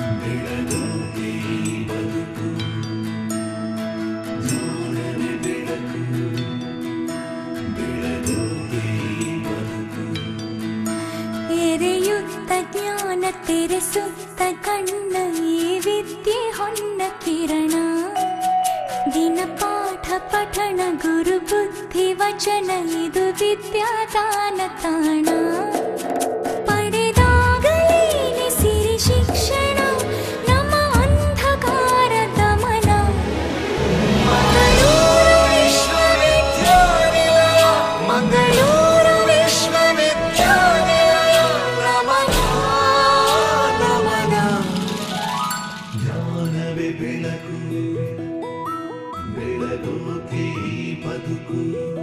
ಎರೆಯುತ್ತ ಜ್ಞಾನ ತೆರೆಸುತ್ತ ಕಣ್ಣ ಈ ವಿದ್ಯೆ ಹೊನ್ನ ಕಿರಣ ದಿನ ಪಾಠ ಪಠಣ ಗುರು ಬುದ್ಧಿ ವಚನ ಇದು ವಿದ್ಯಾದಾನ ತಾಣ ಪಡೆದಾಗಲೇನೆ ಸಿರಿ ಶಿಕ್ಷಣ ನಮ್ಮ ಅಂಧಕಾರ ದಮನ ಮಂಗಳೂರು ವಿಶ್ವವಿದ್ಯಾನಿಲಯ ಮಂಗಳೂರು ವಿಶ್ವವಿದ್ಯಾನಿಲಯ ನಮನ ನಮನ ಜ್ಞಾನವೇ ಬೆಳಕು ಬೆಳಗೋಕೆ ಈ ಬದುಕು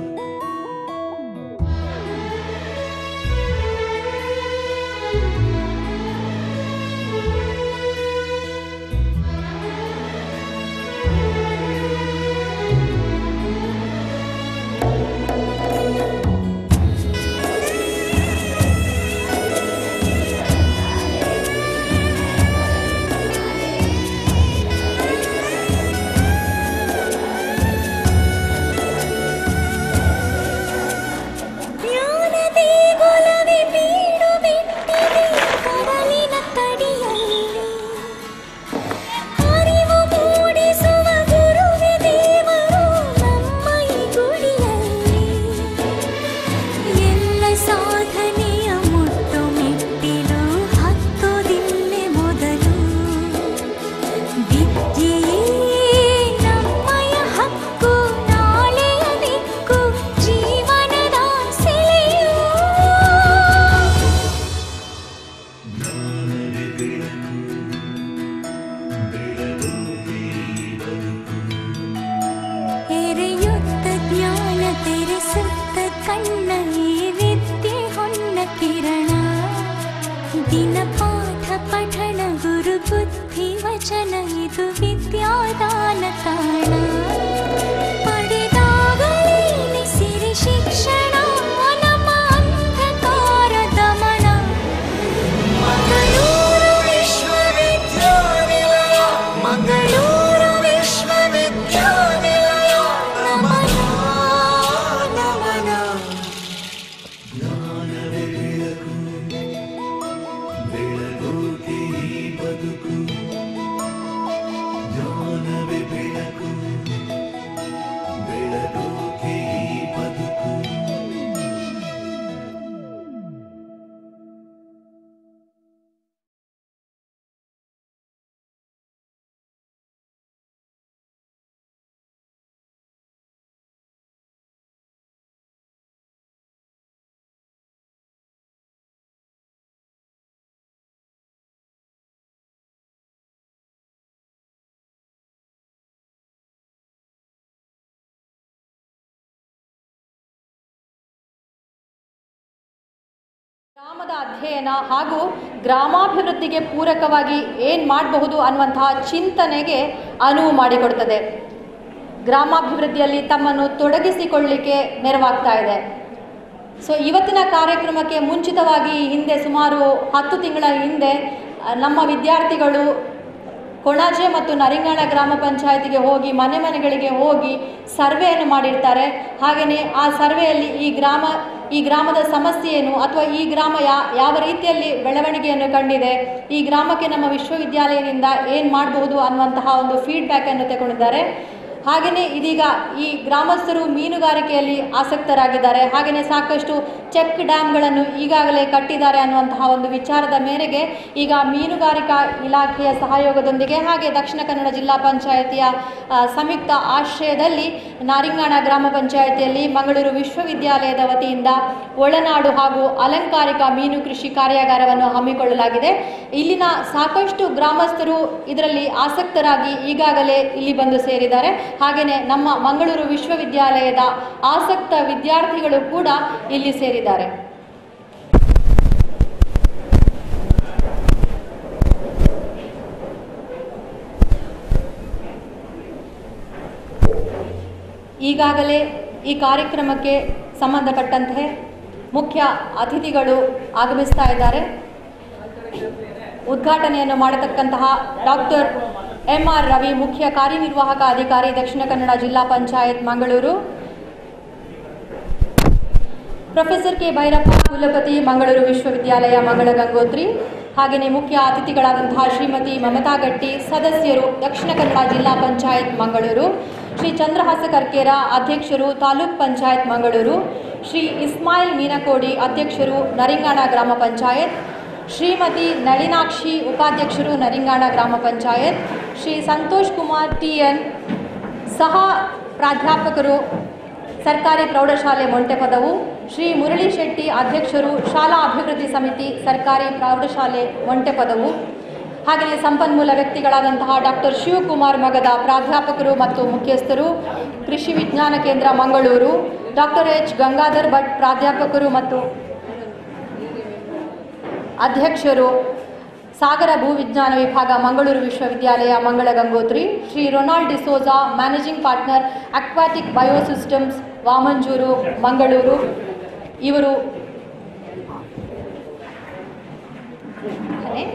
ಜ್ಞಾನದೇ ಗೊಲವೆ ಬೀಡು ಬಿಟ್ಟಿದೆ ಕಡಲಿನ ತಡಿಯಲ್ಲಿ ಅರಿವು ಮೂಡಿಸುವ ಗುರುವೆ ದೇವರು ನಮ್ಮ ಈ ಗುಡಿಯಲ್ಲಿ ಎಲ್ಲ ಸಾಧನೆಯ ಮುಟ್ಟು ಮೆಟ್ಟಿಲು ಹತ್ತುವುದಿಲ್ಲೆ ಮೊದಲು ವಿದ್ಯೆಯೇ ನಮ್ಮಯ ಹಕ್ಕು ನಾಳೆಯ ದಿಕ್ಕು ಜೀವನದ ಸೆಲೆಯು ಜ್ಞಾನವೇ ಬೆಳಕು ಬೆಳಗೋಕೆ ಈ ಬದುಕು ಎರೆಯುತ್ತ ಜ್ಞಾನ ತೆರೆಸುತ್ತ ಕಣ್ಣ ಈ ವಿದ್ಯೆ ಹೊನ್ನ ಕಿರಣ ದಿನ ಪಾಠ ಪಠಣ ಗುರು ಬುದ್ಧಿ ವಚನ ಇದು ವಿದ್ಯಾದಾನ ತಾಣ ಪಡೆದಾಗಲೇನೆ ಸಿರಿ ಶಿಕ್ಷಣ ನಮ್ಮ ಅಂಧಕಾರ ದಮನ ಮಂಗಳೂರು ವಿಶ್ವವಿದ್ಯಾನಿಲಯ ಮಂಗಳೂರು ವಿಶ್ವವಿದ್ಯಾನಿಲಯ ನಮನ ನಮನ ಜ್ಞಾನವೇ ಬೆಳಕು ಬೆಳಗೋಕೆ ಈ ಬದುಕು ಜ್ಞಾನವೇ ಬೆಳಕು ಬೆಳಗೋಕೆ ಈ ಬದುಕು ಗ್ರಾಮದ ಅಧ್ಯಯನ ಹಾಗೂ ಗ್ರಾಮಾಭಿವೃದ್ಧಿಗೆ ಪೂರಕವಾಗಿ ಏನು ಮಾಡಬಹುದು ಅನ್ನುವಂತಹ ಚಿಂತನೆಗೆ ಅನುವು ಮಾಡಿಕೊಡ್ತದೆ ಗ್ರಾಮಾಭಿವೃದ್ಧಿಯಲ್ಲಿ ತಮ್ಮನ್ನು ತೊಡಗಿಸಿಕೊಳ್ಳಿಕ್ಕೆ ನೆರವಾಗ್ತಾ ಇದೆ ಸೊ ಇವತ್ತಿನ ಕಾರ್ಯಕ್ರಮಕ್ಕೆ ಮುಂಚಿತವಾಗಿ ಈ ಹಿಂದೆ ಸುಮಾರು ಹತ್ತು ತಿಂಗಳ ಹಿಂದೆ ಆ, ನಮ್ಮ ವಿದ್ಯಾರ್ಥಿಗಳು ಕೊಣಾಜೆ ಮತ್ತು ನರಿಂಗಾಣ ಗ್ರಾಮ ಪಂಚಾಯತಿಗೆ ಹೋಗಿ ಮನೆ ಮನೆಗಳಿಗೆ ಹೋಗಿ ಸರ್ವೆಯನ್ನು ಮಾಡಿರ್ತಾರೆ ಹಾಗೆಯೇ ಆ ಸರ್ವೆಯಲ್ಲಿ ಈ ಗ್ರಾಮ ಈ ಗ್ರಾಮದ ಸಮಸ್ಯೆ ಏನು ಅಥವಾ ಈ ಗ್ರಾಮ ಯಾ ಯಾವ ರೀತಿಯಲ್ಲಿ ಬೆಳವಣಿಗೆಯನ್ನು ಕಂಡಿದೆ ಈ ಗ್ರಾಮಕ್ಕೆ ನಮ್ಮ ವಿಶ್ವವಿದ್ಯಾಲಯದಿಂದ ಏನು ಮಾಡಬಹುದು ಅನ್ನುವಂತಹ ಒಂದು ಫೀಡ್ಬ್ಯಾಕನ್ನು ತಗೊಂಡಿದ್ದಾರೆ ಹಾಗೆಯೇ ಇದೀಗ ಈ ಗ್ರಾಮಸ್ಥರು ಮೀನುಗಾರಿಕೆಯಲ್ಲಿ ಆಸಕ್ತರಾಗಿದ್ದಾರೆ ಹಾಗೆಯೇ ಸಾಕಷ್ಟು ಚೆಕ್ ಡ್ಯಾಮ್ಗಳನ್ನು ಈಗಾಗಲೇ ಕಟ್ಟಿದ್ದಾರೆ ಅನ್ನುವಂತಹ ಒಂದು ವಿಚಾರದ ಮೇರೆಗೆ ಈಗ ಮೀನುಗಾರಿಕಾ ಇಲಾಖೆಯ ಸಹಯೋಗದೊಂದಿಗೆ ಹಾಗೆ ದಕ್ಷಿಣ ಕನ್ನಡ ಜಿಲ್ಲಾ ಪಂಚಾಯಿತಿಯ ಆ, ಸಂಯುಕ್ತ ಆಶ್ರಯದಲ್ಲಿ ನಾರಿಂಗಾಣ ಗ್ರಾಮ ಪಂಚಾಯಿತಿಯಲ್ಲಿ ಮಂಗಳೂರು ವಿಶ್ವವಿದ್ಯಾಲಯದ ವತಿಯಿಂದ ಒಳನಾಡು ಹಾಗೂ ಅಲಂಕಾರಿಕ ಮೀನು ಕೃಷಿ ಕಾರ್ಯಾಗಾರವನ್ನು ಹಮ್ಮಿಕೊಳ್ಳಲಾಗಿದೆ ಇಲ್ಲಿನ ಸಾಕಷ್ಟು ಗ್ರಾಮಸ್ಥರು ಇದರಲ್ಲಿ ಆಸಕ್ತರಾಗಿ ಈಗಾಗಲೇ ಇಲ್ಲಿ ಬಂದು ಸೇರಿದ್ದಾರೆ ಹಾಗೆಯೇ ನಮ್ಮ ಮಂಗಳೂರು ವಿಶ್ವವಿದ್ಯಾಲಯದ ಆಸಕ್ತ ವಿದ್ಯಾರ್ಥಿಗಳು ಕೂಡ ಇಲ್ಲಿ ಸೇರಿದ್ದಾರೆ ಈಗಾಗಲೇ ಈ ಕಾರ್ಯಕ್ರಮಕ್ಕೆ ಸಂಬಂಧಪಟ್ಟಂತೆ ಮುಖ್ಯ ಅತಿಥಿಗಳು ಆಗಮಿಸ್ತಾ ಇದ್ದಾರೆ ಉದ್ಘಾಟನೆಯನ್ನು ಮಾಡತಕ್ಕಂತಹ ಡಾಕ್ಟರ್ ಎಂ ಆರ್ ರವಿ ಮುಖ್ಯ ಕಾರ್ಯನಿರ್ವಾಹಕ ಅಧಿಕಾರಿ ದಕ್ಷಿಣ ಕನ್ನಡ ಜಿಲ್ಲಾ ಪಂಚಾಯತ್ ಮಂಗಳೂರು ಪ್ರೊಫೆಸರ್ ಕೆ ಭೈರಪ್ಪ ಕುಲಪತಿ ಮಂಗಳೂರು ವಿಶ್ವವಿದ್ಯಾಲಯ ಮಂಗಳ ಗಂಗೋತ್ರಿ ಹಾಗೆಯೇ ಮುಖ್ಯ ಅತಿಥಿಗಳಾದಂತಹ ಶ್ರೀಮತಿ ಮಮತಾ ಗಟ್ಟಿ ಸದಸ್ಯರು ದಕ್ಷಿಣ ಕನ್ನಡ ಜಿಲ್ಲಾ ಪಂಚಾಯತ್ ಮಂಗಳೂರು ಶ್ರೀ ಚಂದ್ರಹಾಸ ಕರ್ಕೇರ ಅಧ್ಯಕ್ಷರು ತಾಲೂಕ್ ಪಂಚಾಯತ್ ಮಂಗಳೂರು ಶ್ರೀ ಇಸ್ಮಾಯಿಲ್ ಮೀನಕೋಡಿ ಅಧ್ಯಕ್ಷರು ನರಿಂಗಾಣ ಗ್ರಾಮ ಪಂಚಾಯತ್ ಶ್ರೀಮತಿ ನಳಿನಾಕ್ಷಿ ಉಪಾಧ್ಯಕ್ಷರು ನರಿಂಗಾಣ ಗ್ರಾಮ ಪಂಚಾಯತ್ ಶ್ರೀ ಸಂತೋಷ್ ಕುಮಾರ್ ಟಿ ಎನ್ ಸಹ ಪ್ರಾಧ್ಯಾಪಕರು ಸರ್ಕಾರಿ ಪ್ರೌಢಶಾಲೆ ಮೊಂಟೆಪದವು ಶ್ರೀ ಮುರಳಿ ಶೆಟ್ಟಿ ಅಧ್ಯಕ್ಷರು ಶಾಲಾ ಅಭಿವೃದ್ಧಿ ಸಮಿತಿ ಸರ್ಕಾರಿ ಪ್ರೌಢಶಾಲೆ ಮೊಂಟೆಪದವು ಹಾಗೆಯೇ ಸಂಪನ್ಮೂಲ ವ್ಯಕ್ತಿಗಳಾದಂತಹ ಡಾಕ್ಟರ್ ಶಿವಕುಮಾರ್ ಮಗದ ಪ್ರಾಧ್ಯಾಪಕರು ಮತ್ತು ಮುಖ್ಯಸ್ಥರು ಕೃಷಿ ವಿಜ್ಞಾನ ಕೇಂದ್ರ ಮಂಗಳೂರು ಡಾಕ್ಟರ್ ಎಚ್ ಗಂಗಾಧರ್ ಭಟ್ ಪ್ರಾಧ್ಯಾಪಕರು ಮತ್ತು ಅಧ್ಯಕ್ಷರು ಸಾಗರ ಭೂವಿಜ್ಞಾನ ವಿಭಾಗ ಮಂಗಳೂರು ವಿಶ್ವವಿದ್ಯಾಲಯ Mangala Gangotri Shri Ronald D'Souza managing partner aquatic biosystems Vamanjoor Mangaluru ಇವರು ಹಲೇ?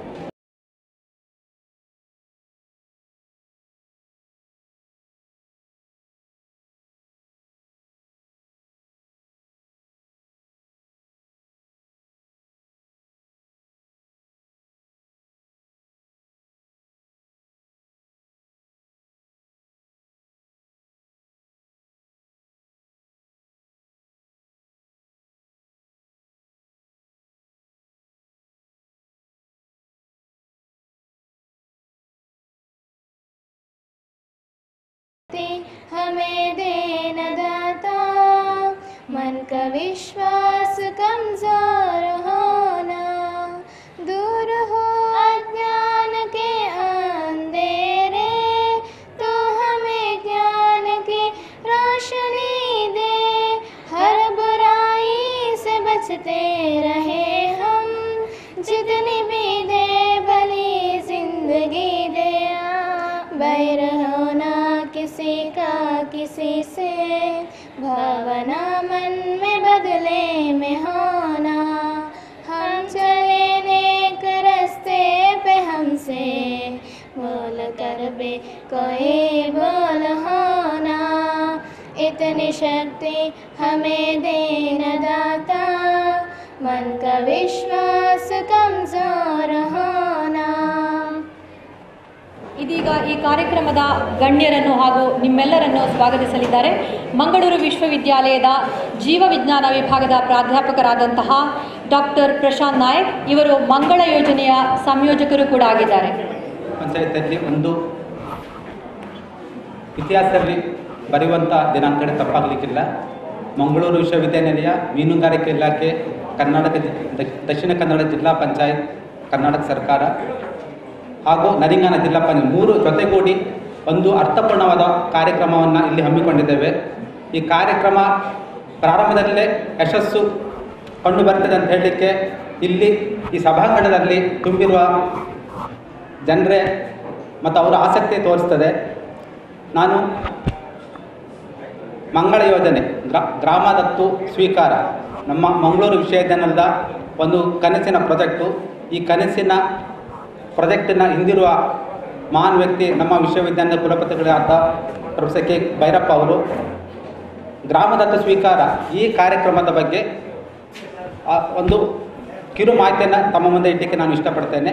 ते हमें देन दाता मन का विश्वास कमजोर होना दूर हो अज्ञान के अंधेरे तो हमें ज्ञान की रोशनी दे हर बुराई से बचते रहे हम जितनी भी दे भली जिंदगी दे बैर होना किसी का किसी से भावना मन में बदले में होना हम चले नेक रास्ते पे हमसे बोल कर भी कोई बोल होना इतनी शक्ति हमें देना दाता मन का विश्वास कमजोर होना ಇದೀಗ ಈ ಕಾರ್ಯಕ್ರಮದ ಗಣ್ಯರನ್ನು ಹಾಗೂ ನಿಮ್ಮೆಲ್ಲರನ್ನು ಸ್ವಾಗತಿಸಲಿದ್ದಾರೆ ಮಂಗಳೂರು ವಿಶ್ವವಿದ್ಯಾಲಯದ ಜೀವವಿಜ್ಞಾನ ವಿಭಾಗದ ಪ್ರಾಧ್ಯಾಪಕರಾದಂತಹ ಡಾಕ್ಟರ್ ಪ್ರಶಾಂತ್ ನಾಯಕ್ ಇವರು ಮಂಗಳ ಯೋಜನೆಯ ಸಂಯೋಜಕರು ಕೂಡ ಆಗಿದ್ದಾರೆ ಪಂಚಾಯತಲ್ಲಿ ಒಂದು ಇತಿಹಾಸದಲ್ಲಿ ಬರೆಯುವಂಥ ದಿನಾಂಕಡೆ ತಪ್ಪಾಗಲಿಕ್ಕಿಲ್ಲ ಮಂಗಳೂರು ವಿಶ್ವವಿದ್ಯಾನಿಲಯ ಮೀನುಗಾರಿಕೆ ಇಲಾಖೆ ಕರ್ನಾಟಕ ಜಿ- ದ- ದಕ್ಷಿಣ ಕನ್ನಡ ಜಿಲ್ಲಾ ಪಂಚಾಯತ್ ಕರ್ನಾಟಕ ಸರ್ಕಾರ ಹಾಗೂ ನರಿಂಗಾನ ಜಿಲ್ಲಾ ಪಂಚಾಯತ್ ಮೂರು ಜೊತೆಗೂಡಿ ಒಂದು ಅರ್ಥಪೂರ್ಣವಾದ ಕಾರ್ಯಕ್ರಮವನ್ನು ಇಲ್ಲಿ ಹಮ್ಮಿಕೊಂಡಿದ್ದೇವೆ ಈ ಕಾರ್ಯಕ್ರಮ ಪ್ರಾರಂಭದಲ್ಲೇ ಯಶಸ್ಸು ಕಂಡು ಬರ್ತದೆ ಅಂತ ಹೇಳಲಿಕ್ಕೆ ಇಲ್ಲಿ ಈ ಸಭಾಂಗಣದಲ್ಲಿ ತುಂಬಿರುವ ಜನರೇ ಮತ್ತು ಅವರ ಆಸಕ್ತಿ ತೋರಿಸ್ತದೆ ನಾನು ಮಂಗಳ ಯೋಜನೆ ಗ್ರಾ ಗ್ರಾಮ ದತ್ತು ಸ್ವೀಕಾರ ನಮ್ಮ ಮಂಗಳೂರು ವಿಶ್ವವಿದ್ಯಾನಿಲಯದ ಒಂದು ಕನಸಿನ ಪ್ರಾಜೆಕ್ಟು ಈ ಕನಸಿನ ಪ್ರಾಜೆಕ್ಟಿನ ಹಿಂದಿರುವ ಮಹಾನ್ ವ್ಯಕ್ತಿ ನಮ್ಮ ವಿಶ್ವವಿದ್ಯಾಲಯದ ಕುಲಪತಿಗಳಾದ ಪ್ರೊಫೆಸರ್ ಕೆ ಭೈರಪ್ಪ ಅವರು ಗ್ರಾಮದತ್ತ ಸ್ವೀಕಾರ ಈ ಕಾರ್ಯಕ್ರಮದ ಬಗ್ಗೆ ಆ, ಒಂದು ಕಿರು ಮಾಹಿತಿಯನ್ನು ತಮ್ಮ ಮುಂದೆ ಇಡಲಿಕ್ಕೆ ನಾನು ಇಷ್ಟಪಡ್ತೇನೆ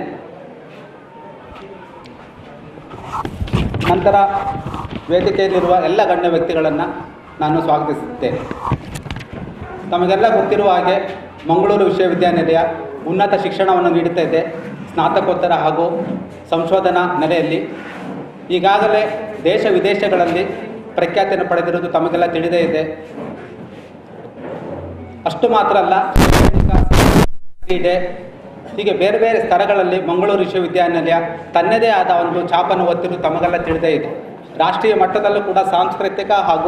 ನಂತರ ವೇದಿಕೆಯಲ್ಲಿರುವ ಎಲ್ಲ ಗಣ್ಯ ವ್ಯಕ್ತಿಗಳನ್ನು ನಾನು ಸ್ವಾಗತಿಸುತ್ತೇನೆ ತಮಗೆಲ್ಲ ಗೊತ್ತಿರುವ ಹಾಗೆ ಮಂಗಳೂರು ವಿಶ್ವವಿದ್ಯಾನಿಲಯ ಉನ್ನತ ಶಿಕ್ಷಣವನ್ನು ನೀಡುತ್ತಾ ಇದೆ ಸ್ನಾತಕೋತ್ತರ ಹಾಗೂ ಸಂಶೋಧನಾ ನೆಲೆಯಲ್ಲಿ ಈಗಾಗಲೇ ದೇಶ ವಿದೇಶಗಳಲ್ಲಿ ಪ್ರಖ್ಯಾತಿಯನ್ನು ಪಡೆದಿರುವುದು ತಮಗೆಲ್ಲ ತಿಳಿದೇ ಇದೆ ಅಷ್ಟು ಮಾತ್ರ ಅಲ್ಲ ಕ್ರೀಡೆ ಹೀಗೆ ಬೇರೆ ಬೇರೆ ಸ್ತರಗಳಲ್ಲಿ ಮಂಗಳೂರು ವಿಶ್ವವಿದ್ಯಾನಿಲಯ ತನ್ನದೇ ಆದ ಒಂದು ಛಾಪನ್ನು ಒತ್ತಿರುವುದು ತಮಗೆಲ್ಲ ತಿಳಿದೇ ಇದೆ ರಾಷ್ಟ್ರೀಯ ಮಟ್ಟದಲ್ಲೂ ಕೂಡ ಸಾಂಸ್ಕೃತಿಕ ಹಾಗೂ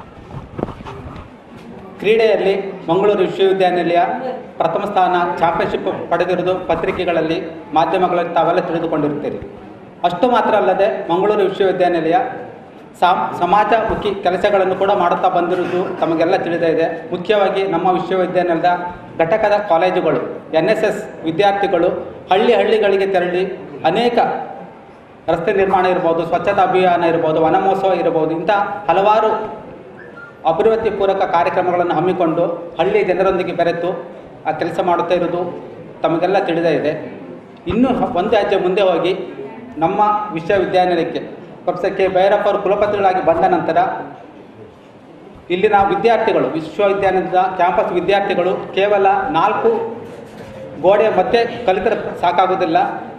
ಕ್ರೀಡೆಯಲ್ಲಿ ಮಂಗಳೂರು ವಿಶ್ವವಿದ್ಯಾನಿಲಯ ಪ್ರಥಮ ಸ್ಥಾನ ಚಾಂಪಿಯನ್ಶಿಪ್ ಪಡೆದಿರುವುದು ಪತ್ರಿಕೆಗಳಲ್ಲಿ ಮಾಧ್ಯಮಗಳಲ್ಲಿ ತಾವೆಲ್ಲ ತಿಳಿದುಕೊಂಡಿರ್ತೀರಿ ಅಷ್ಟು ಮಾತ್ರ ಅಲ್ಲದೆ ಮಂಗಳೂರು ವಿಶ್ವವಿದ್ಯಾನಿಲಯ ಸಾಮ್ ಸಮಾಜಮುಖಿ ಕೆಲಸಗಳನ್ನು ಕೂಡ ಮಾಡುತ್ತಾ ಬಂದಿರುವುದು ತಮಗೆಲ್ಲ ತಿಳಿದೇ ಇದೆ ಮುಖ್ಯವಾಗಿ ನಮ್ಮ ವಿಶ್ವವಿದ್ಯಾನಿಲಯದ ಘಟಕದ ಕಾಲೇಜುಗಳು ಎನ್ ಎಸ್ ಎಸ್ ವಿದ್ಯಾರ್ಥಿಗಳು ಹಳ್ಳಿ ಹಳ್ಳಿಗಳಿಗೆ ತೆರಳಿ ಅನೇಕ ರಸ್ತೆ ನಿರ್ಮಾಣ ಇರ್ಬೋದು ಸ್ವಚ್ಛತಾ ಅಭಿಯಾನ ಇರ್ಬೋದು ವನ ಮಹೋತ್ಸವ ಇರ್ಬೋದು ಇಂಥ ಹಲವಾರು ಅಭಿವೃದ್ಧಿ ಪೂರಕ ಕಾರ್ಯಕ್ರಮಗಳನ್ನು ಹಮ್ಮಿಕೊಂಡು ಹಳ್ಳಿ ಜನರೊಂದಿಗೆ ಬೆರೆತು ಆ ಕೆಲಸ ಮಾಡುತ್ತಾ ಇರೋದು ತಮಗೆಲ್ಲ ತಿಳಿದೇ ಇದೆ ಇನ್ನೂ ಹ- ಒಂದು ಹೆಜ್ಜೆ ಮುಂದೆ ಹೋಗಿ ನಮ್ಮ ವಿಶ್ವವಿದ್ಯಾನಿಲಯಕ್ಕೆ ಪ್ರೊಫೆಸರ್ ಕೆ ಭೈರಪ್ಪ ಅವರು ಕುಲಪತಿಗಳಾಗಿ ಬಂದ ನಂತರ ಇಲ್ಲಿನ ವಿದ್ಯಾರ್ಥಿಗಳು ವಿಶ್ವವಿದ್ಯಾನಿಲಯದ ಕ್ಯಾಂಪಸ್ ವಿದ್ಯಾರ್ಥಿಗಳು ಕೇವಲ ನಾಲ್ಕು ಗೋಡೆ ಮಧ್ಯೆ ಕಲಿತರೆ ಸಾಕಾಗೋದಿಲ್ಲ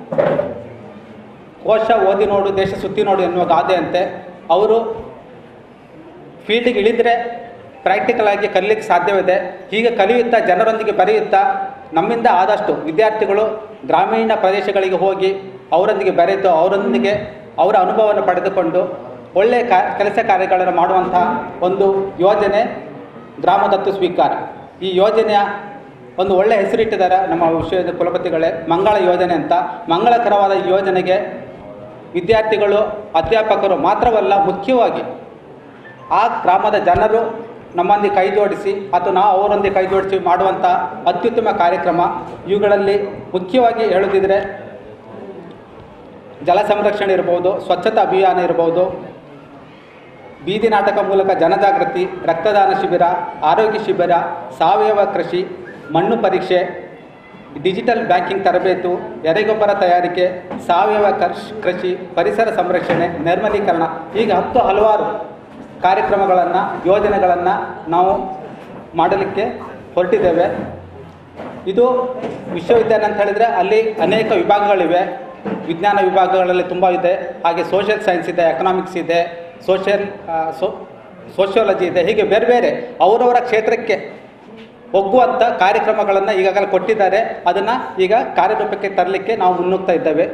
ಕೋಶ ಓದಿ ನೋಡು ದೇಶ ಸುತ್ತಿ ನೋಡು ಎನ್ನುವ ಗಾದೆಯಂತೆ ಅವರು ಫೀಲ್ಡಿಗೆ ಇಳಿದರೆ ಪ್ರಾಕ್ಟಿಕಲ್ ಆಗಿ ಕಲೀಲಿಕ್ಕೆ ಸಾಧ್ಯವಿದೆ ಹೀಗೆ ಕಲಿಯುತ್ತಾ ಜನರೊಂದಿಗೆ ಬೆರೆಯುತ್ತಾ ನಮ್ಮಿಂದ ಆದಷ್ಟು ವಿದ್ಯಾರ್ಥಿಗಳು ಗ್ರಾಮೀಣ ಪ್ರದೇಶಗಳಿಗೆ ಹೋಗಿ ಅವರೊಂದಿಗೆ ಬೆರೆತು ಅವರೊಂದಿಗೆ ಅವರ ಅನುಭವವನ್ನು ಪಡೆದುಕೊಂಡು ಒಳ್ಳೆಯ ಕಾ ಕೆಲಸ ಕಾರ್ಯಗಳನ್ನು ಮಾಡುವಂಥ ಒಂದು ಯೋಜನೆ ಗ್ರಾಮ ದತ್ತು ಸ್ವೀಕಾರ ಈ ಯೋಜನೆಯ ಒಂದು ಒಳ್ಳೆಯ ಹೆಸರಿಟ್ಟಿದ್ದಾರೆ ನಮ್ಮ ವಿಶ್ವದ ಕುಲಪತಿಗಳೇ ಮಂಗಳ ಯೋಜನೆ ಅಂತ ಮಂಗಳಕರವಾದ ಈ ಯೋಜನೆಗೆ ವಿದ್ಯಾರ್ಥಿಗಳು ಅಧ್ಯಾಪಕರು ಮಾತ್ರವಲ್ಲ ಮುಖ್ಯವಾಗಿ ಆ ಗ್ರಾಮದ ಜನರು ನಮ್ಮೊಂದಿಗೆ ಕೈ ಜೋಡಿಸಿ ಅಥವಾ ನಾವು ಅವರೊಂದಿಗೆ ಕೈ ಜೋಡಿಸಿ ಮಾಡುವಂಥ ಅತ್ಯುತ್ತಮ ಕಾರ್ಯಕ್ರಮ ಇವುಗಳಲ್ಲಿ ಮುಖ್ಯವಾಗಿ ಹೇಳುತ್ತಿದ್ದರೆ ಜಲ ಸಂರಕ್ಷಣೆ ಇರ್ಬೋದು ಸ್ವಚ್ಛತಾ ಅಭಿಯಾನ ಇರ್ಬೋದು ಬೀದಿ ನಾಟಕ ಮೂಲಕ ಜನಜಾಗೃತಿ ರಕ್ತದಾನ ಶಿಬಿರ ಆರೋಗ್ಯ ಶಿಬಿರ ಸಾವಯವ ಕೃಷಿ ಮಣ್ಣು ಪರೀಕ್ಷೆ ಡಿಜಿಟಲ್ ಬ್ಯಾಂಕಿಂಗ್ ತರಬೇತು ಎರೆಗೊಬ್ಬರ ತಯಾರಿಕೆ ಸಾವಯವ ಕೃಷ್ ಕೃಷಿ ಪರಿಸರ ಸಂರಕ್ಷಣೆ ನೈರ್ಮಲೀಕರಣ ಹೀಗೆ ಹತ್ತು ಹಲವಾರು ಕಾರ್ಯಕ್ರಮಗಳನ್ನು ಯೋಜನೆಗಳನ್ನು ನಾವು ಮಾಡಲಿಕ್ಕೆ ಹೊರಟಿದ್ದೇವೆ ಇದು ವಿಶ್ವವಿದ್ಯಾಲಯ ಅಂತ ಹೇಳಿದರೆ ಅಲ್ಲಿ ಅನೇಕ ವಿಭಾಗಗಳಿವೆ ವಿಜ್ಞಾನ ವಿಭಾಗಗಳಲ್ಲಿ ತುಂಬ ಇದೆ ಹಾಗೆ ಸೋಷಿಯಲ್ ಸೈನ್ಸ್ ಇದೆ ಎಕನಾಮಿಕ್ಸ್ ಇದೆ ಸೋಷಿಯಲ್ ಸೋ ಸೋಷಿಯಾಲಜಿ ಇದೆ ಹೀಗೆ ಬೇರೆ ಬೇರೆ ಅವರವರ ಕ್ಷೇತ್ರಕ್ಕೆ ಒಗ್ಗುವಂಥ ಕಾರ್ಯಕ್ರಮಗಳನ್ನು ಈಗಾಗಲೇ ಕೊಟ್ಟಿದ್ದಾರೆ ಅದನ್ನು ಈಗ ಕಾರ್ಯರೂಪಕ್ಕೆ ತರಲಿಕ್ಕೆ ನಾವು ಮುನ್ನುಗ್ತಾ ಇದ್ದೇವೆ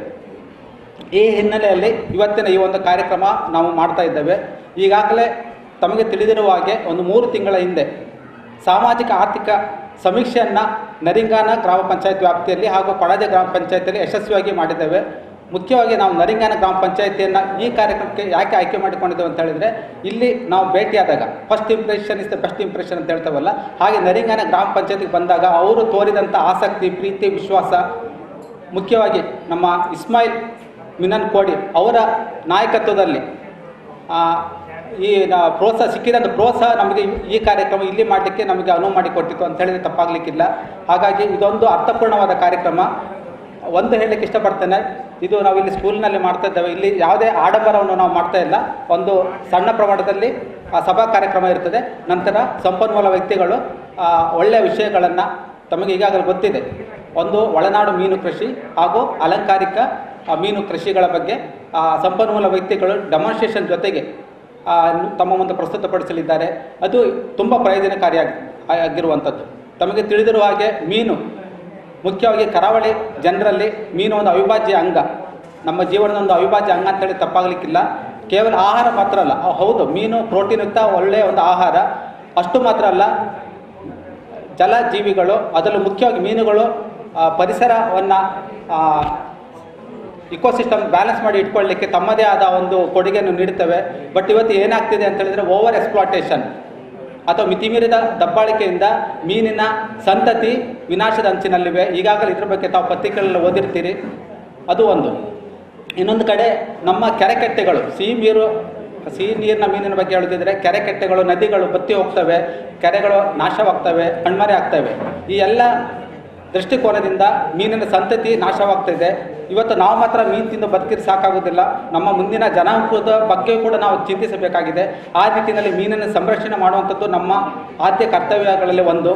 ಈ ಹಿನ್ನೆಲೆಯಲ್ಲಿ ಇವತ್ತಿನ ಈ ಒಂದು ಕಾರ್ಯಕ್ರಮ ನಾವು ಮಾಡ್ತಾ ಇದ್ದೇವೆ ಈಗಾಗಲೇ ತಮಗೆ ತಿಳಿದಿರುವ ಹಾಗೆ ಒಂದು ಮೂರು ತಿಂಗಳ ಹಿಂದೆ ಸಾಮಾಜಿಕ ಆರ್ಥಿಕ ಸಮೀಕ್ಷೆಯನ್ನು ನರಿಂಗಾನ ಗ್ರಾಮ ಪಂಚಾಯತ್ ವ್ಯಾಪ್ತಿಯಲ್ಲಿ ಹಾಗೂ ಕೊಡಾಜೆ ಗ್ರಾಮ ಪಂಚಾಯತಿಯಲ್ಲಿ ಯಶಸ್ವಿಯಾಗಿ ಮಾಡಿದ್ದೇವೆ ಮುಖ್ಯವಾಗಿ ನಾವು ನರಿಂಗಾನ ಗ್ರಾಮ ಪಂಚಾಯತಿಯನ್ನು ಈ ಕಾರ್ಯಕ್ರಮಕ್ಕೆ ಯಾಕೆ ಆಯ್ಕೆ ಮಾಡಿಕೊಂಡಿದ್ದೇವೆ ಅಂತ ಹೇಳಿದರೆ ಇಲ್ಲಿ ನಾವು ಭೇಟಿಯಾದಾಗ first impression is the best impression ಅಂತ ಹೇಳ್ತೇವಲ್ಲ ಹಾಗೆ ನರಿಂಗಾನ ಗ್ರಾಮ ಪಂಚಾಯತಿಗೆ ಬಂದಾಗ ಅವರು ತೋರಿದಂಥ ಆಸಕ್ತಿ ಪ್ರೀತಿ ವಿಶ್ವಾಸ ಮುಖ್ಯವಾಗಿ ನಮ್ಮ ಇಸ್ಮಾಯಿಲ್ ಮಿನನ್ ಕೋಡಿ ಅವರ ನಾಯಕತ್ವದಲ್ಲಿ ಆ, ಈ ನಾ- ಪ್ರೋತ್ಸಾಹ ಸಿಕ್ಕಿದಂಥ ಪ್ರೋತ್ಸಾಹ ನಮಗೆ ಈ- ಈ ಕಾರ್ಯಕ್ರಮ ಇಲ್ಲಿ ಮಾಡಲಿಕ್ಕೆ ನಮಗೆ ಅನುವು ಮಾಡಿಕೊಟ್ಟಿತ್ತು ಅಂತ ಹೇಳಿದ್ರೆ ತಪ್ಪಾಗಲಿಕ್ಕಿಲ್ಲ ಹಾಗಾಗಿ ಇದೊಂದು ಅರ್ಥಪೂರ್ಣವಾದ ಕಾರ್ಯಕ್ರಮ ಒಂದು ಹೇಳಲಿಕ್ಕೆ ಇಷ್ಟಪಡ್ತೇನೆ ಇದು ನಾವು ಇಲ್ಲಿ ಸ್ಕೂಲ್ನಲ್ಲಿ ಮಾಡ್ತಾ ಇದ್ದೇವೆ ಇಲ್ಲಿ ಯಾವುದೇ ಆಡಂಬರವನ್ನು ನಾವು ಮಾಡ್ತಾ ಇಲ್ಲ ಒಂದು ಸಣ್ಣ ಪ್ರಮಾಣದಲ್ಲಿ ಆ ಸಭಾ ಕಾರ್ಯಕ್ರಮ ಇರ್ತದೆ ನಂತರ ಸಂಪನ್ಮೂಲ ವ್ಯಕ್ತಿಗಳು ಆ, ಒಳ್ಳೆಯ ವಿಷಯಗಳನ್ನು ತಮಗೆ ಈಗಾಗಲೇ ಗೊತ್ತಿದೆ ಒಂದು ಒಳನಾಡು ಮೀನು ಕೃಷಿ ಹಾಗೂ ಅಲಂಕಾರಿಕ ಆ, ಮೀನು ಕೃಷಿಗಳ ಬಗ್ಗೆ ಆ, ಸಂಪನ್ಮೂಲ ವ್ಯಕ್ತಿಗಳು ಡೆಮಾನ್ಸ್ಟ್ರೇಷನ್ ಜೊತೆಗೆ ಆ, ತಮ್ಮ ಮುಂದೆ ಪ್ರಸ್ತುತಪಡಿಸಲಿದ್ದಾರೆ ಅದು ತುಂಬ ಪ್ರಯೋಜನಕಾರಿಯಾಗಿ ಆಗಿರುವಂಥದ್ದು ತಮಗೆ ತಿಳಿದಿರುವ ಹಾಗೆ ಮೀನು ಮುಖ್ಯವಾಗಿ ಕರಾವಳಿ ಜನರಲ್ಲಿ ಮೀನು ಒಂದು ಅವಿಭಾಜ್ಯ ಅಂಗ ನಮ್ಮ ಜೀವನದ ಒಂದು ಅವಿಭಾಜ್ಯ ಅಂಗ ಅಂತೇಳಿ ತಪ್ಪಾಗಲಿಕ್ಕಿಲ್ಲ ಕೇವಲ ಆಹಾರ ಮಾತ್ರ ಅಲ್ಲ ಆ, ಹೌದು ಮೀನು ಪ್ರೋಟೀನ್ಯುಕ್ತ ಒಳ್ಳೆಯ ಒಂದು ಆಹಾರ ಅಷ್ಟು ಮಾತ್ರ ಅಲ್ಲ ಜಲಜೀವಿಗಳು ಅದರಲ್ಲೂ ಮುಖ್ಯವಾಗಿ ಮೀನುಗಳು ಆ, ಪರಿಸರವನ್ನು ಇಕೋಸಿಸ್ಟಮ್ ಬ್ಯಾಲೆನ್ಸ್ ಮಾಡಿ ಇಟ್ಕೊಳ್ಳಿಕ್ಕೆ ತಮ್ಮದೇ ಆದ ಒಂದು ಕೊಡುಗೆಯನ್ನು ನೀಡುತ್ತವೆ ಬಟ್ ಇವತ್ತು ಏನಾಗ್ತಿದೆ ಅಂತ ಹೇಳಿದರೆ ಓವರ್ ಎಕ್ಸ್ಪ್ಲಾಟೇಷನ್ ಅಥವಾ ಮಿತಿಮೀರಿದ ದಬ್ಬಾಳಿಕೆಯಿಂದ ಮೀನಿನ ಸಂತತಿ ವಿನಾಶದ ಅಂಚಿನಲ್ಲಿವೆ ಈಗಾಗಲೇ ಇದ್ರ ಬಗ್ಗೆ ತಾವು ಪತ್ರಿಕೆಗಳಲ್ಲಿ ಓದಿರ್ತೀರಿ ಅದು ಒಂದು ಇನ್ನೊಂದು ಕಡೆ ನಮ್ಮ ಕೆರೆಕಟ್ಟೆಗಳು ಸಿಹಿ ನೀರು ಸಿಹಿ ನೀರಿನ ಮೀನಿನ ಬಗ್ಗೆ ಹೇಳುತ್ತಿದ್ದರೆ ಕೆರೆಕಟ್ಟೆಗಳು ನದಿಗಳು ಬತ್ತಿ ಹೋಗ್ತವೆ ಕೆರೆಗಳು ನಾಶವಾಗ್ತವೆ ಕಣ್ಮರೆ ಆಗ್ತವೆ ಈ ಎಲ್ಲ ದೃಷ್ಟಿಕೋನದಿಂದ ಮೀನಿನ ಸಂತತಿ ನಾಶವಾಗ್ತಿದೆ ಇವತ್ತು ನಾವು ಮಾತ್ರ ಮೀನು ತಿಂದು ಬದುಕಿದ್ರೆ ಸಾಕಾಗೋದಿಲ್ಲ ನಮ್ಮ ಮುಂದಿನ ಜನಾಂಗದ ಬಗ್ಗೆ ಕೂಡ ನಾವು ಚಿಂತಿಸಬೇಕಾಗಿದೆ ಆ ನಿಟ್ಟಿನಲ್ಲಿ ಮೀನಿನ ಸಂರಕ್ಷಣೆ ಮಾಡುವಂಥದ್ದು ನಮ್ಮ ಆದ್ಯ ಕರ್ತವ್ಯಗಳಲ್ಲಿ ಒಂದು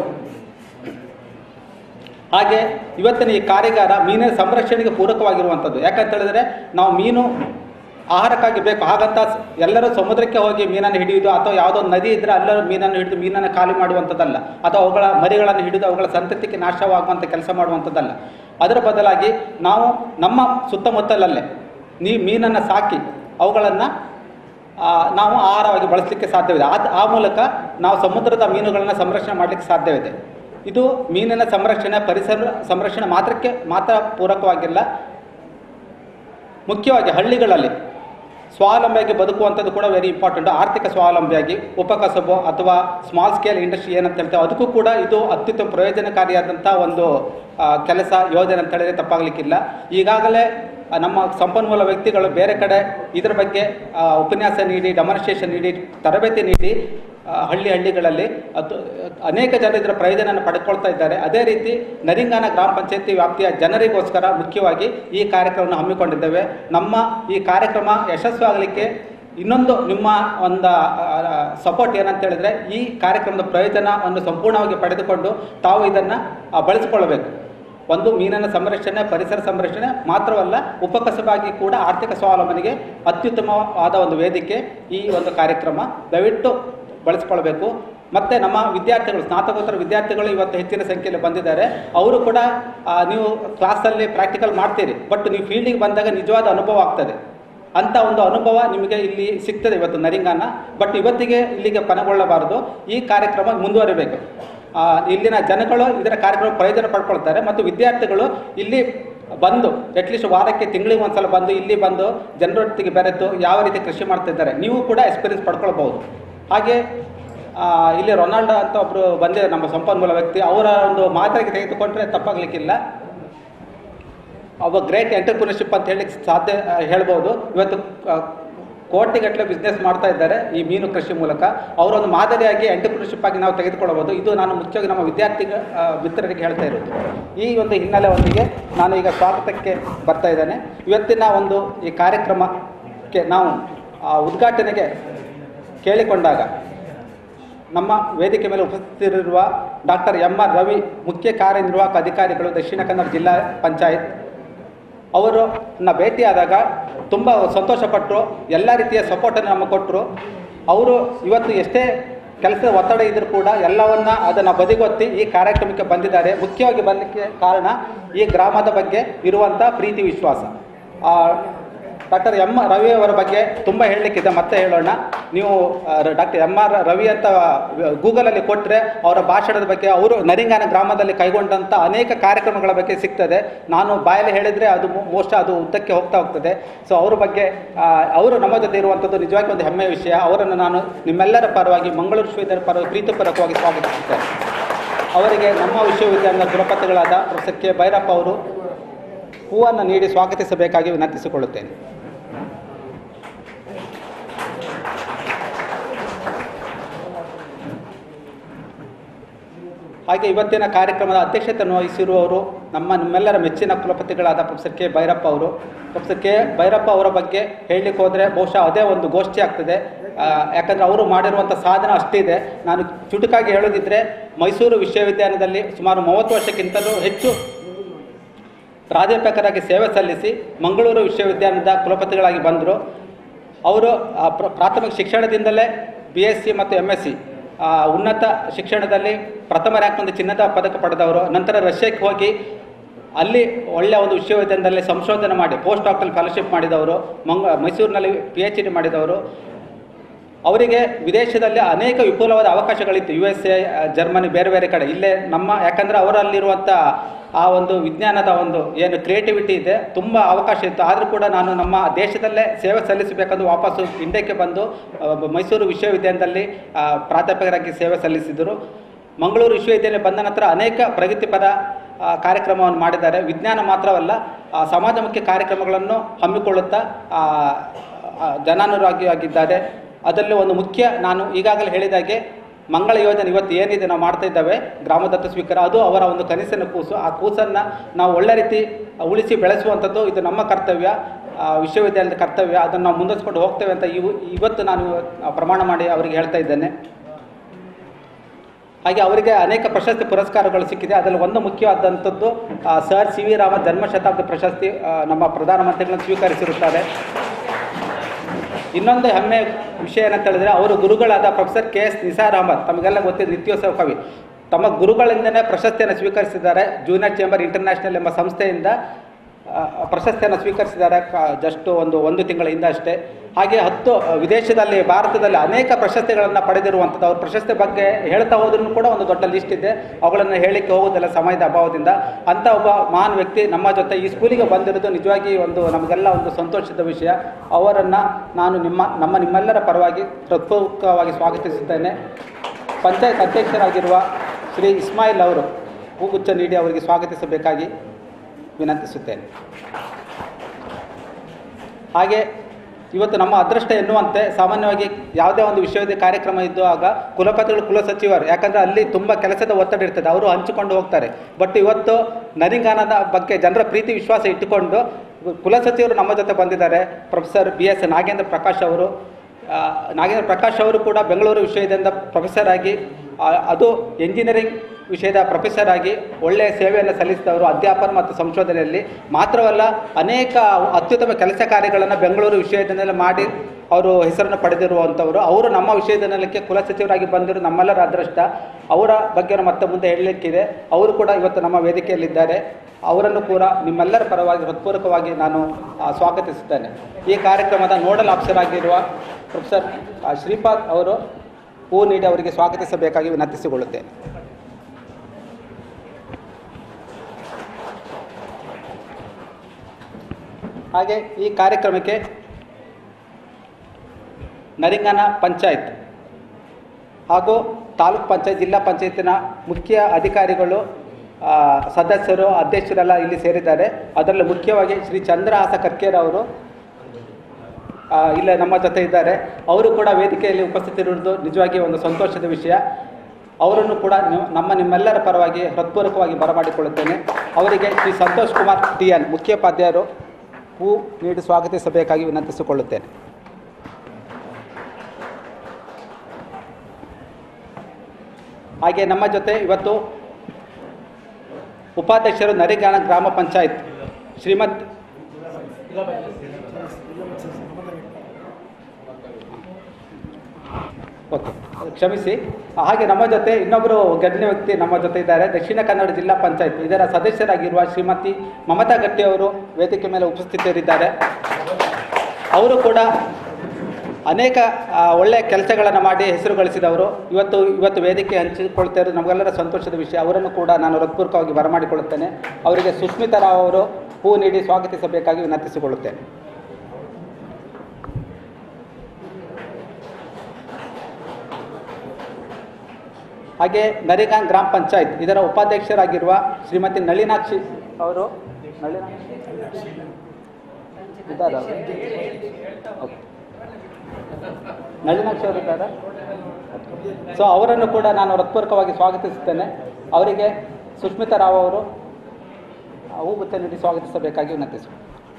ಹಾಗೆ ಇವತ್ತಿನ ಈ ಕಾರ್ಯಾಗಾರ ಮೀನಿನ ಸಂರಕ್ಷಣೆಗೆ ಪೂರಕವಾಗಿರುವಂಥದ್ದು ಯಾಕಂತ ಹೇಳಿದ್ರೆ ನಾವು ಮೀನು ಆಹಾರಕ್ಕಾಗಿ ಬೇಕು ಹಾಗಂತ ಸ್- ಎಲ್ಲರೂ ಸಮುದ್ರಕ್ಕೆ ಹೋಗಿ ಮೀನನ್ನು ಹಿಡಿಯುವುದು ಅಥವಾ ಯಾವುದೋ ಒಂದು ನದಿ ಇದ್ದರೆ ಎಲ್ಲರೂ ಮೀನನ್ನು ಹಿಡಿದು ಮೀನನ್ನು ಖಾಲಿ ಮಾಡುವಂಥದ್ದಲ್ಲ ಅಥವಾ ಅವುಗಳ ಮರಿಗಳನ್ನು ಹಿಡಿದು ಅವುಗಳ ಸಂತತಿಗೆ ನಾಶವಾಗುವಂಥ ಕೆಲಸ ಮಾಡುವಂಥದ್ದಲ್ಲ ಅದರ ಬದಲಾಗಿ ನಾವು ನಮ್ಮ ಸುತ್ತಮುತ್ತಲಲ್ಲೇ ನೀ ಮೀನನ್ನು ಸಾಕಿ ಅವುಗಳನ್ನು ಆ, ನಾವು ಆಹಾರವಾಗಿ ಬಳಸಲಿಕ್ಕೆ ಸಾಧ್ಯವಿದೆ ಆ ಆ ಮೂಲಕ ನಾವು ಸಮುದ್ರದ ಮೀನುಗಳನ್ನು ಸಂರಕ್ಷಣೆ ಮಾಡಲಿಕ್ಕೆ ಸಾಧ್ಯವಿದೆ ಇದು ಮೀನಿನ ಸಂರಕ್ಷಣೆ ಪರಿಸರ ಸಂರಕ್ಷಣೆ ಮಾತ್ರಕ್ಕೆ ಮಾತ್ರ ಪೂರಕವಾಗಿಲ್ಲ ಮುಖ್ಯವಾಗಿ ಹಳ್ಳಿಗಳಲ್ಲಿ ಸ್ವಾವಲಂಬಿಯಾಗಿ ಬದುಕುವಂಥದ್ದು ಕೂಡ ವೆರಿ ಇಂಪಾರ್ಟೆಂಟ್ ಆರ್ಥಿಕ ಸ್ವಾವಲಂಬಿಯಾಗಿ ಉಪಕಸಬು ಅಥವಾ ಸ್ಮಾಲ್ ಸ್ಕೇಲ್ ಇಂಡಸ್ಟ್ರಿ ಏನಂತ ಹೇಳ್ತೇವೆ ಅದಕ್ಕೂ ಕೂಡ ಇದು ಅತ್ಯುತ್ತಮ ಪ್ರಯೋಜನಕಾರಿಯಾದಂಥ ಒಂದು ಆ, ಕೆಲಸ ಯೋಜನೆ ಅಂತ ಹೇಳಿದ್ರೆ ತಪ್ಪಾಗಲಿಕ್ಕಿಲ್ಲ ಈಗಾಗಲೇ ಆ, ನಮ್ಮ ಸಂಪನ್ಮೂಲ ವ್ಯಕ್ತಿಗಳು ಬೇರೆ ಕಡೆ ಇದರ ಬಗ್ಗೆ ಆ, ಉಪನ್ಯಾಸ ನೀಡಿ ಡೆಮಾನ್ಸ್ಟ್ರೇಷನ್ ನೀಡಿ ತರಬೇತಿ ನೀಡಿ ಆ, ಹಳ್ಳಿ ಹಳ್ಳಿಗಳಲ್ಲಿ ಅದು ಅನೇಕ ಜನರು ಇದರ ಪ್ರಯೋಜನ ಪಡ್ಕೊಳ್ತಾ ಇದ್ದಾರೆ ಅದೇ ರೀತಿ ನರಿಂಗಾನ ಗ್ರಾಮ ಪಂಚಾಯತಿ ವ್ಯಾಪ್ತಿಯ ಜನರಿಗೋಸ್ಕರ ಮುಖ್ಯವಾಗಿ ಈ ಕಾರ್ಯಕ್ರಮವನ್ನು ಹಮ್ಮಿಕೊಂಡಿದ್ದೇವೆ ನಮ್ಮ ಈ ಕಾರ್ಯಕ್ರಮ ಯಶಸ್ವಿಯಾಗಲಿಕ್ಕೆ ಇನ್ನೊಂದು ನಿಮ್ಮ ಒಂದು ಸಪೋರ್ಟ್ ಏನಂತ ಹೇಳಿದ್ರೆ ಈ ಕಾರ್ಯಕ್ರಮದ ಪ್ರಯೋಜನವನ್ನು ಸಂಪೂರ್ಣವಾಗಿ ಪಡೆದುಕೊಂಡು ತಾವು ಇದನ್ನು ಬಳಸಿಕೊಳ್ಳಬೇಕು ಒಂದು ಮೀನಿನ ಸಂರಕ್ಷಣೆ ಪರಿಸರ ಸಂರಕ್ಷಣೆ ಮಾತ್ರವಲ್ಲ ಉಪಕಸವಾಗಿ ಕೂಡ ಆರ್ಥಿಕ ಸ್ವಾವಲಂಬನೆಗೆ ಅತ್ಯುತ್ತಮವಾದ ಒಂದು ವೇದಿಕೆ ಈ ಒಂದು ಕಾರ್ಯಕ್ರಮ ದಯವಿಟ್ಟು ಬಳಸ್ಕೊಳ್ಬೇಕು ಮತ್ತು ನಮ್ಮ ವಿದ್ಯಾರ್ಥಿಗಳು ಸ್ನಾತಕೋತ್ತರ ವಿದ್ಯಾರ್ಥಿಗಳು ಇವತ್ತು ಹೆಚ್ಚಿನ ಸಂಖ್ಯೆಯಲ್ಲಿ ಬಂದಿದ್ದಾರೆ ಅವರು ಕೂಡ ಆ, ನೀವು ಕ್ಲಾಸಲ್ಲಿ ಪ್ರಾಕ್ಟಿಕಲ್ ಮಾಡ್ತೀರಿ ಬಟ್ ನೀವು ಫೀಲ್ಡಿಗೆ ಬಂದಾಗ ನಿಜವಾದ ಅನುಭವ ಆಗ್ತದೆ ಅಂಥ ಒಂದು ಅನುಭವ ನಿಮಗೆ ಇಲ್ಲಿ ಸಿಗ್ತದೆ ಇವತ್ತು ನರಿಂಗಾನ ಬಟ್ ಇವತ್ತಿಗೆ ಇಲ್ಲಿಗೆ ಕೊನೆಗೊಳ್ಳಬಾರದು ಈ ಕಾರ್ಯಕ್ರಮ ಮುಂದುವರಿಬೇಕು ಆ, ಇಲ್ಲಿನ ಜನಗಳು ಇದರ ಕಾರ್ಯಕ್ರಮ ಪ್ರಯೋಜನ ಪಡ್ಕೊಳ್ತಾರೆ ಮತ್ತು ವಿದ್ಯಾರ್ಥಿಗಳು ಇಲ್ಲಿ ಬಂದು ಅಟ್ಲೀಸ್ಟ್ ವಾರಕ್ಕೆ ತಿಂಗಳಿಗೆ ಒಂದ್ಸಲ ಬಂದು ಇಲ್ಲಿ ಬಂದು ಜನರೊಟ್ಟಿಗೆ ಬೆರೆತು ಯಾವ ರೀತಿ ಕೃಷಿ ಮಾಡ್ತಾ ಇದ್ದಾರೆ ನೀವು ಕೂಡ ಎಕ್ಸ್ಪೀರಿಯನ್ಸ್ ಪಡ್ಕೊಳ್ಬೋದು ಹಾಗೆ ಆ, ಇಲ್ಲಿ ರೊನಾಲ್ಡೋ ಅಂತ ಒಬ್ಬರು ಬಂದಿದ್ದಾರೆ ನಮ್ಮ ಸಂಪನ್ಮೂಲ ವ್ಯಕ್ತಿ ಅವರ ಒಂದು ಮಾದರಿಗೆ ತೆಗೆದುಕೊಂಡ್ರೆ ತಪ್ಪಾಗಲಿಕ್ಕಿಲ್ಲ ಒಬ್ಬ ಗ್ರೇಟ್ ಎಂಟರ್ಪ್ರಿನರ್ಶಿಪ್ ಅಂತ ಹೇಳಿ ಸಾಧ್ಯ ಆ, ಹೇಳ್ಬೋದು ಇವತ್ತು ಆ, ಕೋಟಿಗಟ್ಟಲೆ ಬಿಸ್ನೆಸ್ ಮಾಡ್ತಾ ಇದ್ದಾರೆ ಈ ಮೀನು ಕೃಷಿ ಮೂಲಕ ಅವರೊಂದು ಮಾದರಿಯಾಗಿ ಎಂಟರ್ಪ್ರಿನರ್ಶಿಪ್ ಆಗಿ ನಾವು ತೆಗೆದುಕೊಳ್ಳಬಹುದು ಇದು ನಾನು ಮುಖ್ಯವಾಗಿ ನಮ್ಮ ವಿದ್ಯಾರ್ಥಿ ಆ, ಮಿತ್ರರಿಗೆ ಹೇಳ್ತಾ ಇರೋದು ಈ ಒಂದು ಹಿನ್ನೆಲೆಯೊಂದಿಗೆ ನಾನು ಈಗ ಸ್ವಾಗತಕ್ಕೆ ಬರ್ತಾ ಇದ್ದೇನೆ ಇವತ್ತಿನ ಒಂದು ಈ ಕಾರ್ಯಕ್ರಮಕ್ಕೆ ನಾವು ಆ, ಉದ್ಘಾಟನೆಗೆ ಕೇಳಿಕೊಂಡಾಗ ನಮ್ಮ ವೇದಿಕೆ ಮೇಲೆ ಉಪಸ್ಥಿತರಿರುವ ಡಾಕ್ಟರ್ ಎಂ ಆರ್ ರವಿ ಮುಖ್ಯ ಕಾರ್ಯನಿರ್ವಾಹಕ ಅಧಿಕಾರಿಗಳು ದಕ್ಷಿಣ ಕನ್ನಡ ಜಿಲ್ಲಾ ಪಂಚಾಯತ್ ಅವರನ್ನ ಭೇಟಿಯಾದಾಗ ತುಂಬ ಸಂತೋಷಪಟ್ಟರು ಎಲ್ಲ ರೀತಿಯ ಸಪೋರ್ಟನ್ನು ನಮಗೆ ಕೊಟ್ಟರು ಅವರು ಇವತ್ತು ಎಷ್ಟೇ ಕೆಲಸದ ಒತ್ತಡ ಇದ್ದರೂ ಕೂಡ ಎಲ್ಲವನ್ನ ಅದನ್ನು ಬದಿಗೊತ್ತಿ ಈ ಕಾರ್ಯಕ್ರಮಕ್ಕೆ ಬಂದಿದ್ದಾರೆ ಮುಖ್ಯವಾಗಿ ಬರಲಿಕ್ಕೆ ಕಾರಣ ಈ ಗ್ರಾಮದ ಬಗ್ಗೆ ಇರುವಂಥ ಪ್ರೀತಿ ವಿಶ್ವಾಸ ಡಾಕ್ಟರ್ ಎಂ ರವಿ ಅವರ ಬಗ್ಗೆ ತುಂಬ ಹೇಳಲಿಕ್ಕಿದೆ ಮತ್ತೆ ಹೇಳೋಣ ನೀವು ಡಾಕ್ಟರ್ ಎಂ ಆರ್ ರವಿ ಅಂತ ಗೂಗಲಲ್ಲಿ ಕೊಟ್ಟರೆ ಅವರ ಭಾಷಣದ ಬಗ್ಗೆ ಅವರು ನರಿಂಗಾನ ಗ್ರಾಮದಲ್ಲಿ ಕೈಗೊಂಡಂಥ ಅನೇಕ ಕಾರ್ಯಕ್ರಮಗಳ ಬಗ್ಗೆ ಸಿಗ್ತದೆ ನಾನು ಬಾಯಲ್ಲಿ ಹೇಳಿದರೆ ಅದು ಮೋಸ್ಟ್ ಅದು ಉದ್ದಕ್ಕೆ ಹೋಗ್ತಾ ಹೋಗ್ತದೆ ಸೊ ಅವ್ರ ಬಗ್ಗೆ ಆ, ಅವರು ನಮ್ಮ ಜೊತೆ ಇರುವಂಥದ್ದು ನಿಜವಾಗಿ ಒಂದು ಹೆಮ್ಮೆಯ ವಿಷಯ ಅವರನ್ನು ನಾನು ನಿಮ್ಮೆಲ್ಲರ ಪರವಾಗಿ ಮಂಗಳೂರು ವಿಶ್ವವಿದ್ಯಾಲಯ ಪರವಾಗಿ ಪ್ರೀತಿಪೂರ್ವಕವಾಗಿ ಸ್ವಾಗತಿಸುತ್ತೇನೆ ಅವರಿಗೆ ನಮ್ಮ ವಿಶ್ವವಿದ್ಯಾಲಯದ ಕುಲಪತಿಗಳಾದ ಪ್ರೊಫೆಸರ್ ಕೆ ಭೈರಪ್ಪ ಅವರು ಹೂವನ್ನು ನೀಡಿ ಸ್ವಾಗತಿಸಬೇಕಾಗಿ ವಿನಂತಿಸಿಕೊಳ್ಳುತ್ತೇನೆ ಹಾಗೆ ಇವತ್ತಿನ ಕಾರ್ಯಕ್ರಮದ ಅಧ್ಯಕ್ಷತೆಯನ್ನು ವಹಿಸಿರುವವರು ನಮ್ಮ ನಿಮ್ಮೆಲ್ಲರ ಮೆಚ್ಚಿನ ಕುಲಪತಿಗಳಾದ ಪ್ರೊಫೆಸರ್ ಕೆ ಭೈರಪ್ಪ ಅವರು ಪ್ರೊಫೆಸರ್ ಕೆ ಭೈರಪ್ಪ ಅವರ ಬಗ್ಗೆ ಹೇಳಲಿಕ್ಕೆ ಹೋದರೆ ಬಹುಶಃ ಅದೇ ಒಂದು ಗೋಷ್ಠಿ ಆಗ್ತದೆ ಆ, ಯಾಕಂದರೆ ಅವರು ಮಾಡಿರುವಂಥ ಸಾಧನೆ ಅಷ್ಟಿದೆ ನಾನು ಚುಟುಕಾಗಿ ಹೇಳೋದಿದ್ರೆ ಮೈಸೂರು ವಿಶ್ವವಿದ್ಯಾಲಯದಲ್ಲಿ ಸುಮಾರು ಮೂವತ್ತು ವರ್ಷಕ್ಕಿಂತಲೂ ಹೆಚ್ಚು ಪ್ರಾಧ್ಯಾಪಕರಾಗಿ ಸೇವೆ ಸಲ್ಲಿಸಿ ಮಂಗಳೂರು ವಿಶ್ವವಿದ್ಯಾಲಯದ ಕುಲಪತಿಗಳಾಗಿ ಬಂದರು ಅವರು ಆ, ಪ್ರ- ಪ್ರಾಥಮಿಕ ಶಿಕ್ಷಣದಿಂದಲೇ ಬಿ ಎಸ್ ಸಿ ಮತ್ತು ಎಮ್ ಎಸ್ ಸಿ ಉನ್ನತ ಶಿಕ್ಷಣದಲ್ಲಿ ಪ್ರಥಮ ರ್ಯಾಂಕ್ನೊಂದು ಚಿನ್ನದ ಪದಕ ಪಡೆದವರು ನಂತರ ರಷ್ಯಾಕ್ಕೆ ಹೋಗಿ ಅಲ್ಲಿ ಒಳ್ಳೆಯ ಒಂದು ವಿಶ್ವವಿದ್ಯಾಲಯದಲ್ಲಿ ಸಂಶೋಧನೆ ಮಾಡಿ ಪೋಸ್ಟ್ ಡಾಕ್ಟರ್ ಫೆಲೋಶಿಪ್ ಮಾಡಿದವರು ಮಂಗ ಮೈಸೂರಿನಲ್ಲಿ ಪಿ ಎಚ್ ಡಿ ಮಾಡಿದವರು ಅವರಿಗೆ ವಿದೇಶದಲ್ಲಿ ಅನೇಕ ವಿಪುಲವಾದ ಅವಕಾಶಗಳಿತ್ತು ಯು ಎಸ್ ಎ ಜರ್ಮನಿ ಬೇರೆ ಬೇರೆ ಕಡೆ ಇಲ್ಲೇ ನಮ್ಮ ಯಾಕಂದರೆ ಅವರಲ್ಲಿರುವಂಥ ಆ ಒಂದು ವಿಜ್ಞಾನದ ಒಂದು ಏನು ಕ್ರಿಯೇಟಿವಿಟಿ ಇದೆ ತುಂಬ ಅವಕಾಶ ಇತ್ತು ಆದರೂ ಕೂಡ ನಾನು ನಮ್ಮ ದೇಶದಲ್ಲೇ ಸೇವೆ ಸಲ್ಲಿಸಬೇಕಂದು ವಾಪಸ್ಸು ಇಂಡಿಯಾಕ್ಕೆ ಬಂದು ಆ, ಮೈಸೂರು ವಿಶ್ವವಿದ್ಯಾಲಯದಲ್ಲಿ ಆ, ಪ್ರಾಧ್ಯಾಪಕರಾಗಿ ಸೇವೆ ಸಲ್ಲಿಸಿದರು ಮಂಗಳೂರು ವಿಶ್ವವಿದ್ಯಾಲಯ ಬಂದ ನಂತರ ಅನೇಕ ಪ್ರಗತಿಪರ ಆ, ಕಾರ್ಯಕ್ರಮವನ್ನು ಮಾಡಿದ್ದಾರೆ ವಿಜ್ಞಾನ ಮಾತ್ರವಲ್ಲ ಆ, ಸಮಾಜಮುಖಿ ಕಾರ್ಯಕ್ರಮಗಳನ್ನು ಹಮ್ಮಿಕೊಳ್ಳುತ್ತಾ ಆ, ಆ, ಜನಾನುರಾಗಿಯಾಗಿದ್ದಾರೆ ಅದರಲ್ಲಿ ಒಂದು ಮುಖ್ಯ ನಾನು ಈಗಾಗಲೇ ಹೇಳಿದಾಗೆ ಮಂಗಳ ಯೋಜನೆ ಇವತ್ತು ಏನಿದೆ ನಾವು ಮಾಡ್ತಾ ಇದ್ದಾವೆ ಗ್ರಾಮದತ್ತ ಸ್ವೀಕಾರ ಅದು ಅವರ ಒಂದು ಕನಸಿನ ಕೂಸು ಆ ಕೂಸನ್ನು ನಾವು ಒಳ್ಳೆ ರೀತಿ ಉಳಿಸಿ ಬೆಳೆಸುವಂಥದ್ದು ಇದು ನಮ್ಮ ಕರ್ತವ್ಯ ಆ, ವಿಶ್ವವಿದ್ಯಾಲಯದ ಕರ್ತವ್ಯ ಅದನ್ನು ನಾವು ಮುಂದುವರಿಸ್ಕೊಂಡು ಹೋಗ್ತೇವೆ ಅಂತ ಇವು ಇವತ್ತು ನಾನು ಆ, ಪ್ರಮಾಣ ಮಾಡಿ ಅವರಿಗೆ ಹೇಳ್ತಾ ಇದ್ದೇನೆ ಹಾಗೆ ಅವರಿಗೆ ಅನೇಕ ಪ್ರಶಸ್ತಿ ಪುರಸ್ಕಾರಗಳು ಸಿಕ್ಕಿದೆ ಅದರಲ್ಲಿ ಒಂದು ಮುಖ್ಯವಾದಂಥದ್ದು ಆ, ಸರ್ ಸಿ ವಿ ರಾಮ ಜನ್ಮ ಶತಾಬ್ದಿ ಪ್ರಶಸ್ತಿ ಆ, ನಮ್ಮ ಪ್ರಧಾನಮಂತ್ರಿಗಳನ್ನು ಸ್ವೀಕರಿಸಿರುತ್ತಾರೆ ಇನ್ನೊಂದು ಹೆಮ್ಮೆ ವಿಷಯ ಏನಂತ ಹೇಳಿದ್ರೆ ಅವರು ಗುರುಗಳಾದ professor K S Nisar Ahmed ತಮಗೆಲ್ಲ ಗೊತ್ತಿದೆ ನಿತ್ಯೋತ್ಸವ ಕವಿ ತಮ್ಮ ಗುರುಗಳಿಂದನೇ ಪ್ರಶಸ್ತಿಯನ್ನು ಸ್ವೀಕರಿಸಿದ್ದಾರೆ ಜೂನಿಯರ್ ಚೇಂಬರ್ ಇಂಟರ್ನ್ಯಾಷನಲ್ ಎಂಬ ಸಂಸ್ಥೆಯಿಂದ ಆ, ಪ್ರಶಸ್ತಿಯನ್ನು ಸ್ವೀಕರಿಸಿದ್ದಾರೆ ಜಸ್ಟ್ ಒಂದು ಒಂದು ತಿಂಗಳ ಹಿಂದೆ ಅಷ್ಟೇ ಹಾಗೆ ಹತ್ತು ಆ, ವಿದೇಶದಲ್ಲಿ ಭಾರತದಲ್ಲಿ ಅನೇಕ ಪ್ರಶಸ್ತಿಗಳನ್ನು ಪಡೆದಿರುವಂಥದ್ದು ಅವ್ರ ಪ್ರಶಸ್ತಿ ಬಗ್ಗೆ ಹೇಳ್ತಾ ಹೋದ್ರೂ ಕೂಡ ಒಂದು ದೊಡ್ಡ ಲಿಸ್ಟ್ ಇದೆ ಅವುಗಳನ್ನು ಹೇಳಿಕ್ಕೆ ಹೋಗೋದಿಲ್ಲ ಸಮಯದ ಅಭಾವದಿಂದ ಅಂಥ ಒಬ್ಬ ಮಹಾನ್ ವ್ಯಕ್ತಿ ನಮ್ಮ ಜೊತೆ ಈ ಸ್ಕೂಲಿಗೆ ಬಂದಿರೋದು ನಿಜವಾಗಿ ಒಂದು ನಮಗೆಲ್ಲ ಒಂದು ಸಂತೋಷದ ವಿಷಯ ಅವರನ್ನು ನಾನು ನಿಮ್ಮ ನಮ್ಮ ನಿಮ್ಮೆಲ್ಲರ ಪರವಾಗಿ ಹೃತ್ಪೂರ್ವಕವಾಗಿ ಸ್ವಾಗತಿಸುತ್ತೇನೆ ಪಂಚಾಯತ್ ಅಧ್ಯಕ್ಷರಾಗಿರುವ ಶ್ರೀ ಇಸ್ಮಾಯಿಲ್ ಅವರು ಹೂಗುಚ್ಛ ನೀಡಿ ಅವರಿಗೆ ಸ್ವಾಗತಿಸಬೇಕಾಗಿ ವಿನಂತಿಸುತ್ತೇನೆ ಹಾಗೆ ಇವತ್ತು ನಮ್ಮ ಅದೃಷ್ಟ ಎನ್ನುವಂತೆ ಸಾಮಾನ್ಯವಾಗಿ ಯಾವುದೇ ಒಂದು ವಿಶ್ವವಿದ್ಯಾಲಯ ಕಾರ್ಯಕ್ರಮ ಇದ್ದಾಗ ಕುಲಪತಿಗಳು ಕುಲಸಚಿವರು ಯಾಕಂದರೆ ಅಲ್ಲಿ ತುಂಬ ಕೆಲಸದ ಒತ್ತಡ ಇರ್ತದೆ ಅವರು ಹಂಚಿಕೊಂಡು ಹೋಗ್ತಾರೆ ಬಟ್ ಇವತ್ತು ನರಿಂಗಾನದ ಬಗ್ಗೆ ಜನರ ಪ್ರೀತಿ ವಿಶ್ವಾಸ ಇಟ್ಟುಕೊಂಡು ಕುಲಸಚಿವರು ನಮ್ಮ ಜೊತೆ ಬಂದಿದ್ದಾರೆ professor B S Nagendra Prakash ಅವರು ಆ, ನಾಗೇಂದ್ರ ಪ್ರಕಾಶ್ ಅವರು ಕೂಡ ಬೆಂಗಳೂರು ವಿಶ್ವವಿದ್ಯಾಲಯದ ಪ್ರೊಫೆಸರ್ ಆಗಿ ಆ, ಅದು ಎಂಜಿನಿಯರಿಂಗ್ ವಿಷಯದ ಪ್ರೊಫೆಸರ್ ಆಗಿ ಒಳ್ಳೆಯ ಸೇವೆಯನ್ನು ಸಲ್ಲಿಸಿದವರು ಅಧ್ಯಾಪನ ಮತ್ತು ಸಂಶೋಧನೆಯಲ್ಲಿ ಮಾತ್ರವಲ್ಲ ಅನೇಕ ಅತ್ಯುತ್ತಮ ಕೆಲಸ ಕಾರ್ಯಗಳನ್ನು ಬೆಂಗಳೂರು ವಿಶ್ವವಿದ್ಯಾಲಯದಲ್ಲಿ ಮಾಡಿ ಅವರು ಹೆಸರನ್ನು ಪಡೆದಿರುವಂಥವರು ಅವರು ನಮ್ಮ ವಿಶ್ವವಿದ್ಯಾಲಯಕ್ಕೆ ಕುಲಸಚಿವರಾಗಿ ಬಂದಿರೋ ನಮ್ಮೆಲ್ಲರ ಅದೃಷ್ಟ ಅವರ ಬಗ್ಗೆ ಮತ್ತೆ ಮುಂದೆ ಹೇಳಲಿಕ್ಕಿದೆ ಅವರು ಕೂಡ ಇವತ್ತು ನಮ್ಮ ವೇದಿಕೆಯಲ್ಲಿದ್ದಾರೆ ಅವರನ್ನು ಕೂಡ ನಿಮ್ಮೆಲ್ಲರ ಪರವಾಗಿ ಹೃತ್ಪೂರ್ವಕವಾಗಿ ನಾನು ಆ, ಸ್ವಾಗತಿಸುತ್ತೇನೆ ಈ ಕಾರ್ಯಕ್ರಮದ ನೋಡಲ್ ಆಫೀಸರ್ ಆಗಿರುವ ಪ್ರೊಫೆಸರ್ ಆ, ಶ್ರೀಪಾದ್ ಅವರು ಹೂ ನೀಡಿ ಅವರಿಗೆ ಸ್ವಾಗತಿಸಬೇಕಾಗಿ ವಿನಂತಿಸಿಕೊಳ್ಳುತ್ತೇನೆ ಹಾಗೆ ಈ ಕಾರ್ಯಕ್ರಮಕ್ಕೆ ನರಿಂಗನ ಪಂಚಾಯತ್ ಹಾಗೂ ತಾಲೂಕ್ ಪಂಚಾಯತ್ ಜಿಲ್ಲಾ ಪಂಚಾಯತಿನ ಮುಖ್ಯ ಅಧಿಕಾರಿಗಳು ಆ, ಸದಸ್ಯರು ಅಧ್ಯಕ್ಷರೆಲ್ಲ ಇಲ್ಲಿ ಸೇರಿದ್ದಾರೆ ಅದರಲ್ಲಿ ಮುಖ್ಯವಾಗಿ ಶ್ರೀ ಚಂದ್ರಹಾಸ ಕರ್ಕೇರ್ ಅವರು ಆ, ಇಲ್ಲೇ ನಮ್ಮ ಜೊತೆ ಇದ್ದಾರೆ ಅವರು ಕೂಡ ವೇದಿಕೆಯಲ್ಲಿ ಉಪಸ್ಥಿತರಿರುವುದು ನಿಜವಾಗಿ ಒಂದು ಸಂತೋಷದ ವಿಷಯ ಅವರನ್ನು ಕೂಡ ನೀವು- ನಮ್ಮ ನಿಮ್ಮೆಲ್ಲರ ಪರವಾಗಿ ಹೃತ್ಪೂರ್ವಕವಾಗಿ ಬರಮಾಡಿಕೊಳ್ಳುತ್ತೇನೆ ಅವರಿಗೆ ಶ್ರೀ ಸಂತೋಷ್ ಕುಮಾರ್ ಟಿ ಎನ್ ಮುಖ್ಯೋಪಾಧ್ಯಾಯರು ಹೂ ನೀಡಿ ಸ್ವಾಗತಿಸಬೇಕಾಗಿ ವಿನಂತಿಸಿಕೊಳ್ಳುತ್ತೇನೆ ಹಾಗೆ ನಮ್ಮ ಜೊತೆ ಇವತ್ತು ಉಪಾಧ್ಯಕ್ಷರು ನರಿಗಾಣ ಗ್ರಾಮ ಪಂಚಾಯತ್ ಶ್ರೀಮತ್ ಓಕೆ ಕ್ಷಮಿಸಿ ಹಾಗೆ ನಮ್ಮ ಜೊತೆ ಇನ್ನೊಬ್ಬರು ಗಣ್ಯ ವ್ಯಕ್ತಿ ನಮ್ಮ ಜೊತೆ ಇದ್ದಾರೆ ದಕ್ಷಿಣ ಕನ್ನಡ ಜಿಲ್ಲಾ ಪಂಚಾಯತ್ ಇದರ ಸದಸ್ಯರಾಗಿರುವ ಶ್ರೀಮತಿ ಮಮತಾ ಗಟ್ಟಿ ಅವರು ವೇದಿಕೆ ಮೇಲೆ ಉಪಸ್ಥಿತರಿದ್ದಾರೆ ಅವರು ಕೂಡ ಅನೇಕ ಆ, ಒಳ್ಳೆಯ ಕೆಲಸಗಳನ್ನು ಮಾಡಿ ಹೆಸರು ಗಳಿಸಿದವರು ಇವತ್ತು ಇವತ್ತು ವೇದಿಕೆ ಹಂಚಿಕೊಳ್ತಾ ಇರೋದು ನಮಗೆಲ್ಲರ ಸಂತೋಷದ ವಿಷಯ ಅವರನ್ನು ಕೂಡ ನಾನು ಹೃತ್ಪೂರ್ವಕವಾಗಿ ಬರಮಾಡಿಕೊಳ್ಳುತ್ತೇನೆ ಅವರಿಗೆ ಸುಸ್ಮಿತಾ ರಾವ್ ಅವರು ಹೂ ನೀಡಿ ಸ್ವಾಗತಿಸಬೇಕಾಗಿ ವಿನಂತಿಸಿಕೊಳ್ಳುತ್ತೇನೆ ಹಾಗೆ ನರಿಗಾಂವ್ ಗ್ರಾಮ ಪಂಚಾಯತ್ ಇದರ ಉಪಾಧ್ಯಕ್ಷರಾಗಿರುವ ಶ್ರೀಮತಿ ನಳಿನಾಕ್ಷಿ ಅವರು ನಳಿನಾಕ್ಷಿ ಇದ್ದಾರಾ ಅವರು? ಓಕೆ. ನಳಿನಾಕ್ಷಿ ಅವರು ಇದ್ದಾರಾ ಸೊ ಅವರನ್ನು ಕೂಡ ನಾನು ಹೃತ್ಪೂರ್ವಕವಾಗಿ ಸ್ವಾಗತಿಸುತ್ತೇನೆ ಅವರಿಗೆ ಸುಷ್ಮಿತಾ ರಾವ್ ಅವರು ಆ, ಹೂಗುಚ್ಚ ನೀಡಿ ಸ್ವಾಗತಿಸಬೇಕಾಗಿ ವಿನಂತಿಸಿ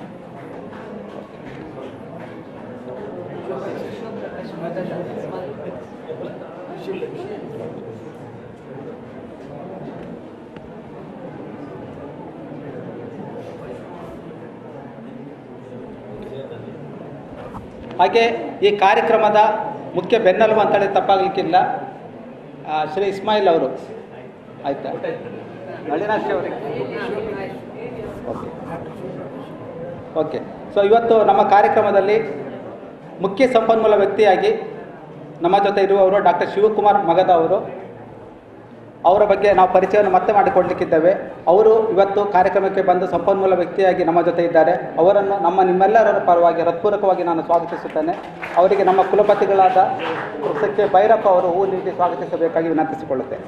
ಹಾಗೆ ಈ ಕಾರ್ಯಕ್ರಮದ ಮುಖ್ಯ ಬೆನ್ನೆಲುಬು ಅಂತೇಳಿ ತಪ್ಪಾಗಲಿಕ್ಕಿಲ್ಲ ಆ, ಶ್ರೀ ಇಸ್ಮಾಯಿಲ್ ಅವರು ಆಯ್ತಾ ನಳಿನಾಕ್ಷಿ ಅವರಿಗೆ ಓಕೆ ಓಕೆ ಸೊ ಇವತ್ತು ನಮ್ಮ ಕಾರ್ಯಕ್ರಮದಲ್ಲಿ ಮುಖ್ಯ ಸಂಪನ್ಮೂಲ ವ್ಯಕ್ತಿಯಾಗಿ ನಮ್ಮ ಜೊತೆ ಇರುವವರು ಡಾಕ್ಟರ್ ಶಿವಕುಮಾರ್ ಮಗದ ಅವರು ಅವರ ಬಗ್ಗೆ ನಾವು ಪರಿಚಯವನ್ನು ಮತ್ತೆ ಮಾಡಿಕೊಡ್ಲಿಕ್ಕಿದ್ದೇವೆ ಅವರು ಇವತ್ತು ಕಾರ್ಯಕ್ರಮಕ್ಕೆ ಬಂದು ಸಂಪನ್ಮೂಲ ವ್ಯಕ್ತಿಯಾಗಿ ನಮ್ಮ ಜೊತೆ ಇದ್ದಾರೆ ಅವರನ್ನು ನಮ್ಮ ನಿಮ್ಮೆಲ್ಲರ ಪರವಾಗಿ ಹೃತ್ಪೂರ್ವಕವಾಗಿ ನಾನು ಸ್ವಾಗತಿಸುತ್ತೇನೆ ಅವರಿಗೆ ನಮ್ಮ ಕುಲಪತಿಗಳಾದ ಪ್ರೊಫೆಸರ್ ಕೆ ಭೈರಪ್ಪ ಅವರು ಹೂ ನೀಡಿ ಸ್ವಾಗತಿಸಬೇಕಾಗಿ ವಿನಂತಿಸಿಕೊಳ್ಳುತ್ತೇನೆ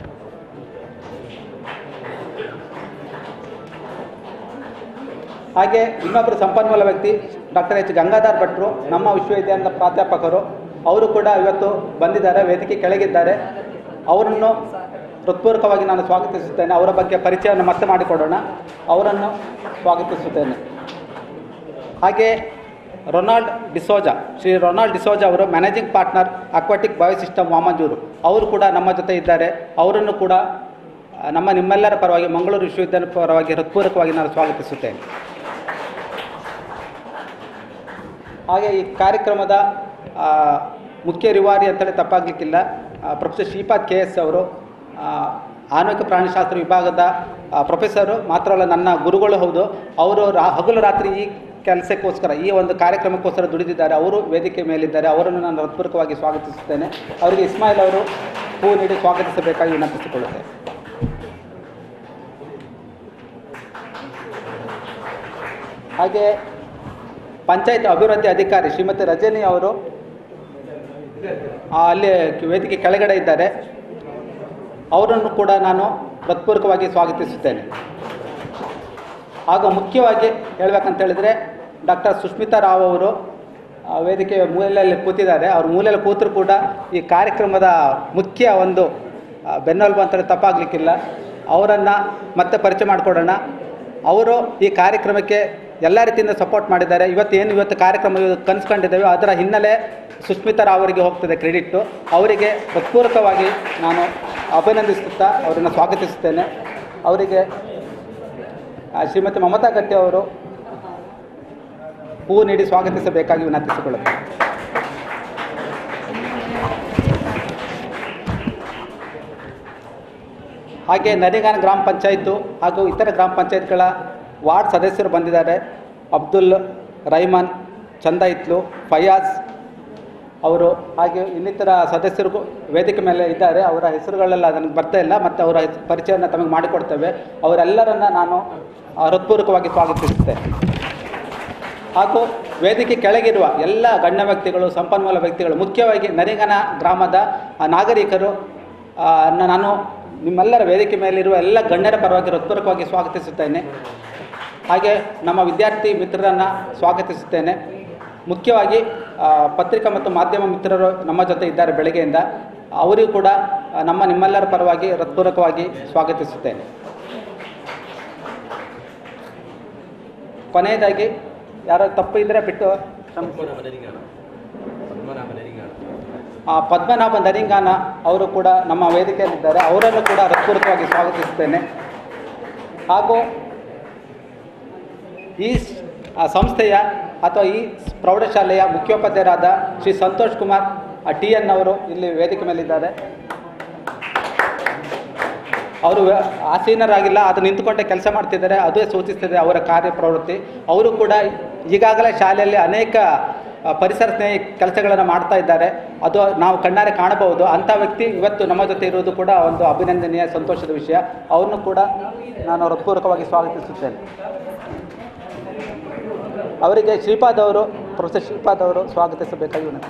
ಹಾಗೆ ಇನ್ನೊಬ್ಬರು ಸಂಪನ್ಮೂಲ ವ್ಯಕ್ತಿ ಡಾಕ್ಟರ್ ಎಚ್ ಗಂಗಾಧರ್ ಭಟ್ರು ನಮ್ಮ ವಿಶ್ವವಿದ್ಯಾಲಯದ ಪ್ರಾಧ್ಯಾಪಕರು ಅವರು ಕೂಡ ಇವತ್ತು ಬಂದಿದ್ದಾರೆ ವೇದಿಕೆ ಕೆಳಗಿದ್ದಾರೆ ಅವರನ್ನು ಹೃತ್ಪೂರ್ವಕವಾಗಿ ನಾನು ಸ್ವಾಗತಿಸುತ್ತೇನೆ ಅವರ ಬಗ್ಗೆ ಪರಿಚಯವನ್ನು ಮತ್ತೆ ಮಾಡಿಕೊಡೋಣ ಅವರನ್ನು ಸ್ವಾಗತಿಸುತ್ತೇನೆ ಹಾಗೆ Ronald D'Souza Shri Ronald D'Souza ಅವರು managing partner aquatic bio system Vamanjoor ಅವರು ಕೂಡ ನಮ್ಮ ಜೊತೆ ಇದ್ದಾರೆ ಅವರನ್ನು ಕೂಡ ಆ, ನಮ್ಮ ನಿಮ್ಮೆಲ್ಲರ ಪರವಾಗಿ ಮಂಗಳೂರು ವಿಶ್ವವಿದ್ಯಾಲಯ ಪರವಾಗಿ ಹೃತ್ಪೂರ್ವಕವಾಗಿ ನಾನು ಸ್ವಾಗತಿಸುತ್ತೇನೆ ಹಾಗೆ ಈ ಕಾರ್ಯಕ್ರಮದ ಆ, ಮುಖ್ಯ ರಿವಾರಿ ಅಂತೇಳಿ ತಪ್ಪಾಗಲಿಕ್ಕಿಲ್ಲ ಪ್ರೊಫೆಸರ್ ಶ್ರೀಪಾದ್ ಕೆ ಎಸ್ ಅವರು ಆ, ಆನ್ವಿಕ ಪ್ರಾಣಿಶಾಸ್ತ್ರ ವಿಭಾಗದ ಆ, ಪ್ರೊಫೆಸರು ಮಾತ್ರ ಅಲ್ಲ ನನ್ನ ಗುರುಗಳು ಹೌದು ಅವರು ರಾ ಹಗಲು ರಾತ್ರಿ ಈ ಕೆಲಸಕ್ಕೋಸ್ಕರ ಈ ಒಂದು ಕಾರ್ಯಕ್ರಮಕ್ಕೋಸ್ಕರ ದುಡಿದಿದ್ದಾರೆ ಅವರು ವೇದಿಕೆ ಮೇಲಿದ್ದಾರೆ ಅವರನ್ನು ನಾನು ಹೃತ್ಪೂರ್ವಕವಾಗಿ ಸ್ವಾಗತಿಸುತ್ತೇನೆ ಅವರಿಗೆ ಇಸ್ಮಾಯಿಲ್ ಅವರು ಹೂ ನೀಡಿ ಸ್ವಾಗತಿಸಬೇಕಾಗಿ ವಿನಂತಿಸಿಕೊಳ್ಳುತ್ತೇನೆ ಹಾಗೆ ಪಂಚಾಯತ್ ಅಭಿವೃದ್ಧಿ ಅಧಿಕಾರಿ ಶ್ರೀಮತಿ ರಜನಿ ಅವರು ಆ, ಅಲ್ಲಿ ವೇದಿಕೆ ಕೆಳಗಡೆ ಇದ್ದಾರೆ ಅವರನ್ನು ಕೂಡ ನಾನು ಹೃತ್ಪೂರ್ವಕವಾಗಿ ಸ್ವಾಗತಿಸುತ್ತೇನೆ ಹಾಗೂ ಮುಖ್ಯವಾಗಿ ಹೇಳ್ಬೇಕಂತ ಹೇಳಿದರೆ ಡಾಕ್ಟರ್ ಸುಷ್ಮಿತಾ ರಾವ್ ಅವರು ಆ, ವೇದಿಕೆಯ ಮೂಲೆಯಲ್ಲಿ ಕೂತಿದ್ದಾರೆ ಅವ್ರ ಮೂಲೆಯಲ್ಲಿ ಕೂತರು ಕೂಡ ಈ ಕಾರ್ಯಕ್ರಮದ ಮುಖ್ಯ ಒಂದು ಆ, ಬೆನ್ನೆಲುಬು ಅಂತೇಳಿ ತಪ್ಪಾಗಲಿಕ್ಕಿಲ್ಲ ಅವರನ್ನು ಮತ್ತೆ ಪರಿಚಯ ಮಾಡಿಕೊಡೋಣ ಅವರು ಈ ಕಾರ್ಯಕ್ರಮಕ್ಕೆ ಎಲ್ಲ ರೀತಿಯಿಂದ ಸಪೋರ್ಟ್ ಮಾಡಿದ್ದಾರೆ ಇವತ್ತು ಏನು ಇವತ್ತು ಕಾರ್ಯಕ್ರಮ ಇವತ್ತು ಕನ್ಸ್ಕೊಂಡಿದ್ದೇವೆ ಅದರ ಹಿನ್ನೆಲೆ ಸುಷ್ಮಿತಾ ರಾವ್ ಅವರಿಗೆ ಹೋಗ್ತದೆ ಕ್ರೆಡಿಟ್ಟು ಅವರಿಗೆ ಹೃತ್ಪೂರ್ವಕವಾಗಿ ನಾನು ಅಭಿನಂದಿಸುತ್ತಾ ಅವರನ್ನು ಸ್ವಾಗತಿಸುತ್ತೇನೆ ಅವರಿಗೆ ಆ, ಶ್ರೀಮತಿ ಮಮತಾ ಗಟ್ಟಿ ಅವರು ಹೂ ನೀಡಿ ಸ್ವಾಗತಿಸಬೇಕಾಗಿ ವಿನಂತಿಸಿಕೊಳ್ಳುತ್ತೇನೆ ಹಾಗೆ ನರಿಗಾನ ಗ್ರಾಮ ಪಂಚಾಯತು ಹಾಗೂ ಇತರ ಗ್ರಾಮ ಪಂಚಾಯತ್ಗಳ ವಾರ್ಡ್ ಸದಸ್ಯರು ಬಂದಿದ್ದಾರೆ ಅಬ್ದುಲ್ ರೈಮಾನ್ ಚಂದ ಇತ್ಲು ಫಯಾಜ್ ಅವರು ಹಾಗೆ ಇನ್ನಿತರ ಸದಸ್ಯರು ವೇದಿಕೆ ಮೇಲೆ ಇದ್ದಾರೆ ಅವರ ಹೆಸರುಗಳೆಲ್ಲ ನನಗೆ ಬರ್ತಾ ಇಲ್ಲ ಮತ್ತು ಅವರ ಹೆಸ್- ಪರಿಚಯವನ್ನು ತಮಗೆ ಮಾಡಿಕೊಡ್ತೇವೆ ಅವರೆಲ್ಲರನ್ನ ನಾನು ಆ, ಹೃತ್ಪೂರ್ವಕವಾಗಿ ಸ್ವಾಗತಿಸುತ್ತೇನೆ ಹಾಗೂ ವೇದಿಕೆ ಕೆಳಗಿರುವ ಎಲ್ಲ ಗಣ್ಯ ವ್ಯಕ್ತಿಗಳು ಸಂಪನ್ಮೂಲ ವ್ಯಕ್ತಿಗಳು ಮುಖ್ಯವಾಗಿ ನರಿಗನ ಗ್ರಾಮದ ಆ, ನಾಗರಿಕರು ಆ, ನ- ನಾನು ನಿಮ್ಮೆಲ್ಲರ ವೇದಿಕೆ ಮೇಲಿರುವ ಎಲ್ಲ ಗಣ್ಯರ ಪರವಾಗಿ ಹೃತ್ಪೂರ್ವಕವಾಗಿ ಸ್ವಾಗತಿಸುತ್ತೇನೆ ಹಾಗೆ ನಮ್ಮ ವಿದ್ಯಾರ್ಥಿ ಮಿತ್ರರನ್ನು ಸ್ವಾಗತಿಸುತ್ತೇನೆ ಮುಖ್ಯವಾಗಿ ಆ, ಪತ್ರಿಕಾ ಮತ್ತು ಮಾಧ್ಯಮ ಮಿತ್ರರು ನಮ್ಮ ಜೊತೆ ಇದ್ದಾರೆ ಬೆಳಗ್ಗೆಯಿಂದ ಅವರಿಗೂ ಕೂಡ ಆ, ನಮ್ಮ ನಿಮ್ಮೆಲ್ಲರ ಪರವಾಗಿ ಹೃತ್ಪೂರ್ವಕವಾಗಿ ಸ್ವಾಗತಿಸುತ್ತೇನೆ ಕೊನೆಯದಾಗಿ ಯಾರೋ ತಪ್ಪು ಇದ್ದರೆ ಬಿಟ್ಟು ಆ, ಪದ್ಮನಾಭ ನರಿಂಗಾನ ಅವರು ಕೂಡ ನಮ್ಮ ವೇದಿಕೆಯಲ್ಲಿದ್ದಾರೆ ಅವರನ್ನು ಕೂಡ ಹೃತ್ಪೂರ್ವಕವಾಗಿ ಸ್ವಾಗತಿಸುತ್ತೇನೆ ಹಾಗೂ ಈ ಸ್- ಆ, ಸಂಸ್ಥೆಯ ಅಥವಾ ಈ ಸ್- ಪ್ರೌಢಶಾಲೆಯ ಮುಖ್ಯೋಪಾಧ್ಯಾಯರಾದ ಶ್ರೀ ಸಂತೋಷ್ ಕುಮಾರ್ ಟಿ ಎನ್ ಅವರು ಇಲ್ಲಿ ವೇದಿಕೆ ಮೇಲಿದ್ದಾರೆ ಅವರು ವ್ಯ- ಆಸೀನರಾಗಿಲ್ಲ ಅದು ನಿಂತುಕೊಂಡೇ ಕೆಲಸ ಮಾಡ್ತಿದ್ದಾರೆ ಅದೇ ಸೂಚಿಸ್ತದೆ ಅವರ ಕಾರ್ಯಪ್ರವೃತ್ತಿ ಅವರು ಕೂಡ ಈಗಾಗಲೇ ಶಾಲೆಯಲ್ಲಿ ಅನೇಕ ಆ, ಪರಿಸರ ಸ್ನೇಹಿ ಕೆಲಸಗಳನ್ನು ಮಾಡ್ತಾ ಇದ್ದಾರೆ ಅದು ನಾವು ಕಣ್ಣಾರೆ ಕಾಣಬಹುದು ಅಂಥ ವ್ಯಕ್ತಿ ಇವತ್ತು ನಮ್ಮ ಜೊತೆ ಇರುವುದು ಕೂಡ ಒಂದು ಅಭಿನಂದನೀಯ ಸಂತೋಷದ ವಿಷಯ ಅವ್ರನ್ನು ಕೂಡ ನಾನು ಹೃತ್ಪೂರ್ವಕವಾಗಿ ಸ್ವಾಗತಿಸುತ್ತೇನೆ ಅವರಿಗೆ ಶ್ರೀಪಾದ್ ಅವರು ಪ್ರೊಫೆಸರ್ ಶ್ರೀಪಾದ್ ಅವರು ಸ್ವಾಗತಿಸಬೇಕಾಗಿ ವಿನಂತಿ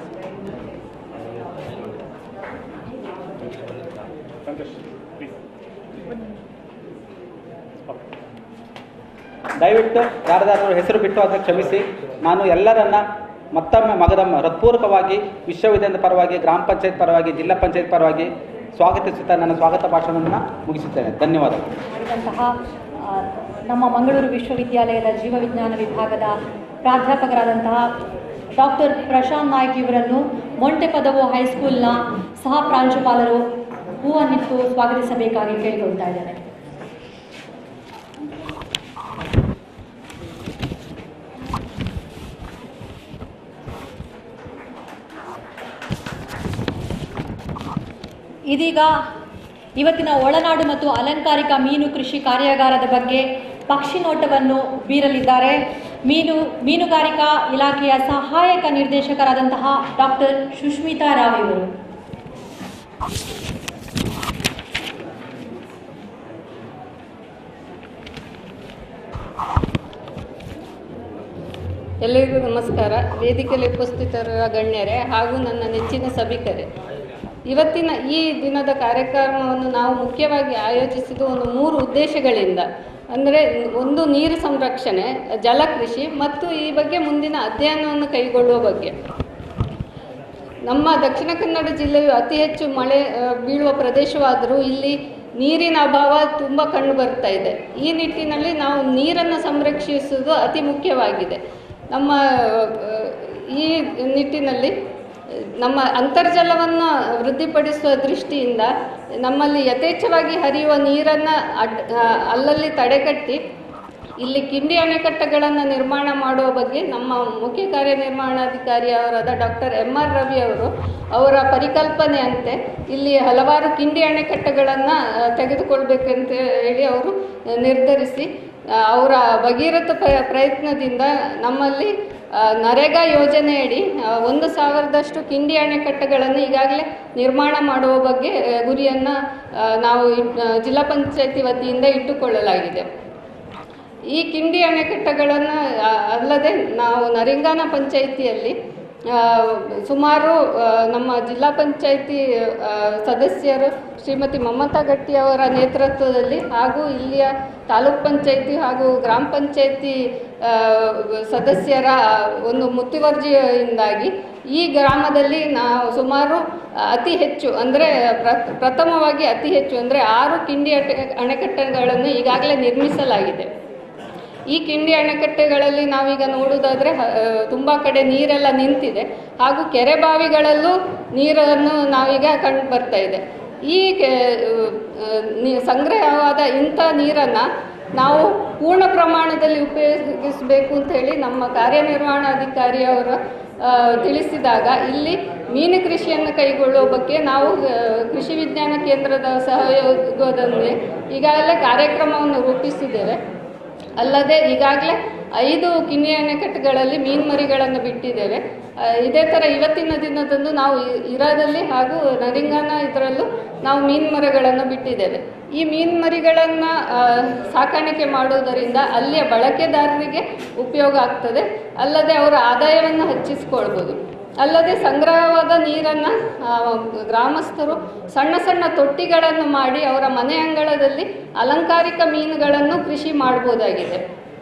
ದಯವಿಟ್ಟು ಯಾರದಾದ್ರೂ ಹೆಸರು ಬಿಟ್ಟು ಅದನ್ನು ಕ್ಷಮಿಸಿ ನಾನು ಎಲ್ಲರನ್ನ ಮತ್ತೊಮ್ಮೆ ಮಗದಮ್ಮ ಹೃತ್ಪೂರ್ವಕವಾಗಿ ವಿಶ್ವವಿದ್ಯಾಲಯದ ಪರವಾಗಿ ಗ್ರಾಮ ಪಂಚಾಯತ್ ಪರವಾಗಿ ಜಿಲ್ಲಾ ಪಂಚಾಯತ್ ಪರವಾಗಿ ಸ್ವಾಗತಿಸುತ್ತಾ ನನ್ನ ಸ್ವಾಗತ ಭಾಷಣವನ್ನು ಮುಗಿಸುತ್ತೇನೆ ಧನ್ಯವಾದಗಳು ಮಾಡಿದಂತಹ ಆ, ನಮ್ಮ ಮಂಗಳೂರು ವಿಶ್ವವಿದ್ಯಾಲಯದ ಜೀವವಿಜ್ಞಾನ ವಿಭಾಗದ ಪ್ರಾಧ್ಯಾಪಕರಾದಂತಹ ಡಾಕ್ಟರ್ ಪ್ರಶಾಂತ್ ನಾಯ್ಕ್ ಇವರನ್ನು ಮೊಂಟೆ ಪದವು ಹೈಸ್ಕೂಲ್ನ ಸಹ ಪ್ರಾಂಶುಪಾಲರು ಹೂವನ್ನಿಟ್ಟು ಸ್ವಾಗತಿಸಬೇಕಾಗಿ ಕೇಳಿಕೊಳ್ತಾ ಇದ್ದೇನೆ ಇದೀಗ ಇವತ್ತಿನ ಒಳನಾಡು ಮತ್ತು ಅಲಂಕಾರಿಕ ಮೀನು ಕೃಷಿ ಕಾರ್ಯಾಗಾರದ ಬಗ್ಗೆ ಪಕ್ಷಿ ನೋಟವನ್ನು ಬೀರಲಿದ್ದಾರೆ ಮೀನು ಮೀನುಗಾರಿಕಾ ಇಲಾಖೆಯ ಸಹಾಯಕ ನಿರ್ದೇಶಕರಾದಂತಹ ಡಾಕ್ಟರ್ ಸುಷ್ಮಿತಾ ರಾವ್ ಇವರು ಎಲ್ಲರಿಗೂ ನಮಸ್ಕಾರ ವೇದಿಕೆಯಲ್ಲಿ ಉಪಸ್ಥಿತರಿರುವ ಗಣ್ಯರೇ ಹಾಗೂ ನನ್ನ ನೆಚ್ಚಿನ ಸಭಿಕರೇ ಇವತ್ತಿನ ಈ ದಿನದ ಕಾರ್ಯಕ್ರಮವನ್ನು ನಾವು ಮುಖ್ಯವಾಗಿ ಆಯೋಜಿಸಿದ್ದು ಒಂದು ಮೂರು ಉದ್ದೇಶಗಳಿಂದ ಅಂದರೆ ಒಂದು ನೀರು ಸಂರಕ್ಷಣೆ ಜಲಕೃಷಿ ಮತ್ತು ಈ ಬಗ್ಗೆ ಮುಂದಿನ ಅಧ್ಯಯನವನ್ನು ಕೈಗೊಳ್ಳುವ ಬಗ್ಗೆ ನಮ್ಮ ದಕ್ಷಿಣ ಕನ್ನಡ ಜಿಲ್ಲೆಯು ಅತಿ ಹೆಚ್ಚು ಮಳೆ ಆ, ಬೀಳುವ ಪ್ರದೇಶವಾದರೂ ಇಲ್ಲಿ ನೀರಿನ ಅಭಾವ ತುಂಬ ಕಂಡು ಬರ್ತಾ ಇದೆ ಈ ನಿಟ್ಟಿನಲ್ಲಿ ನಾವು ನೀರನ್ನು ಸಂರಕ್ಷಿಸುವುದು ಅತಿ ಮುಖ್ಯವಾಗಿದೆ ನಮ್ಮ ಆ, ಈ ನಿಟ್ಟಿನಲ್ಲಿ ನಮ್ಮ ಅಂತರ್ಜಲವನ್ನು ವೃದ್ಧಿಪಡಿಸುವ ದೃಷ್ಟಿಯಿಂದ ನಮ್ಮಲ್ಲಿ ಯಥೇಚ್ಛವಾಗಿ ಹರಿಯುವ ನೀರನ್ನು ಅಡ್ ಆ, ಅಲ್ಲಲ್ಲಿ ತಡೆಗಟ್ಟಿ ಇಲ್ಲಿ ಕಿಂಡಿ ಅಣೆಕಟ್ಟೆಗಳನ್ನು ನಿರ್ಮಾಣ ಮಾಡುವ ಬಗ್ಗೆ ನಮ್ಮ ಮುಖ್ಯ ಕಾರ್ಯನಿರ್ವಹಣಾಧಿಕಾರಿ ಅವರಾದ ಡಾಕ್ಟರ್ ಎಮ್ ಆರ್ ರವಿ ಅವರು ಅವರ ಪರಿಕಲ್ಪನೆಯಂತೆ ಇಲ್ಲಿ ಹಲವಾರು ಕಿಂಡಿ ಅಣೆಕಟ್ಟೆಗಳನ್ನು ತೆಗೆದುಕೊಳ್ಬೇಕಂತ ಹೇಳಿ ಅವರು ನಿರ್ಧರಿಸಿ ಆ, ಅವರ ಭಗೀರಥ ಪ- ಪ್ರಯತ್ನದಿಂದ ನಮ್ಮಲ್ಲಿ ಆ, ನರೇಗಾ ಯೋಜನೆಯಡಿ ಆ, ಒಂದು ಸಾವಿರದಷ್ಟು ಕಿಂಡಿ ಅಣೆಕಟ್ಟೆಗಳನ್ನು ಈಗಾಗಲೇ ನಿರ್ಮಾಣ ಮಾಡುವ ಬಗ್ಗೆ ಆ, ಗುರಿಯನ್ನು ಆ, ನಾವು ಇಟ್- ಆ, ಜಿಲ್ಲಾ ಪಂಚಾಯತಿ ವತಿಯಿಂದ ಇಟ್ಟುಕೊಳ್ಳಲಾಗಿದೆ ಈ ಕಿಂಡಿ ಅಣೆಕಟ್ಟೆಗಳನ್ನು ಆ, ಅಲ್ಲದೆ ನಾವು ನರಿಂಗಾನ ಪಂಚಾಯಿತಿಯಲ್ಲಿ ಆ, ಸುಮಾರು ಆ, ನಮ್ಮ ಜಿಲ್ಲಾ ಪಂಚಾಯಿತಿ ಆ, ಸದಸ್ಯರು ಶ್ರೀಮತಿ ಮಮತಾ ಗಟ್ಟಿ ಅವರ ನೇತೃತ್ವದಲ್ಲಿ ಹಾಗೂ ಇಲ್ಲಿಯ ತಾಲೂಕ್ ಪಂಚಾಯಿತಿ ಹಾಗೂ ಗ್ರಾಮ ಪಂಚಾಯಿತಿ ಆ, ಸದಸ್ಯರ ಒಂದು ಮುತುವರ್ಜಿಯಿಂದಾಗಿ ಈ ಗ್ರಾಮದಲ್ಲಿ ನಾವು ಸುಮಾರು ಅತಿ ಹೆಚ್ಚು ಅಂದರೆ ಪ್ರಥಮವಾಗಿ ಅತಿ ಹೆಚ್ಚು ಅಂದರೆ ಆರು ಕಿಂಡಿ ಅಟೆ ಅಣೆಕಟ್ಟೆಗಳನ್ನು ಈಗಾಗಲೇ ನಿರ್ಮಿಸಲಾಗಿದೆ ಈ ಕಿಂಡಿ ಅಣೆಕಟ್ಟೆಗಳಲ್ಲಿ ನಾವೀಗ ನೋಡುವುದಾದರೆ ತುಂಬ ಕಡೆ ನೀರೆಲ್ಲ ನಿಂತಿದೆ ಹಾಗೂ ಕೆರೆ ಬಾವಿಗಳಲ್ಲೂ ನೀರನ್ನು ನಾವೀಗ ಕಂಡು ಬರ್ತಾ ಇದೆ ಈ ಕೆ- ಆ, ನೀ- ಸಂಗ್ರಹವಾದ ಇಂಥ ನೀರನ್ನು ನಾವು ಪೂರ್ಣ ಪ್ರಮಾಣದಲ್ಲಿ ಉಪಯೋಗಿಸಬೇಕು ಅಂತ ಹೇಳಿ ನಮ್ಮ ಕಾರ್ಯನಿರ್ವಹಣಾಧಿಕಾರಿ ಅವರು ಆ, ತಿಳಿಸಿದಾಗ ಇಲ್ಲಿ ಮೀನು ಕೃಷಿಯನ್ನು ಕೈಗೊಳ್ಳುವ ಬಗ್ಗೆ ನಾವು ಆ, ಕೃಷಿ ವಿಜ್ಞಾನ ಕೇಂದ್ರದ ಸಹಯೋಗದೊಂದಿಗೆ ಈಗಾಗಲೇ ಕಾರ್ಯಕ್ರಮವನ್ನು ರೂಪಿಸಿದ್ದೇವೆ ಅಲ್ಲದೆ ಈಗಾಗಲೇ ಐದು ಕಿನ್ನಿ ಅಣೆಕಟ್ಟುಗಳಲ್ಲಿ ಮೀನು ಮರಿಗಳನ್ನು ಬಿಟ್ಟಿದ್ದೇವೆ ಆ, ಇದೇ ಥರ ಇವತ್ತಿನ ದಿನದಂದು ನಾವು ಇ- ಇರಾದಲ್ಲಿ ಹಾಗೂ ನರಿಂಗಾನ ಇದರಲ್ಲೂ ನಾವು ಮೀನು ಮರಗಳನ್ನು ಬಿಟ್ಟಿದ್ದೇವೆ ಈ ಮೀನು ಮರಿಗಳನ್ನು ಸಾಕಾಣಿಕೆ ಮಾಡುವುದರಿಂದ ಅಲ್ಲಿಯ ಬಳಕೆದಾರರಿಗೆ ಉಪಯೋಗ ಆಗ್ತದೆ ಅಲ್ಲದೆ ಅವರ ಆದಾಯವನ್ನು ಹೆಚ್ಚಿಸಿಕೊಳ್ಬೋದು ಅಲ್ಲದೆ ಸಂಗ್ರಹವಾದ ನೀರನ್ನು ಗ್ರಾಮಸ್ಥರು ಸಣ್ಣ ಸಣ್ಣ ತೊಟ್ಟಿಗಳನ್ನು ಮಾಡಿ ಅವರ ಮನೆ ಅಂಗಳದಲ್ಲಿ ಅಲಂಕಾರಿಕ ಮೀನುಗಳನ್ನು ಕೃಷಿ ಮಾಡ್ಬೋದಾಗಿದೆ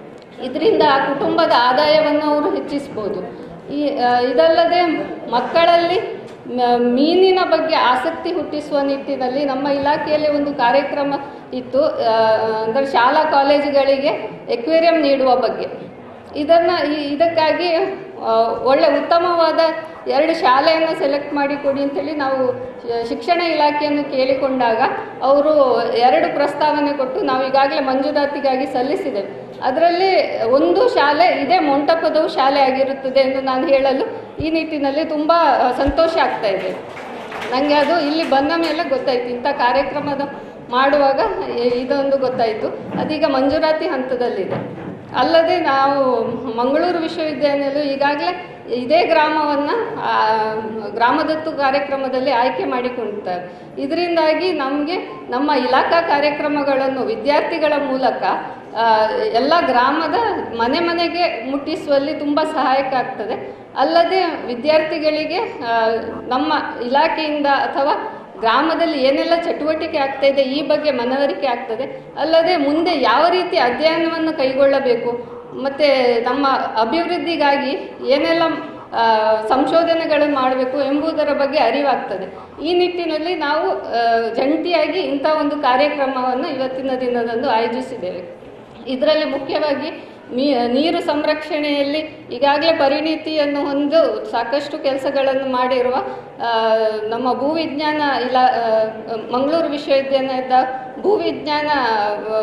ಇದರಿಂದ ಆ ಕುಟುಂಬದ ಆದಾಯವನ್ನು ಅವರು ಹೆಚ್ಚಿಸ್ಬೋದು ಈ ಆ, ಇದಲ್ಲದೆ ಮಕ್ಕಳಲ್ಲಿ ಮ- ಮೀನಿನ ಬಗ್ಗೆ ಆಸಕ್ತಿ ಹುಟ್ಟಿಸುವ ನಿಟ್ಟಿನಲ್ಲಿ ನಮ್ಮ ಇಲಾಖೆಯಲ್ಲಿ ಒಂದು ಕಾರ್ಯಕ್ರಮ ಇತ್ತು ಆ, ಅಂದರೆ ಶಾಲಾ ಕಾಲೇಜುಗಳಿಗೆ ಎಕ್ವೇರಿಯಂ ನೀಡುವ ಬಗ್ಗೆ ಇದನ್ನು ಇದಕ್ಕಾಗಿ ಆ, ಒಳ್ಳೆ ಉತ್ತಮವಾದ ಎರಡು ಶಾಲೆಯನ್ನು ಸೆಲೆಕ್ಟ್ ಮಾಡಿ ಕೊಡಿ ಅಂತೇಳಿ ನಾವು ಶಿ- ಶಿಕ್ಷಣ ಇಲಾಖೆಯನ್ನು ಕೇಳಿಕೊಂಡಾಗ ಅವರು ಎರಡು ಪ್ರಸ್ತಾವನೆ ಕೊಟ್ಟು ನಾವು ಈಗಾಗಲೇ ಮಂಜೂರಾತಿಗಾಗಿ ಸಲ್ಲಿಸಿದ್ದೇವೆ ಅದರಲ್ಲಿ ಒಂದು ಶಾಲೆ ಇದೇ ಮೊಂಟಪದವು ಶಾಲೆ ಆಗಿರುತ್ತದೆ ಎಂದು ನಾನು ಹೇಳಲು ಈ ನಿಟ್ಟಿನಲ್ಲಿ ತುಂಬ ಆ, ಸಂತೋಷ ಆಗ್ತಾ ಇದೆ ನನಗೆ ಅದು ಇಲ್ಲಿ ಬಂದ ಮೇಲೆ ಗೊತ್ತಾಯಿತು ಇಂಥ ಕಾರ್ಯಕ್ರಮದ ಮಾಡುವಾಗ ಇ- ಇದೊಂದು ಗೊತ್ತಾಯಿತು ಅದೀಗ ಮಂಜೂರಾತಿ ಹಂತದಲ್ಲಿದೆ ಅಲ್ಲದೆ ನಾವು ಮಂಗಳೂರು ವಿಶ್ವವಿದ್ಯಾನಿಲಯ ಈಗಾಗಲೇ ಇದೇ ಗ್ರಾಮವನ್ನು ಗ್ರಾಮದತ್ತು ಕಾರ್ಯಕ್ರಮದಲ್ಲಿ ಆಯ್ಕೆ ಮಾಡಿಕೊಂಡಿದ್ದಾರೆ ಇದರಿಂದಾಗಿ ನಮಗೆ ನಮ್ಮ ಇಲಾಖಾ ಕಾರ್ಯಕ್ರಮಗಳನ್ನು ವಿದ್ಯಾರ್ಥಿಗಳ ಮೂಲಕ ಆ, ಎಲ್ಲ ಗ್ರಾಮದ ಮನೆ ಮನೆಗೆ ಮುಟ್ಟಿಸುವಲ್ಲಿ ತುಂಬ ಸಹಾಯಕ ಆಗ್ತದೆ ಅಲ್ಲದೆ ವಿದ್ಯಾರ್ಥಿಗಳಿಗೆ ಆ, ನಮ್ಮ ಇಲಾಖೆಯಿಂದ ಅಥವಾ ಗ್ರಾಮದಲ್ಲಿ ಏನೆಲ್ಲ ಚಟುವಟಿಕೆ ಆಗ್ತಾ ಇದೆ ಈ ಬಗ್ಗೆ ಮನವರಿಕೆ ಆಗ್ತದೆ ಅಲ್ಲದೆ ಮುಂದೆ ಯಾವ ರೀತಿ ಅಧ್ಯಯನವನ್ನು ಕೈಗೊಳ್ಳಬೇಕು ಮತ್ತು ನಮ್ಮ ಅಭಿವೃದ್ಧಿಗಾಗಿ ಏನೆಲ್ಲ ಆ, ಸಂಶೋಧನೆಗಳನ್ನು ಮಾಡಬೇಕು ಎಂಬುದರ ಬಗ್ಗೆ ಅರಿವಾಗ್ತದೆ ಈ ನಿಟ್ಟಿನಲ್ಲಿ ನಾವು ಆ, ಜಂಟಿಯಾಗಿ ಇಂಥ ಒಂದು ಕಾರ್ಯಕ್ರಮವನ್ನು ಇವತ್ತಿನ ದಿನದಂದು ಆಯೋಜಿಸಿದ್ದೇವೆ ಇದರಲ್ಲಿ ಮುಖ್ಯವಾಗಿ ಮೀ ನೀರು ಸಂರಕ್ಷಣೆಯಲ್ಲಿ ಈಗಾಗಲೇ ಪರಿಣಿತಿಯನ್ನು ಹೊಂದು ಸಾಕಷ್ಟು ಕೆಲಸಗಳನ್ನು ಮಾಡಿರುವ ಆ, ನಮ್ಮ ಭೂವಿಜ್ಞಾನ ಇಲಾ ಆ, ಮಂಗಳೂರು ವಿಶ್ವವಿದ್ಯಾಲಯದ ಭೂವಿಜ್ಞಾನ ಆ,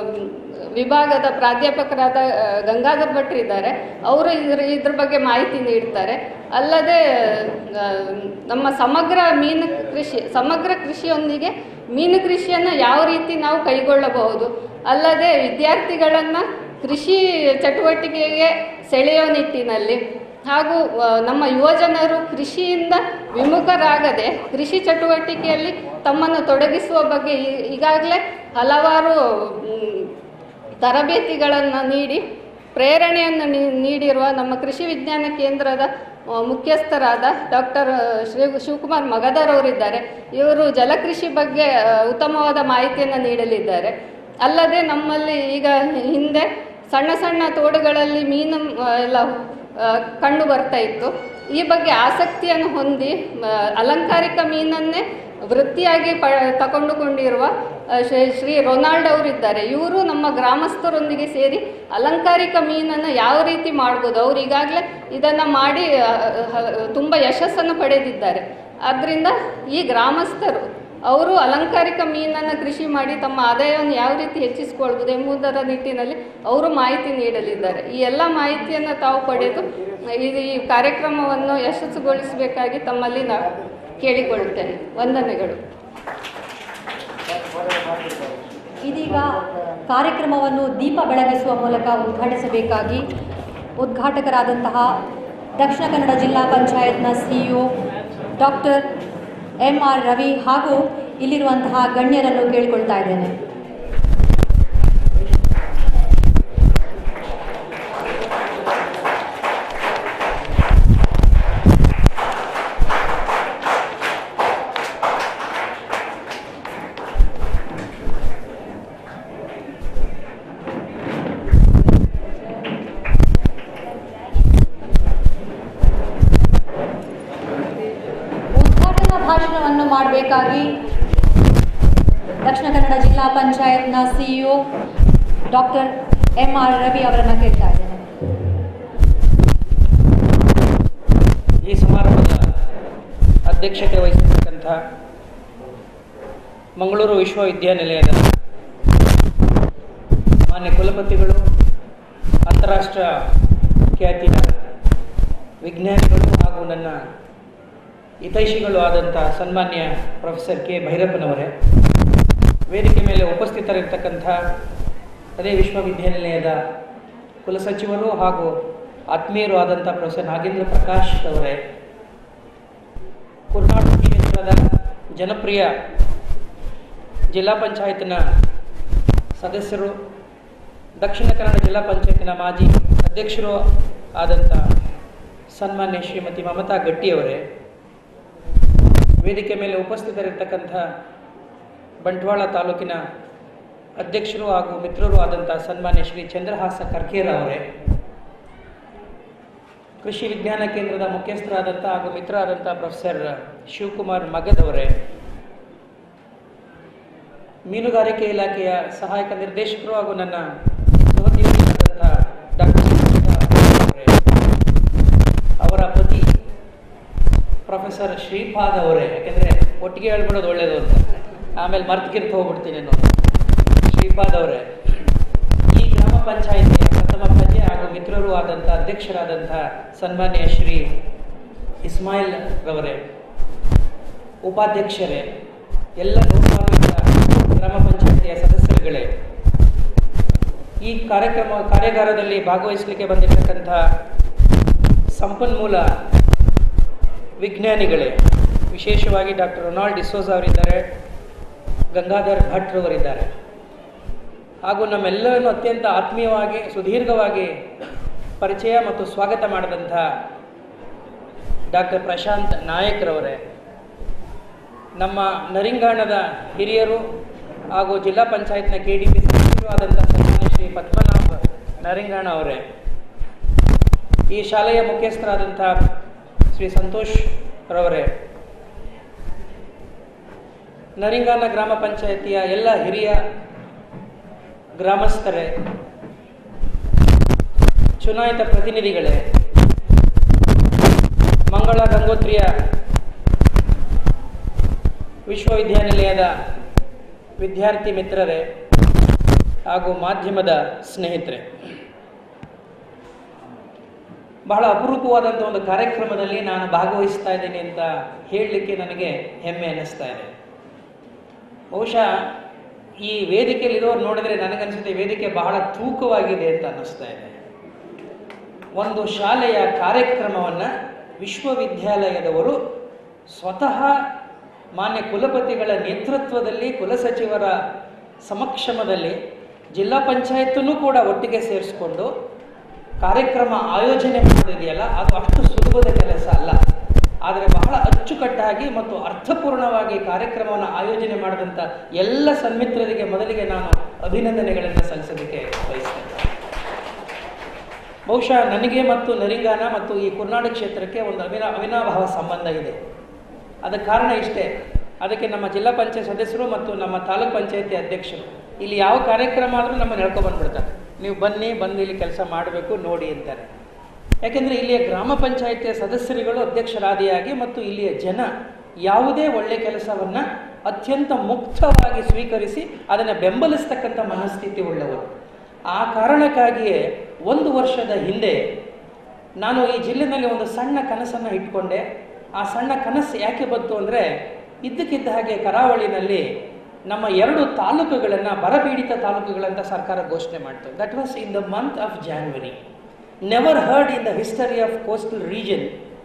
ವಿಭಾಗದ ಪ್ರಾಧ್ಯಾಪಕರಾದ ಆ, ಗಂಗಾಧರ್ ಭಟ್ರು ಇದ್ದಾರೆ ಅವರು ಇದ್ರ ಇದ್ರ ಬಗ್ಗೆ ಮಾಹಿತಿ ನೀಡ್ತಾರೆ ಅಲ್ಲದೆ ಆ, ನಮ್ಮ ಸಮಗ್ರ ಮೀನು ಕೃಷಿ ಸಮಗ್ರ ಕೃಷಿಯೊಂದಿಗೆ ಮೀನು ಕೃಷಿಯನ್ನು ಯಾವ ರೀತಿ ನಾವು ಕೈಗೊಳ್ಳಬಹುದು ಅಲ್ಲದೆ ವಿದ್ಯಾರ್ಥಿಗಳನ್ನು ಕೃಷಿ ಚಟುವಟಿಕೆಗೆ ಸೆಳೆಯೋ ನಿಟ್ಟಿನಲ್ಲಿ ಹಾಗೂ ಆ, ನಮ್ಮ ಯುವಜನರು ಕೃಷಿಯಿಂದ ವಿಮುಖರಾಗದೆ ಕೃಷಿ ಚಟುವಟಿಕೆಯಲ್ಲಿ ತಮ್ಮನ್ನು ತೊಡಗಿಸುವ ಬಗ್ಗೆ ಈ- ಈಗಾಗಲೇ ಹಲವಾರು ಮ್, ತರಬೇತಿಗಳನ್ನು ನೀಡಿ ಪ್ರೇರಣೆಯನ್ನು ನೀ- ನೀಡಿರುವ ನಮ್ಮ ಕೃಷಿ ವಿಜ್ಞಾನ ಕೇಂದ್ರದ ಆ, ಮುಖ್ಯಸ್ಥರಾದ ಡಾಕ್ಟರ್ ಶ್ರೀ ಶಿವಕುಮಾರ್ ಮಗದರ್ ಅವರಿದ್ದಾರೆ ಇವರು ಜಲಕೃಷಿ ಬಗ್ಗೆ ಆ, ಉತ್ತಮವಾದ ಮಾಹಿತಿಯನ್ನು ನೀಡಲಿದ್ದಾರೆ ಅಲ್ಲದೆ ನಮ್ಮಲ್ಲಿ ಈಗ ಹಿಂದೆ ಸಣ್ಣ ಸಣ್ಣ ತೋಡುಗಳಲ್ಲಿ ಮೀನು ಆ, ಎಲ್ಲ ಆ, ಕಂಡು ಬರ್ತಾ ಇತ್ತು ಈ ಬಗ್ಗೆ ಆಸಕ್ತಿಯನ್ನು ಹೊಂದಿ ಆ, ಅಲಂಕಾರಿಕ ಮೀನನ್ನೇ ವೃತ್ತಿಯಾಗಿ ಪ ತಗೊಂಡುಕೊಂಡಿರುವ ಆ, ಶ್ರೀ ಶ್ರೀ ರೊನಾಲ್ಡ್ ಅವರಿದ್ದಾರೆ ಇವರು ನಮ್ಮ ಗ್ರಾಮಸ್ಥರೊಂದಿಗೆ ಸೇರಿ ಅಲಂಕಾರಿಕ ಮೀನನ್ನು ಯಾವ ರೀತಿ ಮಾಡ್ಬೋದು ಅವರು ಈಗಾಗಲೇ ಇದನ್ನು ಮಾಡಿ ಆ, ಆ, ತುಂಬ ಯಶಸ್ಸನ್ನು ಪಡೆದಿದ್ದಾರೆ ಆದ್ದರಿಂದ ಈ ಗ್ರಾಮಸ್ಥರು ಅವರು ಅಲಂಕಾರಿಕ ಮೀನನ್ನು ಕೃಷಿ ಮಾಡಿ ತಮ್ಮ ಆದಾಯವನ್ನು ಯಾವ ರೀತಿ ಹೆಚ್ಚಿಸಿಕೊಳ್ಬೋದು ಎಂಬುದರ ನಿಟ್ಟಿನಲ್ಲಿ ಅವರು ಮಾಹಿತಿ ನೀಡಲಿದ್ದಾರೆ ಈ ಎಲ್ಲ ಮಾಹಿತಿಯನ್ನು ತಾವು ಪಡೆದು ಈ ಈ ಕಾರ್ಯಕ್ರಮವನ್ನು ಯಶಸ್ಸುಗೊಳಿಸಬೇಕಾಗಿ ತಮ್ಮಲ್ಲಿ ನಾನು ಕೇಳಿಕೊಳ್ಳುತ್ತೇನೆ ವಂದನೆಗಳು ಇದೀಗ ಕಾರ್ಯಕ್ರಮವನ್ನು ದೀಪ ಬೆಳಗಿಸುವ ಮೂಲಕ ಉದ್ಘಾಟಿಸಬೇಕಾಗಿ ಉದ್ಘಾಟಕರಾದಂತಹ ದಕ್ಷಿಣ ಕನ್ನಡ ಜಿಲ್ಲಾ ಪಂಚಾಯತ್ನ CEO doctor M R Ravi ಹಾಗೂ ಇಲ್ಲಿರುವಂತಹ ಗಣ್ಯರನ್ನು ಕೇಳಿಕೊಳ್ತಾ ಇದ್ದೇನೆ ಉದ್ಘಾಟನಾ ಭಾಷಣವನ್ನು ಮಾಡಬೇಕಾಗಿ ದಕ್ಷಿಣ ಕನ್ನಡ ಜಿಲ್ಲಾ ಪಂಚಾಯತ್ನ CEO doctor M R Ravi ಅವರನ್ನು ಕೇಳ್ತಾ ಇದ್ದೇನೆ ಈ ಸಮಾರಂಭದ ಅಧ್ಯಕ್ಷತೆ ವಹಿಸಿರ್ತಕ್ಕಂಥ ಮಂಗಳೂರು ವಿಶ್ವವಿದ್ಯಾನಿಲಯದ ಮಾನ್ಯ ಕುಲಪತಿಗಳು ಅಂತಾರಾಷ್ಟ್ರ ಖ್ಯಾತಿಯ ವಿಜ್ಞಾನಿಗಳು ಹಾಗೂ ನನ್ನ ಹಿತೈಷಿಗಳು ಆದಂಥ ಸನ್ಮಾನ್ಯ ಪ್ರೊಫೆಸರ್ ಕೆ ಭೈರಪ್ಪನವರೇ ವೇದಿಕೆ ಮೇಲೆ ಉಪಸ್ಥಿತರಿರ್ತಕ್ಕಂಥ ಅದೇ ವಿಶ್ವವಿದ್ಯಾನಿಲಯದ ಕುಲಸಚಿವರು ಹಾಗೂ ಆತ್ಮೀಯರು ಆದಂಥ ಪ್ರೊಫೆಸರ್ ನಾಗೇಂದ್ರ ಪ್ರಕಾಶ್ ಅವರೇ ಕುರ್ನಾಟಕ ಕ್ಷೇತ್ರದ ಜನಪ್ರಿಯ ಜಿಲ್ಲಾ ಪಂಚಾಯತ್ನ ಸದಸ್ಯರು ದಕ್ಷಿಣ ಕನ್ನಡ ಜಿಲ್ಲಾ ಪಂಚಾಯತಿನ ಮಾಜಿ ಅಧ್ಯಕ್ಷರು ಆದಂಥ ಸನ್ಮಾನ್ಯ ಶ್ರೀಮತಿ ಮಮತಾ ಗಟ್ಟಿಯವರೇ ವೇದಿಕೆ ಮೇಲೆ ಉಪಸ್ಥಿತರಿರ್ತಕ್ಕಂಥ ಬಂಟ್ವಾಳ ತಾಲೂಕಿನ ಅಧ್ಯಕ್ಷರು ಹಾಗೂ ಮಿತ್ರರು ಆದಂಥ ಸನ್ಮಾನ್ಯ ಶ್ರೀ ಚಂದ್ರಹಾಸ ಕರ್ಕೇರ ಅವರೇ ಕೃಷಿ ವಿಜ್ಞಾನ ಕೇಂದ್ರದ ಮುಖ್ಯಸ್ಥರಾದಂಥ ಹಾಗೂ ಮಿತ್ರ ಆದಂಥ ಪ್ರೊಫೆಸರ್ ಶಿವಕುಮಾರ್ ಮಗದವರೇ ಮೀನುಗಾರಿಕೆ ಇಲಾಖೆಯ ಸಹಾಯಕ ನಿರ್ದೇಶಕರು ಹಾಗೂ ನನ್ನ ಸಹೋದ್ಯೋಗಿಯಾದಂಥ ಡಾಕ್ಟರ್ ಅವರೇ ಅವರ ಪತಿ ಪ್ರೊಫೆಸರ್ ಶ್ರೀಪಾದ್ ಅವರೇ ಯಾಕೆಂದರೆ ಒಟ್ಟಿಗೆ ಹೇಳ್ಬಿಡೋದು ಒಳ್ಳೆಯದು ಅಂತ ಆಮೇಲೆ ಮರ್ತ್ಕಿರ್ತ ಹೋಗ್ಬಿಡ್ತೀನಿ ನಾನು ಶ್ರೀಪಾದ್ ಅವರೇ ಈ ಗ್ರಾಮ ಪಂಚಾಯಿತಿಯ ಪ್ರಥಮ ಪ್ರಜೆ ಹಾಗೂ ಮಿತ್ರರು ಆದಂಥ ಅಧ್ಯಕ್ಷರಾದಂಥ ಸನ್ಮಾನ್ಯ ಶ್ರೀ ಇಸ್ಮಾಯಿಲ್ ರವರೇ ಉಪಾಧ್ಯಕ್ಷರೇ ಎಲ್ಲ ಗೌರವಾನ್ವಿತ ಗ್ರಾಮ ಪಂಚಾಯಿತಿಯ ಸದಸ್ಯರುಗಳೇ ಈ ಕಾರ್ಯಕ್ರಮ ಕಾರ್ಯಾಗಾರದಲ್ಲಿ ಭಾಗವಹಿಸಲಿಕ್ಕೆ ಬಂದಿರತಕ್ಕಂಥ ಸಂಪನ್ಮೂಲ ವಿಜ್ಞಾನಿಗಳೇ ವಿಶೇಷವಾಗಿ ಡಾಕ್ಟರ್ ರೊನಾಲ್ಡ್ ಡಿಸೋಜ್ ಅವರಿದ್ದಾರೆ ಗಂಗಾಧರ್ ಭಟ್ ರವರಿದ್ದಾರೆ ಹಾಗೂ ನಮ್ಮೆಲ್ಲರನ್ನು ಅತ್ಯಂತ ಆತ್ಮೀಯವಾಗಿ ಸುದೀರ್ಘವಾಗಿ ಪರಿಚಯ ಮತ್ತು ಸ್ವಾಗತ ಮಾಡಿದಂಥ ಡಾಕ್ಟರ್ ಪ್ರಶಾಂತ್ ನಾಯಕ್ರವರೇ ನಮ್ಮ ನರಿಂಗಾಣದ ಹಿರಿಯರು ಹಾಗೂ ಜಿಲ್ಲಾ ಪಂಚಾಯತ್ನ ಕೆ ಡಿ ಪಿ ಸದಸ್ಯರು ಆದಂಥ ಸನ್ಮಾನ್ಯ ಶ್ರೀ ಪದ್ಮನಾಭ ನರಿಂಗಾಣ ಅವರೇ ಈ ಶಾಲೆಯ ಮುಖ್ಯಸ್ಥರಾದಂಥ ಶ್ರೀ ಸಂತೋಷ್ ರವರೇ ನರಿಂಗಾನ ಗ್ರಾಮ ಪಂಚಾಯತಿಯ ಎಲ್ಲ ಹಿರಿಯ ಗ್ರಾಮಸ್ಥರೇ ಚುನಾಯಿತ ಪ್ರತಿನಿಧಿಗಳೇ ಮಂಗಳ ಗಂಗೋತ್ರಿಯ ವಿಶ್ವವಿದ್ಯಾನಿಲಯದ ವಿದ್ಯಾರ್ಥಿ ಮಿತ್ರರೇ ಹಾಗೂ ಮಾಧ್ಯಮದ ಸ್ನೇಹಿತರೆ ಬಹಳ ಅಪರೂಪವಾದಂಥ ಒಂದು ಕಾರ್ಯಕ್ರಮದಲ್ಲಿ ನಾನು ಭಾಗವಹಿಸ್ತಾ ಇದ್ದೀನಿ ಅಂತ ಹೇಳಲಿಕ್ಕೆ ನನಗೆ ಹೆಮ್ಮೆ ಅನ್ನಿಸ್ತಾ ಇದೆ ಬಹುಶಃ ಈ ವೇದಿಕೆಯಲ್ಲಿರೋರು ನೋಡಿದ್ರೆ ನನಗನ್ಸುತ್ತೆ ಈ ವೇದಿಕೆ ಬಹಳ ತೂಕವಾಗಿದೆ ಅಂತ ಅನ್ನಿಸ್ತಾ ಇದೆ ಒಂದು ಶಾಲೆಯ ಕಾರ್ಯಕ್ರಮವನ್ನು ವಿಶ್ವವಿದ್ಯಾಲಯದವರು ಸ್ವತಃ ಮಾನ್ಯ ಕುಲಪತಿಗಳ ನೇತೃತ್ವದಲ್ಲಿ ಕುಲಸಚಿವರ ಸಮಕ್ಷಮದಲ್ಲಿ ಜಿಲ್ಲಾ ಪಂಚಾಯತನ್ನು ಕೂಡ ಒಟ್ಟಿಗೆ ಸೇರಿಸ್ಕೊಂಡು ಕಾರ್ಯಕ್ರಮ ಆಯೋಜನೆ ಮಾಡೋದಿದೆಯಲ್ಲ ಅದು ಅಷ್ಟು ಸುಲಭದ ಕೆಲಸ ಅಲ್ಲ ಆದರೆ ಬಹಳ ಅಚ್ಚುಕಟ್ಟಾಗಿ ಮತ್ತು ಅರ್ಥಪೂರ್ಣವಾಗಿ ಕಾರ್ಯಕ್ರಮವನ್ನು ಆಯೋಜನೆ ಮಾಡಿದಂಥ ಎಲ್ಲ ಸನ್ಮಿತ್ರರಿಗೆ ಮೊದಲಿಗೆ ನಾನು ಅಭಿನಂದನೆಗಳನ್ನು ಸಲ್ಲಿಸೋದಕ್ಕೆ ಬಯಸ್ತೇನೆ ಬಹುಶಃ ನನಗೆ ಮತ್ತು ನರಿಂಗಾನ ಮತ್ತು ಈ ಕುರ್ನಾಡು ಕ್ಷೇತ್ರಕ್ಕೆ ಒಂದು ಅವಿನಾ ಅವಿನಾಭಾವ ಸಂಬಂಧ ಇದೆ ಅದಕ್ಕೆ ಕಾರಣ ಇಷ್ಟೇ ಅದಕ್ಕೆ ನಮ್ಮ ಜಿಲ್ಲಾ ಪಂಚಾಯತ್ ಸದಸ್ಯರು ಮತ್ತು ನಮ್ಮ ತಾಲೂಕ್ ಪಂಚಾಯತಿ ಅಧ್ಯಕ್ಷರು ಇಲ್ಲಿ ಯಾವ ಕಾರ್ಯಕ್ರಮ ಆದರೂ ನಮ್ಮನ್ನು ಹೇಳ್ಕೊ ಬಂದ್ಬಿಡ್ತಾರೆ ನೀವು ಬನ್ನಿ ಬಂದು ಇಲ್ಲಿ ಕೆಲಸ ಮಾಡಬೇಕು ನೋಡಿ ಅಂತಾರೆ ಯಾಕೆಂದರೆ ಇಲ್ಲಿಯ ಗ್ರಾಮ ಪಂಚಾಯತಿಯ ಸದಸ್ಯರುಗಳು ಅಧ್ಯಕ್ಷರಾದಿಯಾಗಿ ಮತ್ತು ಇಲ್ಲಿಯ ಜನ ಯಾವುದೇ ಒಳ್ಳೆ ಕೆಲಸವನ್ನು ಅತ್ಯಂತ ಮುಕ್ತವಾಗಿ ಸ್ವೀಕರಿಸಿ ಅದನ್ನು ಬೆಂಬಲಿಸ್ತಕ್ಕಂಥ ಮನಸ್ಥಿತಿ ಉಳ್ಳವರು ಆ ಕಾರಣಕ್ಕಾಗಿಯೇ ಒಂದು ವರ್ಷದ ಹಿಂದೆ ನಾನು ಈ ಜಿಲ್ಲೆನಲ್ಲಿ ಒಂದು ಸಣ್ಣ ಕನಸನ್ನು ಇಟ್ಕೊಂಡೆ ಆ ಸಣ್ಣ ಕನಸು ಯಾಕೆ ಬಂತು ಅಂದರೆ ಇದ್ದಕ್ಕಿದ್ದ ಹಾಗೆ ಕರಾವಳಿನಲ್ಲಿ ನಮ್ಮ ಎರಡು ತಾಲೂಕುಗಳನ್ನು ಬರಪೀಡಿತ ತಾಲೂಕುಗಳಂತ ಸರ್ಕಾರ ಘೋಷಣೆ ಮಾಡ್ತು that was in the month of January never heard in the history of coastal region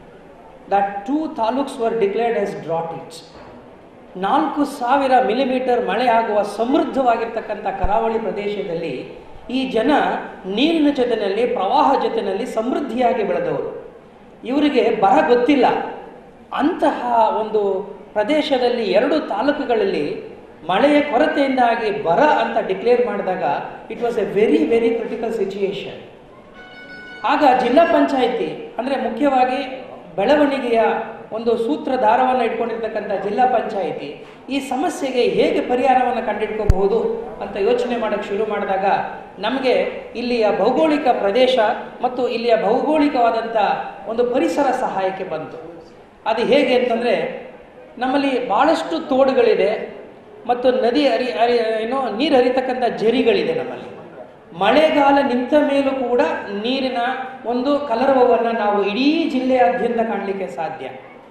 that two taluks were declared as drought it's ನಾಲ್ಕು ಸಾವಿರ ಮಿಲಿಮೀಟರ್ ಮಳೆ ಆಗುವ ಸಮೃದ್ಧವಾಗಿರ್ತಕ್ಕಂಥ ಕರಾವಳಿ ಪ್ರದೇಶದಲ್ಲಿ ಈ ಜನ ನೀರಿನ ಜೊತೆಯಲ್ಲಿ ಪ್ರವಾಹ ಜೊತೆಯಲ್ಲಿ ಸಮೃದ್ಧಿಯಾಗಿ ಬೆಳೆದವರು ಇವರಿಗೆ ಬರ ಗೊತ್ತಿಲ್ಲ ಅಂತಹ ಒಂದು ಪ್ರದೇಶದಲ್ಲಿ ಎರಡು ತಾಲೂಕುಗಳಲ್ಲಿ ಮಳೆಯ ಕೊರತೆಯಿಂದಾಗಿ ಬರ ಅಂತ ಡಿಕ್ಲೇರ್ ಮಾಡಿದಾಗ it was a very very critical situation ಆಗ ಜಿಲ್ಲಾ ಪಂಚಾಯಿತಿ ಅಂದರೆ ಮುಖ್ಯವಾಗಿ ಬೆಳವಣಿಗೆಯ ಒಂದು ಸೂತ್ರಧಾರವನ್ನು ಇಟ್ಕೊಂಡಿರ್ತಕ್ಕಂಥ ಜಿಲ್ಲಾ ಪಂಚಾಯಿತಿ ಈ ಸಮಸ್ಯೆಗೆ ಹೇಗೆ ಪರಿಹಾರವನ್ನು ಕಂಡುಹಿಡ್ಕೋಬಹುದು ಅಂತ ಯೋಚನೆ ಮಾಡೋಕ್ಕೆ ಶುರು ಮಾಡಿದಾಗ ನಮಗೆ ಇಲ್ಲಿಯ ಭೌಗೋಳಿಕ ಪ್ರದೇಶ ಮತ್ತು ಇಲ್ಲಿಯ ಭೌಗೋಳಿಕವಾದಂಥ ಒಂದು ಪರಿಸರ ಸಹಾಯಕ್ಕೆ ಬಂತು ಅದು ಹೇಗೆ ಅಂತಂದರೆ ನಮ್ಮಲ್ಲಿ ಭಾಳಷ್ಟು ತೋಡುಗಳಿದೆ ಮತ್ತು ನದಿ ಹರಿ ಹರಿ ಏನೋ ನೀರು ಹರಿತಕ್ಕಂಥ ಜರಿಗಳಿದೆ ನಮ್ಮಲ್ಲಿ ಮಳೆಗಾಲ ನಿಂತ ಮೇಲೂ ಕೂಡ ನೀರಿನ ಒಂದು ಕಲರವವನ್ನು ನಾವು ಇಡೀ ಜಿಲ್ಲೆಯಾದ್ಯಂತ ಕಾಣಲಿಕ್ಕೆ ಸಾಧ್ಯ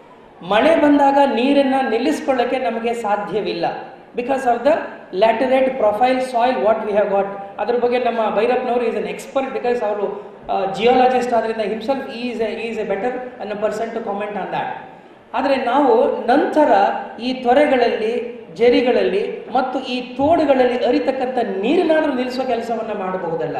ಮಳೆ ಬಂದಾಗ ನೀರನ್ನು ನಿಲ್ಲಿಸ್ಕೊಳ್ಳೋಕ್ಕೆ ನಮಗೆ ಸಾಧ್ಯವಿಲ್ಲ because of the laterite profile soil what we have what ಅದ್ರ ಬಗ್ಗೆ ನಮ್ಮ ಭೈರಪ್ಪನವರು ಈಸ್ ಅನ್ ಎಕ್ಸ್ಪರ್ಟ್ ಬಿಕಾಸ್ ಅವರು ಜಿಯೋಲಜಿಸ್ಟ್ ಆದ್ದರಿಂದ himself is a is a better an person to comment on that ಆದರೆ ನಾವು ನಂತರ ಈ ತೊರೆಗಳಲ್ಲಿ ಜರಿಗಳಲ್ಲಿ ಮತ್ತು ಈ ತೋಡುಗಳಲ್ಲಿ ಅರಿತಕ್ಕಂಥ ನೀರನ್ನಾದರೂ ನಿಲ್ಲಿಸೋ ಕೆಲಸವನ್ನು ಮಾಡಬಹುದಲ್ಲ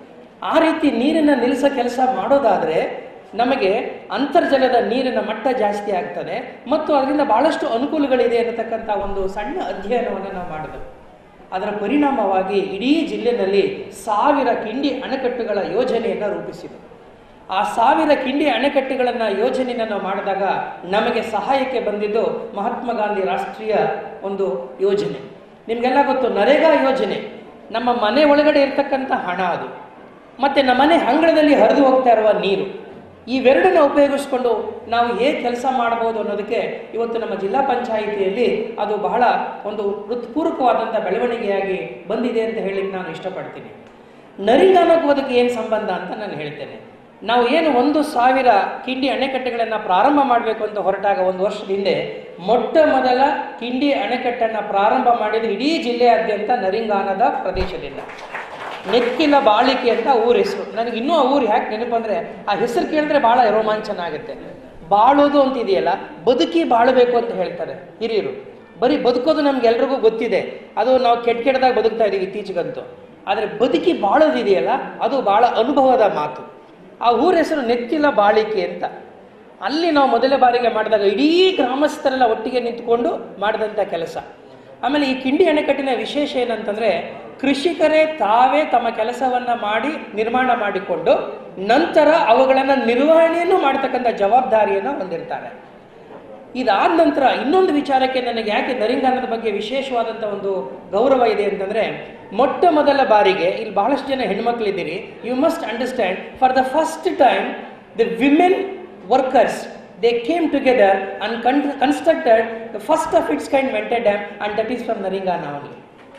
ಆ ರೀತಿ ನೀರನ್ನು ನಿಲ್ಲಿಸೋ ಕೆಲಸ ಮಾಡೋದಾದರೆ ನಮಗೆ ಅಂತರ್ಜಲದ ನೀರಿನ ಮಟ್ಟ ಜಾಸ್ತಿ ಆಗ್ತದೆ ಮತ್ತು ಅದರಿಂದ ಬಹಳಷ್ಟು ಅನುಕೂಲಗಳಿದೆ ಅನ್ನತಕ್ಕಂಥ ಒಂದು ಸಣ್ಣ ಅಧ್ಯಯನವನ್ನು ನಾವು ಮಾಡಿದೆವು ಅದರ ಪರಿಣಾಮವಾಗಿ ಇಡೀ ಜಿಲ್ಲೆಯಲ್ಲಿ ಸಾವಿರ ಕಿಂಡಿ ಅಣೆಕಟ್ಟುಗಳ ಯೋಜನೆಯನ್ನು ರೂಪಿಸಿದರು ಆ ಸಾವಿರ ಕಿಂಡಿ ಅಣೆಕಟ್ಟುಗಳನ್ನು ಯೋಜನೆಯನ್ನು ನಾವು ಮಾಡಿದಾಗ ನಮಗೆ ಸಹಾಯಕ್ಕೆ ಬಂದಿದ್ದು ಮಹಾತ್ಮ ಗಾಂಧಿ ರಾಷ್ಟ್ರೀಯ ಒಂದು ಯೋಜನೆ ನಿಮಗೆಲ್ಲ ಗೊತ್ತು ನರೇಗಾ ಯೋಜನೆ ನಮ್ಮ ಮನೆ ಒಳಗಡೆ ಇರ್ತಕ್ಕಂಥ ಹಣ ಅದು ಮತ್ತು ನಮ್ಮ ಮನೆ ಅಂಗಳದಲ್ಲಿ ಹರಿದು ಹೋಗ್ತಾ ಇರುವ ನೀರು ಇವೆರಡನ್ನ ಉಪಯೋಗಿಸ್ಕೊಂಡು ನಾವು ಹೇಗೆ ಕೆಲಸ ಮಾಡಬಹುದು ಅನ್ನೋದಕ್ಕೆ ಇವತ್ತು ನಮ್ಮ ಜಿಲ್ಲಾ ಪಂಚಾಯಿತಿಯಲ್ಲಿ ಅದು ಬಹಳ ಒಂದು ಹೃತ್ಪೂರ್ವಕವಾದಂಥ ಬೆಳವಣಿಗೆಯಾಗಿ ಬಂದಿದೆ ಅಂತ ಹೇಳಿಕ್ಕೆ ನಾನು ಇಷ್ಟಪಡ್ತೀನಿ ನರಿಗಾನಕ್ಕೂ ಅದಕ್ಕೆ ಏನು ಸಂಬಂಧ ಅಂತ ನಾನು ಹೇಳ್ತೇನೆ ನಾವು ಏನು ಒಂದು ಸಾವಿರ ಕಿಂಡಿ ಅಣೆಕಟ್ಟೆಗಳನ್ನು ಪ್ರಾರಂಭ ಮಾಡಬೇಕು ಅಂತ ಹೊರಟಾಗ ಒಂದು ವರ್ಷದ ಹಿಂದೆ ಮೊಟ್ಟ ಮೊದಲ ಕಿಂಡಿ ಅಣೆಕಟ್ಟನ್ನು ಪ್ರಾರಂಭ ಮಾಡಿದ ಇಡೀ ಜಿಲ್ಲೆಯಾದ್ಯಂತ ನರಿಂಗಾನದ ಪ್ರದೇಶದಿಂದ ನೆಕ್ಕಿಲ ಬಾಳಿಕೆ ಅಂತ ಊರ ಹೆಸರು ನನಗೆ ಇನ್ನೂ ಆ ಊರು ಯಾಕೆ ನೆನಪಂದ್ರೆ ಆ ಹೆಸರು ಕೇಳಿದ್ರೆ ಭಾಳ ರೋಮಾಂಚನ ಆಗುತ್ತೆ ಬಾಳೋದು ಅಂತ ಇದೆಯಲ್ಲ ಬದುಕಿ ಬಾಳಬೇಕು ಅಂತ ಹೇಳ್ತಾರೆ ಹಿರಿಯರು ಬರೀ ಬದುಕೋದು ನಮ್ಗೆಲ್ರಿಗೂ ಗೊತ್ತಿದೆ ಅದು ನಾವು ಕೆಟ್ಟ ಕೆಟ್ಟದಾಗ ಬದುಕ್ತಾ ಇದೀವಿ ಇತ್ತೀಚೆಗಂತೂ ಆದರೆ ಬದುಕಿ ಬಾಳೋದಿದೆಯಲ್ಲ ಅದು ಭಾಳ ಅನುಭವದ ಮಾತು ಆ ಊರ ಹೆಸರು ನೆತ್ತಿಲ ಬಾಳಿಕೆ ಅಂತ ಅಲ್ಲಿ ನಾವು ಮೊದಲ ಬಾರಿಗೆ ಮಾಡಿದಾಗ ಇಡೀ ಗ್ರಾಮಸ್ಥರೆಲ್ಲ ಒಟ್ಟಿಗೆ ನಿಂತ್ಕೊಂಡು ಮಾಡಿದಂಥ ಕೆಲಸ ಆಮೇಲೆ ಈ ಕಿಂಡಿ ಅಣೆಕಟ್ಟಿನ ವಿಶೇಷ ಏನಂತಂದರೆ ಕೃಷಿಕರೇ ತಾವೇ ತಮ್ಮ ಕೆಲಸವನ್ನು ಮಾಡಿ ನಿರ್ಮಾಣ ಮಾಡಿಕೊಂಡು ನಂತರ ಅವುಗಳನ್ನು ನಿರ್ವಹಣೆಯನ್ನು ಮಾಡ್ತಕ್ಕಂಥ ಜವಾಬ್ದಾರಿಯನ್ನು ಹೊಂದಿರ್ತಾರೆ ಇದಾದ ನಂತರ ಇನ್ನೊಂದು ವಿಚಾರಕ್ಕೆ ನನಗೆ ಯಾಕೆ ನರಿಂಗಾನದ ಬಗ್ಗೆ ವಿಶೇಷವಾದಂಥ ಒಂದು ಗೌರವ ಇದೆ ಅಂತಂದರೆ ಮೊಟ್ಟ ಮೊದಲ ಬಾರಿಗೆ ಇಲ್ಲಿ ಬಹಳಷ್ಟು ಜನ ಹೆಣ್ಮಕ್ಳಿದ್ದೀರಿ you must understand for the first time the women workers they came together and con constructed the first of its kind vented dam and that is from Naringana only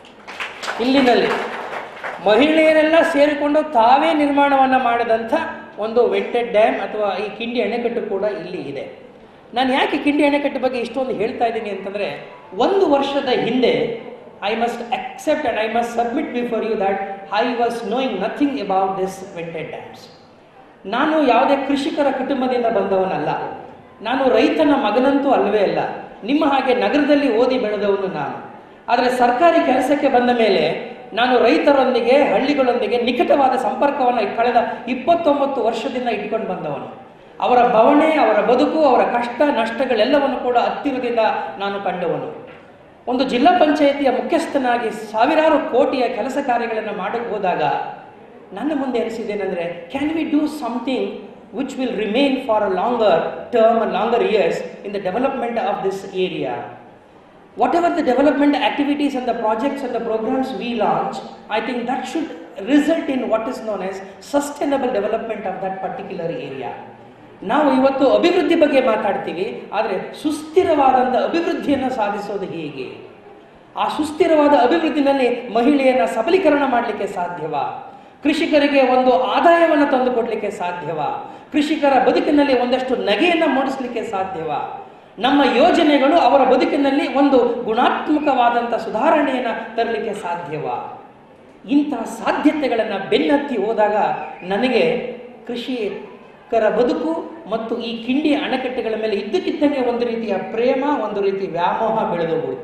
ಇಲ್ಲಿನಲ್ಲಿ ಮಹಿಳೆಯರೆಲ್ಲ ಸೇರಿಕೊಂಡು ತಾವೇ ನಿರ್ಮಾಣವನ್ನು ಮಾಡಿದಂಥ ಒಂದು ವೆಂಟೆಡ್ ಡ್ಯಾಮ್ ಅಥವಾ ಈ ಕಿಂಡಿ ಅಣೆಕಟ್ಟು ಕೂಡ ಇಲ್ಲಿ ಇದೆ ನಾನು ಯಾಕೆ ಕಿಂಡಿ ಅಣೆಕಟ್ಟು ಬಗ್ಗೆ ಇಷ್ಟೊಂದು ಹೇಳ್ತಾ ಇದ್ದೀನಿ ಅಂತಂದರೆ ಒಂದು ವರ್ಷದ ಹಿಂದೆ I must accept and I must submit before you that I was knowing nothing about this vented dams ನಾನು ಯಾವುದೇ ಕೃಷಿಕರ ಕುಟುಂಬದಿಂದ ಬಂದವನಲ್ಲ ನಾನು ರೈತನ ಮಗನಂತೂ ಅಲ್ಲವೇ ಅಲ್ಲ ನಿಮ್ಮ ಹಾಗೆ ನಗರದಲ್ಲಿ ಓದಿ ಬೆಳೆದವನು ನಾನು ಆದರೆ ಸರ್ಕಾರಿ ಕೆಲಸಕ್ಕೆ ಬಂದ ಮೇಲೆ ನಾನು ರೈತರೊಂದಿಗೆ ಹಳ್ಳಿಗಳೊಂದಿಗೆ ನಿಕಟವಾದ ಸಂಪರ್ಕವನ್ನು ಕಳೆದ ಇಪ್ಪತ್ತೊಂಬತ್ತು ವರ್ಷದಿಂದ ಇಟ್ಕೊಂಡು ಬಂದವನು ಅವರ ಬವಣೆ ಅವರ ಬದುಕು ಅವರ ಕಷ್ಟ ನಷ್ಟಗಳೆಲ್ಲವನ್ನು ಕೂಡ ಹತ್ತಿರದಿಂದ ನಾನು ಕಂಡವನು ಒಂದು ಜಿಲ್ಲಾ ಪಂಚಾಯಿತಿಯ ಮುಖ್ಯಸ್ಥನಾಗಿ ಸಾವಿರಾರು ಕೋಟಿಯ ಕೆಲಸ ಕಾರ್ಯಗಳನ್ನು ಮಾಡಕ್ಕೆ ಹೋದಾಗ ನನ್ನ ಮುಂದೆ ಅನಿಸಿದ್ದೇನೆಂದರೆ can we do something which will remain for a longer term longer years in the development of this area whatever the development activities and the projects and the programs we launch, I think that should result in what is known as sustainable development of that particular area. ನಾವು ಇವತ್ತು ಅಭಿವೃದ್ಧಿ ಬಗ್ಗೆ ಮಾತಾಡ್ತೀವಿ ಆದರೆ ಸುಸ್ಥಿರವಾದಂಥ ಅಭಿವೃದ್ಧಿಯನ್ನು ಸಾಧಿಸೋದು ಹೇಗೆ ಆ ಸುಸ್ಥಿರವಾದ ಅಭಿವೃದ್ಧಿನಲ್ಲಿ ಮಹಿಳೆಯನ್ನ ಸಬಲೀಕರಣ ಮಾಡಲಿಕ್ಕೆ ಸಾಧ್ಯವಾ ಕೃಷಿಕರಿಗೆ ಒಂದು ಆದಾಯವನ್ನು ತಂದುಕೊಡ್ಲಿಕ್ಕೆ ಸಾಧ್ಯವಾ ಕೃಷಿಕರ ಬದುಕಿನಲ್ಲಿ ಒಂದಷ್ಟು ನಗೆಯನ್ನು ಮೂಡಿಸಲಿಕ್ಕೆ ಸಾಧ್ಯವಾ ನಮ್ಮ ಯೋಜನೆಗಳು ಅವರ ಬದುಕಿನಲ್ಲಿ ಒಂದು ಗುಣಾತ್ಮಕವಾದಂಥ ಸುಧಾರಣೆಯನ್ನು ತರಲಿಕ್ಕೆ ಸಾಧ್ಯವಾ ಇಂತಹ ಸಾಧ್ಯತೆಗಳನ್ನು ಬೆನ್ನತ್ತಿ ಹೋದಾಗ ನನಗೆ ಕೃಷಿಕರ ಬದುಕು ಮತ್ತು ಈ ಕಿಂಡಿ ಅಣೆಕಟ್ಟೆಗಳ ಮೇಲೆ ಇದ್ದಕ್ಕಿದ್ದಂಗೆ ಒಂದು ರೀತಿಯ ಪ್ರೇಮ ಒಂದು ರೀತಿ ವ್ಯಾಮೋಹ ಬೆಳೆದೋಗ್ಬಿಡ್ತು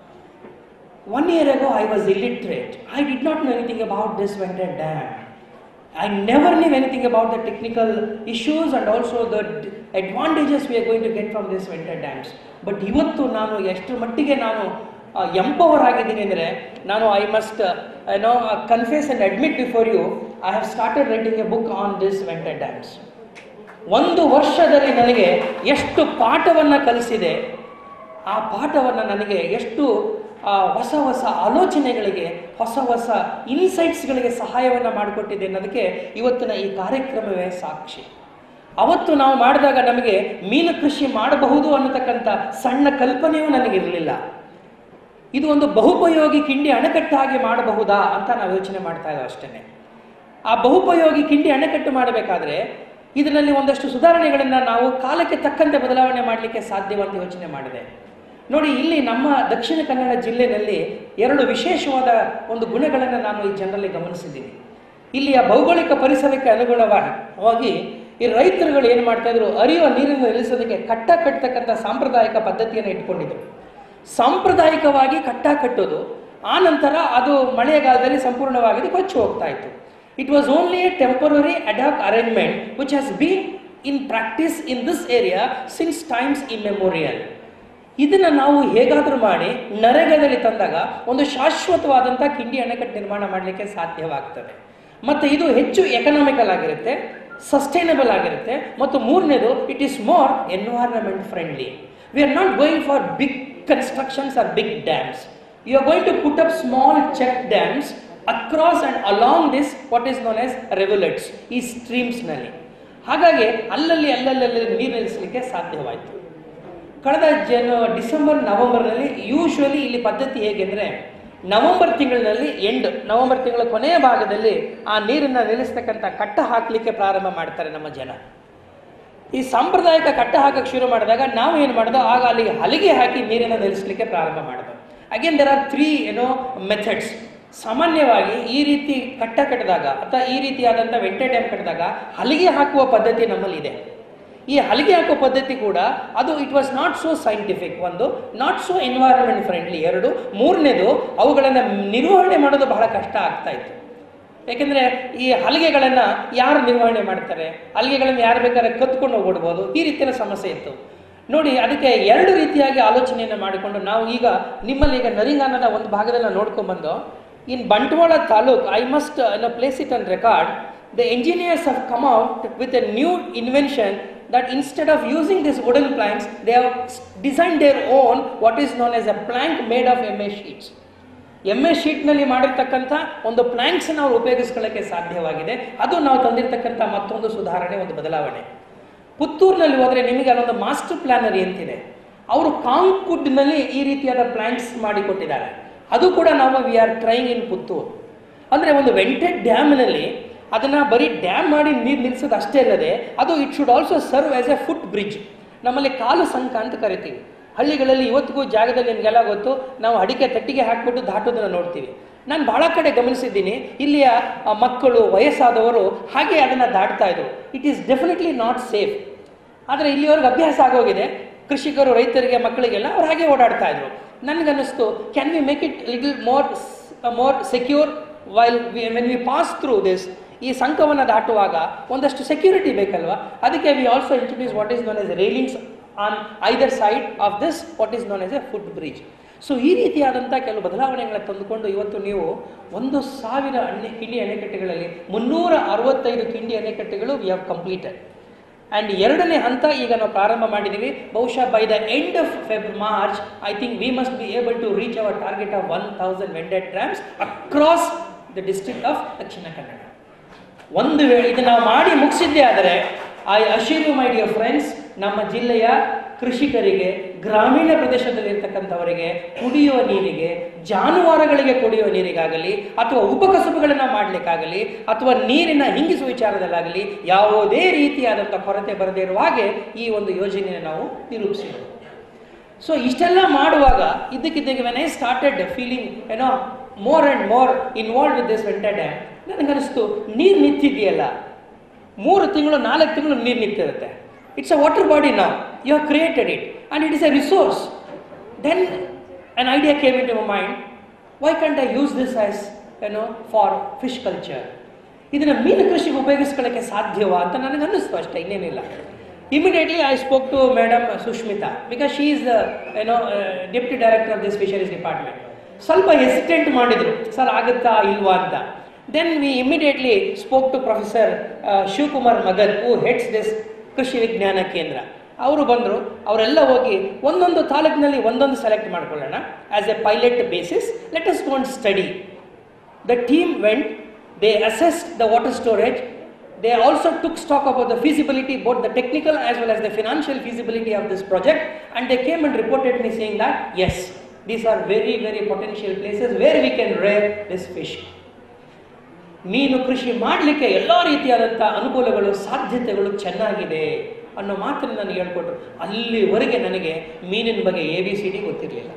one year ago I was illiterate. I did not know anything about this Venkat Dam. I never knew anything about the technical issues and also the d- advantages we are going to get from this Venkat Dams. But ಇವತ್ತು ನಾನು ಎಷ್ಟು ಮಟ್ಟಿಗೆ ನಾನು empower ಆಗಿದ್ದೀನಿ ಅಂದರೆ ನಾನು I must no confess and admit before you I have started writing a book on this vented dams ಒಂದು ವರ್ಷದಲ್ಲಿ ನನಗೆ ಎಷ್ಟು ಪಾಠವನ್ನು ಕಲಿಸಿದೆ ಆ ಪಾಠವನ್ನು ನನಗೆ ಎಷ್ಟು ಆ, ಹೊಸ ಹೊಸ ಆಲೋಚನೆಗಳಿಗೆ ಹೊಸ ಹೊಸ ಇನ್ಸೈಟ್ಸ್ಗಳಿಗೆ ಸಹಾಯವನ್ನು ಮಾಡಿಕೊಟ್ಟಿದೆ ಅನ್ನೋದಕ್ಕೆ ಇವತ್ತಿನ ಈ ಕಾರ್ಯಕ್ರಮವೇ ಸಾಕ್ಷಿ ಅವತ್ತು ನಾವು ಮಾಡಿದಾಗ ನಮಗೆ ಮೀನು ಕೃಷಿ ಮಾಡಬಹುದು ಅನ್ನತಕ್ಕಂಥ ಸಣ್ಣ ಕಲ್ಪನೆಯೂ ನನಗಿರಲಿಲ್ಲ ಇದು ಒಂದು ಬಹುಪಯೋಗಿ ಕಿಂಡಿ ಅಣೆಕಟ್ಟಾಗಿ ಮಾಡಬಹುದಾ ಅಂತ ನಾವು ಯೋಚನೆ ಮಾಡ್ತಾ ಇದ್ದೇವೆ ಅಷ್ಟೇ ಆ ಬಹುಪಯೋಗಿ ಕಿಂಡಿ ಅಣೆಕಟ್ಟು ಮಾಡಬೇಕಾದ್ರೆ ಇದರಲ್ಲಿ ಒಂದಷ್ಟು ಸುಧಾರಣೆಗಳನ್ನು ನಾವು ಕಾಲಕ್ಕೆ ತಕ್ಕಂತೆ ಬದಲಾವಣೆ ಮಾಡಲಿಕ್ಕೆ ಸಾಧ್ಯವಂತ ಯೋಚನೆ ಮಾಡಿದೆ ನೋಡಿ ಇಲ್ಲಿ ನಮ್ಮ ದಕ್ಷಿಣ ಕನ್ನಡ ಜಿಲ್ಲೆಯಲ್ಲಿ ಎರಡು ವಿಶೇಷವಾದ ಒಂದು ಗುಣಗಳನ್ನು ನಾನು ಈ ಜನರಲ್ಲಿ ಗಮನಿಸಿದ್ದೀನಿ ಇಲ್ಲಿಯ ಭೌಗೋಳಿಕ ಪರಿಸರಕ್ಕೆ ಅನುಗುಣವಾಗಿ ಈ ರೈತರುಗಳು ಏನು ಮಾಡ್ತಾ ಇದ್ರು ಅರಿಯುವ ನೀರನ್ನು ನಿಲ್ಲಿಸೋದಕ್ಕೆ ಕಟ್ಟ ಕಟ್ಟತಕ್ಕಂಥ ಸಾಂಪ್ರದಾಯಿಕ ಪದ್ಧತಿಯನ್ನು ಇಟ್ಕೊಂಡಿದ್ರು ಸಾಂಪ್ರದಾಯಿಕವಾಗಿ ಕಟ್ಟ ಕಟ್ಟೋದು ಆ ನಂತರ ಅದು ಮಳೆಗಾಲದಲ್ಲಿ ಸಂಪೂರ್ಣವಾಗಿ ಕೊಚ್ಚಿ ಹೋಗ್ತಾ ಇತ್ತು it was only a temporary ad hoc arrangement which has been in practice in this area since times immemorial ಇದನ್ನು ನಾವು ಹೇಗಾದರೂ ಮಾಡಿ ನರೇಗಾದಲ್ಲಿ ತಂದಾಗ ಒಂದು ಶಾಶ್ವತವಾದಂಥ ಕಿಂಡಿ ಅಣೆಕಟ್ಟು ನಿರ್ಮಾಣ ಮಾಡಲಿಕ್ಕೆ ಸಾಧ್ಯವಾಗ್ತದೆ ಮತ್ತು ಇದು ಹೆಚ್ಚು ಎಕನಾಮಿಕಲ್ ಆಗಿರುತ್ತೆ ಸಸ್ಟೈನಬಲ್ ಆಗಿರುತ್ತೆ ಮತ್ತು ಮೂರನೇದು it is more environment friendly we are not going for big constructions or big dams you are going to put up small check dams across and along this what is known as rivulets ಈ ಸ್ಟ್ರೀಮ್ಸ್ನಲ್ಲಿ ಹಾಗಾಗಿ ಅಲ್ಲಲ್ಲಿ ಅಲ್ಲಲ್ಲಿ ನೀರು ನಿಲ್ಲಿಸಲಿಕ್ಕೆ ಸಾಧ್ಯವಾಯಿತು ಕಳೆದ ಜನ December ನವೆಂಬರ್ನಲ್ಲಿ ಯೂಶ್ವಲಿ ಇಲ್ಲಿ ಪದ್ಧತಿ ಹೇಗೆಂದರೆ ನವೆಂಬರ್ ತಿಂಗಳಿನಲ್ಲಿ ಎಂಡ್ ನವೆಂಬರ್ ತಿಂಗಳ ಕೊನೆಯ ಭಾಗದಲ್ಲಿ ಆ ನೀರನ್ನು ನಿಲ್ಲಿಸ್ತಕ್ಕಂಥ ಕಟ್ಟ ಹಾಕಲಿಕ್ಕೆ ಪ್ರಾರಂಭ ಮಾಡ್ತಾರೆ ನಮ್ಮ ಜನ ಈ ಸಾಂಪ್ರದಾಯಿಕ ಕಟ್ಟ ಹಾಕಕ್ಕೆ ಶುರು ಮಾಡಿದಾಗ ನಾವು ಏನು ಮಾಡೋದು ಆಗ ಅಲ್ಲಿಗೆ ಹಲಿಗೆ ಹಾಕಿ ನೀರನ್ನು ನಿಲ್ಲಿಸಲಿಕ್ಕೆ ಪ್ರಾರಂಭ ಮಾಡೋದು ಅಗೇನ್ ದೆರ್ ಆರ್ ತ್ರೀ ಏನೋ ಮೆಥಡ್ಸ್ ಸಾಮಾನ್ಯವಾಗಿ ಈ ರೀತಿ ಕಟ್ಟ ಕಟ್ಟಿದಾಗ ಅಥವಾ ಈ ರೀತಿಯಾದಂಥ ವೆಂಟೆ ಡ್ಯಾಮ್ ಕಟ್ಟಿದಾಗ ಹಲಿಗೆ ಹಾಕುವ ಪದ್ಧತಿ ನಮ್ಮಲ್ಲಿ ಇದೆ ಈ ಹಲಿಗೆ ಹಾಕೋ ಪದ್ಧತಿ ಕೂಡ ಅದು it was not so scientific ಒಂದು ನಾಟ್ ಸೋ ಎನ್ವೈರನ್ಮೆಂಟ್ ಫ್ರೆಂಡ್ಲಿ ಎರಡು ಮೂರನೇದು ಅವುಗಳನ್ನು ನಿರ್ವಹಣೆ ಮಾಡೋದು ಬಹಳ ಕಷ್ಟ ಆಗ್ತಾ ಇತ್ತು ಯಾಕೆಂದರೆ ಈ ಹಲಿಗೆಗಳನ್ನು ಯಾರು ನಿರ್ವಹಣೆ ಮಾಡ್ತಾರೆ ಹಲಿಗೆಗಳನ್ನು ಯಾರು ಬೇಕಾದ್ರೆ ಕತ್ಕೊಂಡು ಹೋಗ್ಬಿಡ್ಬೋದು ಈ ರೀತಿಯ ಸಮಸ್ಯೆ ಇತ್ತು ನೋಡಿ ಅದಕ್ಕೆ ಎರಡು ರೀತಿಯಾಗಿ ಆಲೋಚನೆಯನ್ನು ಮಾಡಿಕೊಂಡು ನಾವು ಈಗ ನಿಮ್ಮಲ್ಲಿ ಈಗ ನರಿಂಗಾನದ ಒಂದು ಭಾಗದಲ್ಲಿ ನೋಡ್ಕೊಂಡ್ಬಂದು in Bantwal taluk I must place it on record the engineers have come out with a new invention that instead of using these wooden planks, they have s- designed their own what is known as a plank made of MA sheets. M A ಶೀಟ್ನಲ್ಲಿ ಮಾಡಿರ್ತಕ್ಕಂಥ ಒಂದು ಪ್ಲ್ಯಾಂಕ್ಸನ್ನು ನಾವು ಉಪಯೋಗಿಸ್ಕೊಳ್ಳೋಕ್ಕೆ ಸಾಧ್ಯವಾಗಿದೆ ಅದು ನಾವು ತಂದಿರತಕ್ಕಂಥ ಮತ್ತೊಂದು ಸುಧಾರಣೆ ಒಂದು ಬದಲಾವಣೆ ಪುತ್ತೂರಿನಲ್ಲಿ ಹೋದರೆ ನಿಮಗೆ ಅಲ್ಲೊಂದು ಮಾಸ್ಟರ್ ಪ್ಲಾನರಿ ಅಂತಿದೆ ಅವರು ಕಾಂಕುಡ್ನಲ್ಲಿ ಈ ರೀತಿಯಾದ ಪ್ಲ್ಯಾಂಕ್ಸ್ ಮಾಡಿಕೊಟ್ಟಿದ್ದಾರೆ ಅದು ಕೂಡ ನಾವು we are trying in Puttur ಅಂದರೆ ಒಂದು ವೆಂಟೆಡ್ ಡ್ಯಾಮ್ನಲ್ಲಿ ಅದನ್ನು ಬರೀ ಡ್ಯಾಮ್ ಮಾಡಿ ನೀರು ನಿಲ್ಲಿಸೋದು ಅಷ್ಟೇ ಅಲ್ಲದೆ ಅದು it should also serve as a foot bridge ನಮ್ಮಲ್ಲಿ ಕಾಲು ಸಂಕ ಅಂತ ಕರಿತೀವಿ ಹಳ್ಳಿಗಳಲ್ಲಿ ಇವತ್ತಿಗೂ ಜಾಗದಲ್ಲಿ ನಿಮಗೆಲ್ಲ ಗೊತ್ತು ನಾವು ಅಡಿಕೆ ತಟ್ಟಿಗೆ ಹಾಕ್ಬಿಟ್ಟು ದಾಟೋದನ್ನು ನೋಡ್ತೀವಿ ನಾನು ಭಾಳ ಕಡೆ ಗಮನಿಸಿದ್ದೀನಿ ಇಲ್ಲಿಯ ಆ, ಮಕ್ಕಳು ವಯಸ್ಸಾದವರು ಹಾಗೆ ಅದನ್ನು ದಾಟ್ತಾ ಇದ್ರು it is definitely not safe ಆದರೆ ಇಲ್ಲಿವರೆಗೆ ಅಭ್ಯಾಸ ಆಗೋಗಿದೆ ಕೃಷಿಕರು ರೈತರಿಗೆ ಮಕ್ಕಳಿಗೆಲ್ಲ ಅವ್ರು ಹಾಗೆ ಓಡಾಡ್ತಾ ಇದ್ರು ನನಗನ್ನಿಸ್ತು can we make it little more more secure while when we pass through this ಈ ಸಂಕವನ್ನು ದಾಟುವಾಗ ಒಂದಷ್ಟು ಸೆಕ್ಯೂರಿಟಿ ಬೇಕಲ್ವಾ ಅದಕ್ಕೆ we also introduce what is known as railings on either side of this what is known as a foot bridge so ಈ ರೀತಿಯಾದಂಥ ಕೆಲವು ಬದಲಾವಣೆಗಳನ್ನು ತಂದುಕೊಂಡು ಇವತ್ತು ನೀವು ಒಂದು ಸಾವಿರ ಅಣೆ ಕಿಂಡಿ ಅಣೆಕಟ್ಟೆಗಳಲ್ಲಿ ಮುನ್ನೂರ ಅರವತ್ತೈದು ಕಿಂಡಿ ಅಣೆಕಟ್ಟೆಗಳು ವಿ ಹ್ಯಾವ್ ಕಂಪ್ಲೀಟೆಡ್ ಆ್ಯಂಡ್ ಎರಡನೇ ಹಂತ ಈಗ ನಾವು ಪ್ರಾರಂಭ ಮಾಡಿದ್ದೀವಿ ಬಹುಶಃ by the end of Feb March I think we must be able to reach our target of one thousand vented dams across the district of Dakshina Kannada ಒಂದು ವೇಳೆ ಇದು ನಾವು ಮಾಡಿ ಮುಗಿಸಿದ್ದೇ ಆದರೆ I assure you my dear friends ನಮ್ಮ ಜಿಲ್ಲೆಯ ಕೃಷಿಕರಿಗೆ ಗ್ರಾಮೀಣ ಪ್ರದೇಶದಲ್ಲಿ ಇರ್ತಕ್ಕಂಥವರಿಗೆ ಕುಡಿಯುವ ನೀರಿಗೆ ಜಾನುವಾರುಗಳಿಗೆ ಕುಡಿಯುವ ನೀರಿಗಾಗಲಿ ಅಥವಾ ಉಪಕಸಬುಗಳನ್ನು ಮಾಡಲಿಕ್ಕಾಗಲಿ ಅಥವಾ ನೀರಿನ ಹಿಂಗಿಸುವ ವಿಚಾರದಲ್ಲಾಗಲಿ ಯಾವುದೇ ರೀತಿಯಾದಂಥ ಕೊರತೆ ಬರದೇ ಇರುವ ಹಾಗೆ ಈ ಒಂದು ಯೋಜನೆಯನ್ನು ನಾವು ನಿರೂಪಿಸಿದ್ದೇವೆ ಸೊ ಇಷ್ಟೆಲ್ಲ ಮಾಡುವಾಗ ಇದ್ದಕ್ಕಿದ್ದಂಗೆ ವೆನ್ ಐ ಸ್ಟಾರ್ಟೆಡ್ ಫೀಲಿಂಗ್ ಏನೋ more and more involve with this vented dam ನನಗನ್ನಿಸ್ತು ನೀರು ನಿಂತಿದೆಯಲ್ಲ ಮೂರು ತಿಂಗಳು ನಾಲ್ಕು ತಿಂಗಳು ನೀರು ನಿಂತಿರುತ್ತೆ ಇಟ್ಸ್ ಅ ವಾಟರ್ ಬಾಡಿ ನಾವು you have created it and it is a resource then an idea came into my mind why can't i use this as you know for fish culture ಇದನ್ನು ಮೀನು ಕೃಷಿಗೆ ಉಪಯೋಗಿಸ್ಕೊಳ್ಳೋಕ್ಕೆ ಸಾಧ್ಯವಾ ಅಂತ ನನಗೆ ಅನ್ನಿಸ್ತು ಅಷ್ಟೇ ಇನ್ನೇನಿಲ್ಲ immediately I spoke to madam Sushmita because she is ಏನೋ deputy director of this fisheries department ಸ್ವಲ್ಪ ಹೆಸಿಟೆಂಟ್ ಮಾಡಿದರು ಸರ್ ಆಗುತ್ತಾ ಇಲ್ವಾ ಅಂತ then we immediately spoke to professor Shivakumar Magad who heads this Krishi Vigyan ಕೇಂದ್ರ ಅವರು ಬಂದರು ಅವರೆಲ್ಲ ಹೋಗಿ ಒಂದೊಂದು ತಾಲೂಕಿನಲ್ಲಿ ಒಂದೊಂದು ಸೆಲೆಕ್ಟ್ ಮಾಡ್ಕೊಳ್ಳೋಣ as a pilot basis let us go and study the team went they assessed the water storage they also took stock about the feasibility both the technical as well as the financial feasibility of this project and they came and reported me saying that as these are very very potential places where we can rear this fish ಮೀನು ಕೃಷಿ ಮಾಡಲಿಕ್ಕೆ ಎಲ್ಲ ರೀತಿಯಾದಂಥ ಅನುಕೂಲಗಳು ಸಾಧ್ಯತೆಗಳು ಚೆನ್ನಾಗಿದೆ ಅನ್ನೋ ಮಾತನ್ನು ನನಗೆ ಹೇಳ್ಕೊಟ್ರು ಅಲ್ಲಿವರೆಗೆ ನನಗೆ ಮೀನಿನ ಬಗ್ಗೆ ಎ ಬಿ ಸಿ ಡಿ ಗೊತ್ತಿರಲಿಲ್ಲ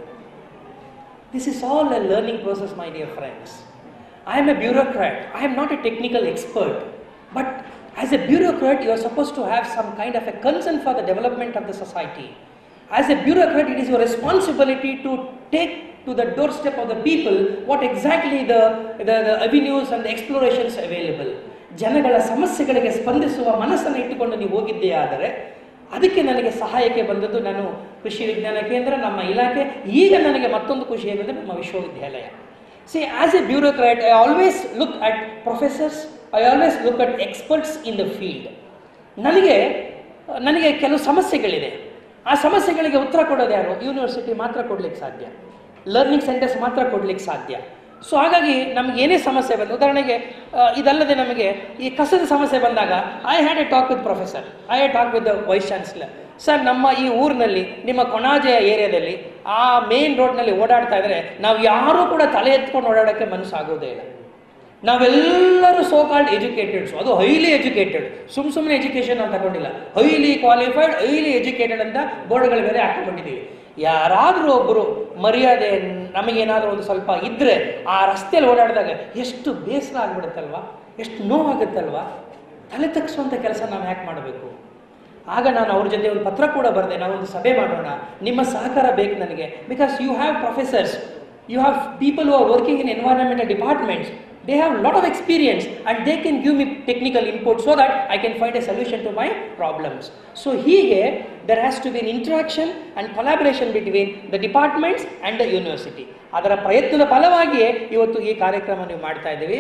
this is all a learning process my dear friends I am a bureaucrat I am not a technical expert but as a bureaucrat you are suppose to have some kind of a concern for the development of the society as a bureaucrat, it is your responsibility to take to the doorstep of the people what exactly the, the, the avenues and the explorations available. ಜನಗಳ ಸಮಸ್ಯೆಗಳಿಗೆ ಸ್ಪಂದಿಸುವ ಮನಸ್ಸನ್ನು ಇಟ್ಟುಕೊಂಡು ನೀವು ಹೋಗಿದ್ದೇ ಆದರೆ ಅದಕ್ಕೆ ನನಗೆ ಸಹಾಯಕ್ಕೆ ಬಂದದ್ದು ನಾನು ಕೃಷಿ ವಿಜ್ಞಾನ ಕೇಂದ್ರ ನಮ್ಮ ಇಲಾಖೆ ಈಗ ನನಗೆ ಮತ್ತೊಂದು ಖುಷಿ ಏನಂದರೆ ನಮ್ಮ ವಿಶ್ವವಿದ್ಯಾಲಯ see as a bureaucrat I always look at professors I always look at experts in the field ನನಗೆ ನನಗೆ ಕೆಲವು ಸಮಸ್ಯೆಗಳಿದೆ ಆ ಸಮಸ್ಯೆಗಳಿಗೆ ಉತ್ತರ ಕೊಡೋದು ಯಾರು ಯೂನಿವರ್ಸಿಟಿ ಮಾತ್ರ ಕೊಡ್ಲಿಕ್ಕೆ ಸಾಧ್ಯ ಲರ್ನಿಂಗ್ ಸೆಂಟರ್ಸ್ ಮಾತ್ರ ಕೊಡ್ಲಿಕ್ಕೆ ಸಾಧ್ಯ ಸೊ ಹಾಗಾಗಿ ನಮ್ಗೆ ಏನೇ ಸಮಸ್ಯೆ ಬಂದು ಉದಾಹರಣೆಗೆ ಆ, ಇದಲ್ಲದೆ ನಮಗೆ ಈ ಕಸದ ಸಮಸ್ಯೆ ಬಂದಾಗ I had a talk with professor I had talk with the vice chancellor sir ನಮ್ಮ ಈ ಊರಿನಲ್ಲಿ ನಿಮ್ಮ ಕೊಣಾಜೆಯ ಏರಿಯಾದಲ್ಲಿ ಆ ಮೇನ್ ರೋಡ್ನಲ್ಲಿ ಓಡಾಡ್ತಾ ಇದ್ರೆ ನಾವು ಯಾರೂ ಕೂಡ ತಲೆ ಎತ್ಕೊಂಡು ಓಡಾಡೋಕ್ಕೆ ಮನಸ್ಸಾಗೋದೇ ಇಲ್ಲ ನಾವೆಲ್ಲರೂ ಸೋ ಕಾಲ್ಡ್ ಎಜುಕೇಟೆಡ್ಸ್ ಅದು ಹೈಲಿ ಎಜುಕೇಟೆಡ್ ಸುಮ್ ಸುಮ್ಮನೆ ಎಜುಕೇಶನ್ ಅಂತ ತಗೊಂಡಿಲ್ಲ ಹೈಲಿ ಕ್ವಾಲಿಫೈಡ್ ಹೈಲಿ ಎಜುಕೇಟೆಡ್ ಅಂತ ಬೋರ್ಡ್ಗಳು ಬೇರೆ ಹಾಕೊಂಡಿದ್ದೀವಿ ಯಾರಾದರೂ ಒಬ್ಬರು ಮರ್ಯಾದೆ ನಮಗೇನಾದರೂ ಒಂದು ಸ್ವಲ್ಪ ಇದ್ದರೆ ಆ ರಸ್ತೆಯಲ್ಲಿ ಓಡಾಡಿದಾಗ ಎಷ್ಟು ಬೇಸರ ಆಗ್ಬಿಡುತ್ತಲ್ವಾ ಎಷ್ಟು ನೋವಾಗುತ್ತಲ್ವಾ ತಲೆ ತಗ್ಸುವಂಥ ಕೆಲಸ ನಾವು ಯಾಕೆ ಮಾಡಬೇಕು ಆಗ ನಾನು ಅವ್ರ ಜೊತೆ ಒಂದು ಪತ್ರ ಕೂಡ ಬರೆದೆ ನಾವೊಂದು ಸಭೆ ಮಾಡೋಣ ನಿಮ್ಮ ಸಹಕಾರ ಬೇಕು ನನಗೆ because you have professors you have people who are working in environmental departments they have lot of experience and they can give me technical input so that I can find a solution to my problems so ಹೀಗೆ there has to be in interaction and collaboration between the departments and the university ಅದರ ಪ್ರಯತ್ನದ ಫಲವಾಗಿಯೇ ಇವತ್ತು ಈ ಕಾರ್ಯಕ್ರಮ ನೀವು ಮಾಡ್ತಾ ಇದ್ದೀವಿ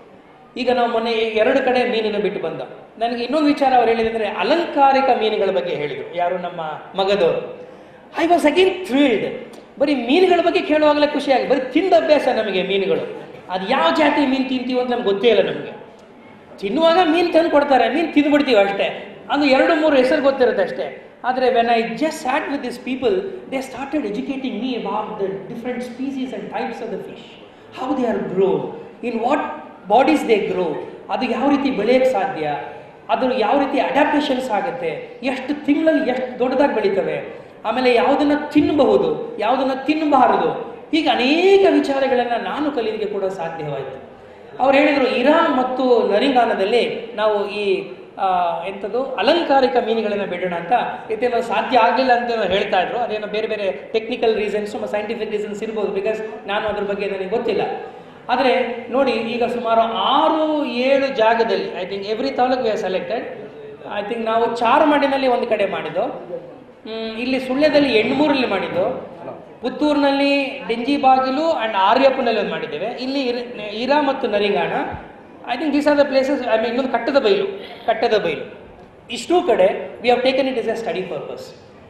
ಈಗ ನಾವು ಮೊನ್ನೆ ಎರಡು ಕಡೆ ಮೀನನ್ನು ಬಿಟ್ಟು ಬಂದ ನನಗೆ ಇನ್ನೊಂದು ವಿಚಾರ ಅವ್ರು ಹೇಳಿದ್ರೆ ಅಲಂಕಾರಿಕ ಮೀನುಗಳ ಬಗ್ಗೆ ಹೇಳಿದರು ಯಾರು ನಮ್ಮ ಮಗದವರು ಐ ವಾಸ್ ಅಗೇನ್ ಥ್ರಿಲ್ಡ್ ಬರೀ ಮೀನುಗಳ ಬಗ್ಗೆ ಕೇಳುವಾಗಲೇ ಖುಷಿಯಾಗಿ ಬರೀ ತಿಂದ ಅಭ್ಯಾಸ ನಮಗೆ ಮೀನುಗಳು ಅದು ಯಾವ ಜಾತಿ ಮೀನು ತಿಂತೀವಿ ಅಂತ ನಮ್ಗೆ ಗೊತ್ತೇ ಇಲ್ಲ ನಮಗೆ ತಿನ್ನುವಾಗ ಮೀನು ತಂದು ಕೊಡ್ತಾರೆ ಮೀನು ತಿಂದ್ಬಿಡ್ತೀವಿ ಅಷ್ಟೇ ಅದು ಎರಡು ಮೂರು ಹೆಸರು ಗೊತ್ತಿರುತ್ತೆ ಅಷ್ಟೇ ಆದರೆ when I just sat with this people they started educating me about the different species and types of the fish how they are grow in what bodies they grow ಅದು ಯಾವ ರೀತಿ ಬೆಳೆಯೋಕ್ಕೆ ಸಾಧ್ಯ ಅದು ಯಾವ ರೀತಿ ಅಡ್ಯಾಪ್ಟೇಷನ್ಸ್ ಆಗುತ್ತೆ ಎಷ್ಟು ತಿಂಗಳಲ್ಲಿ ಎಷ್ಟು ದೊಡ್ಡದಾಗಿ ಬೆಳೀತವೆ ಆಮೇಲೆ ಯಾವುದನ್ನು ತಿನ್ನಬಹುದು ಯಾವುದನ್ನು ತಿನ್ನಬಾರದು ಹೀಗೆ ಅನೇಕ ವಿಚಾರಗಳನ್ನು ನಾನು ಕಲಿಯೋದಕ್ಕೆ ಕೂಡ ಸಾಧ್ಯವಾಯಿತು ಅವ್ರು ಹೇಳಿದರು ಇರಾ ಮತ್ತು ನರಿಂಗಾನದಲ್ಲಿ ನಾವು ಈ ಆ, ಎಂಥದ್ದು ಅಲಂಕಾರಿಕ ಮೀನುಗಳನ್ನು ಬಿಡೋಣ ಅಂತ ಇದೇನೋ ಸಾಧ್ಯ ಆಗಲಿಲ್ಲ ಅಂತ ಏನೋ ಹೇಳ್ತಾ ಇದ್ರು ಅದೇನೋ ಬೇರೆ ಬೇರೆ ಟೆಕ್ನಿಕಲ್ ರೀಸನ್ಸ್ ಸೈಂಟಿಫಿಕ್ ರೀಸನ್ಸ್ ಇರ್ಬೋದು ಬಿಕಾಸ್ ನಾನು ಅದ್ರ ಬಗ್ಗೆ ನನಗೆ ಗೊತ್ತಿಲ್ಲ ಆದರೆ ನೋಡಿ ಈಗ ಸುಮಾರು ಆರು ಏಳು ಜಾಗದಲ್ಲಿ I think every taluk we are selected I think ನಾವು ಚಾರ್ಮಾಡಿನಲ್ಲಿ ಒಂದು ಕಡೆ ಮಾಡಿದ್ದು ಹ್ಮ್, ಇಲ್ಲಿ ಸುಳ್ಯದಲ್ಲಿ ಎಣ್ಮೂರಲ್ಲಿ ಮಾಡಿದ್ದು ಪುತ್ತೂರಿನಲ್ಲಿ ಡೆಂಜಿ ಬಾಗಿಲು ಆ್ಯಂಡ್ ಆರ್ಯಪ್ಪನಲ್ಲಿ ಒಂದು ಮಾಡಿದ್ದೇವೆ ಇಲ್ಲಿ ಇರ- ಇರಾ ಮತ್ತು Narigana I think these are the places I mean ಇನ್ನೊಂದು ಕಟ್ಟದ ಬೈಲು ಕಟ್ಟದ ಬೈಲು ಇಷ್ಟೂ ಕಡೆ we have taken it is a study purpose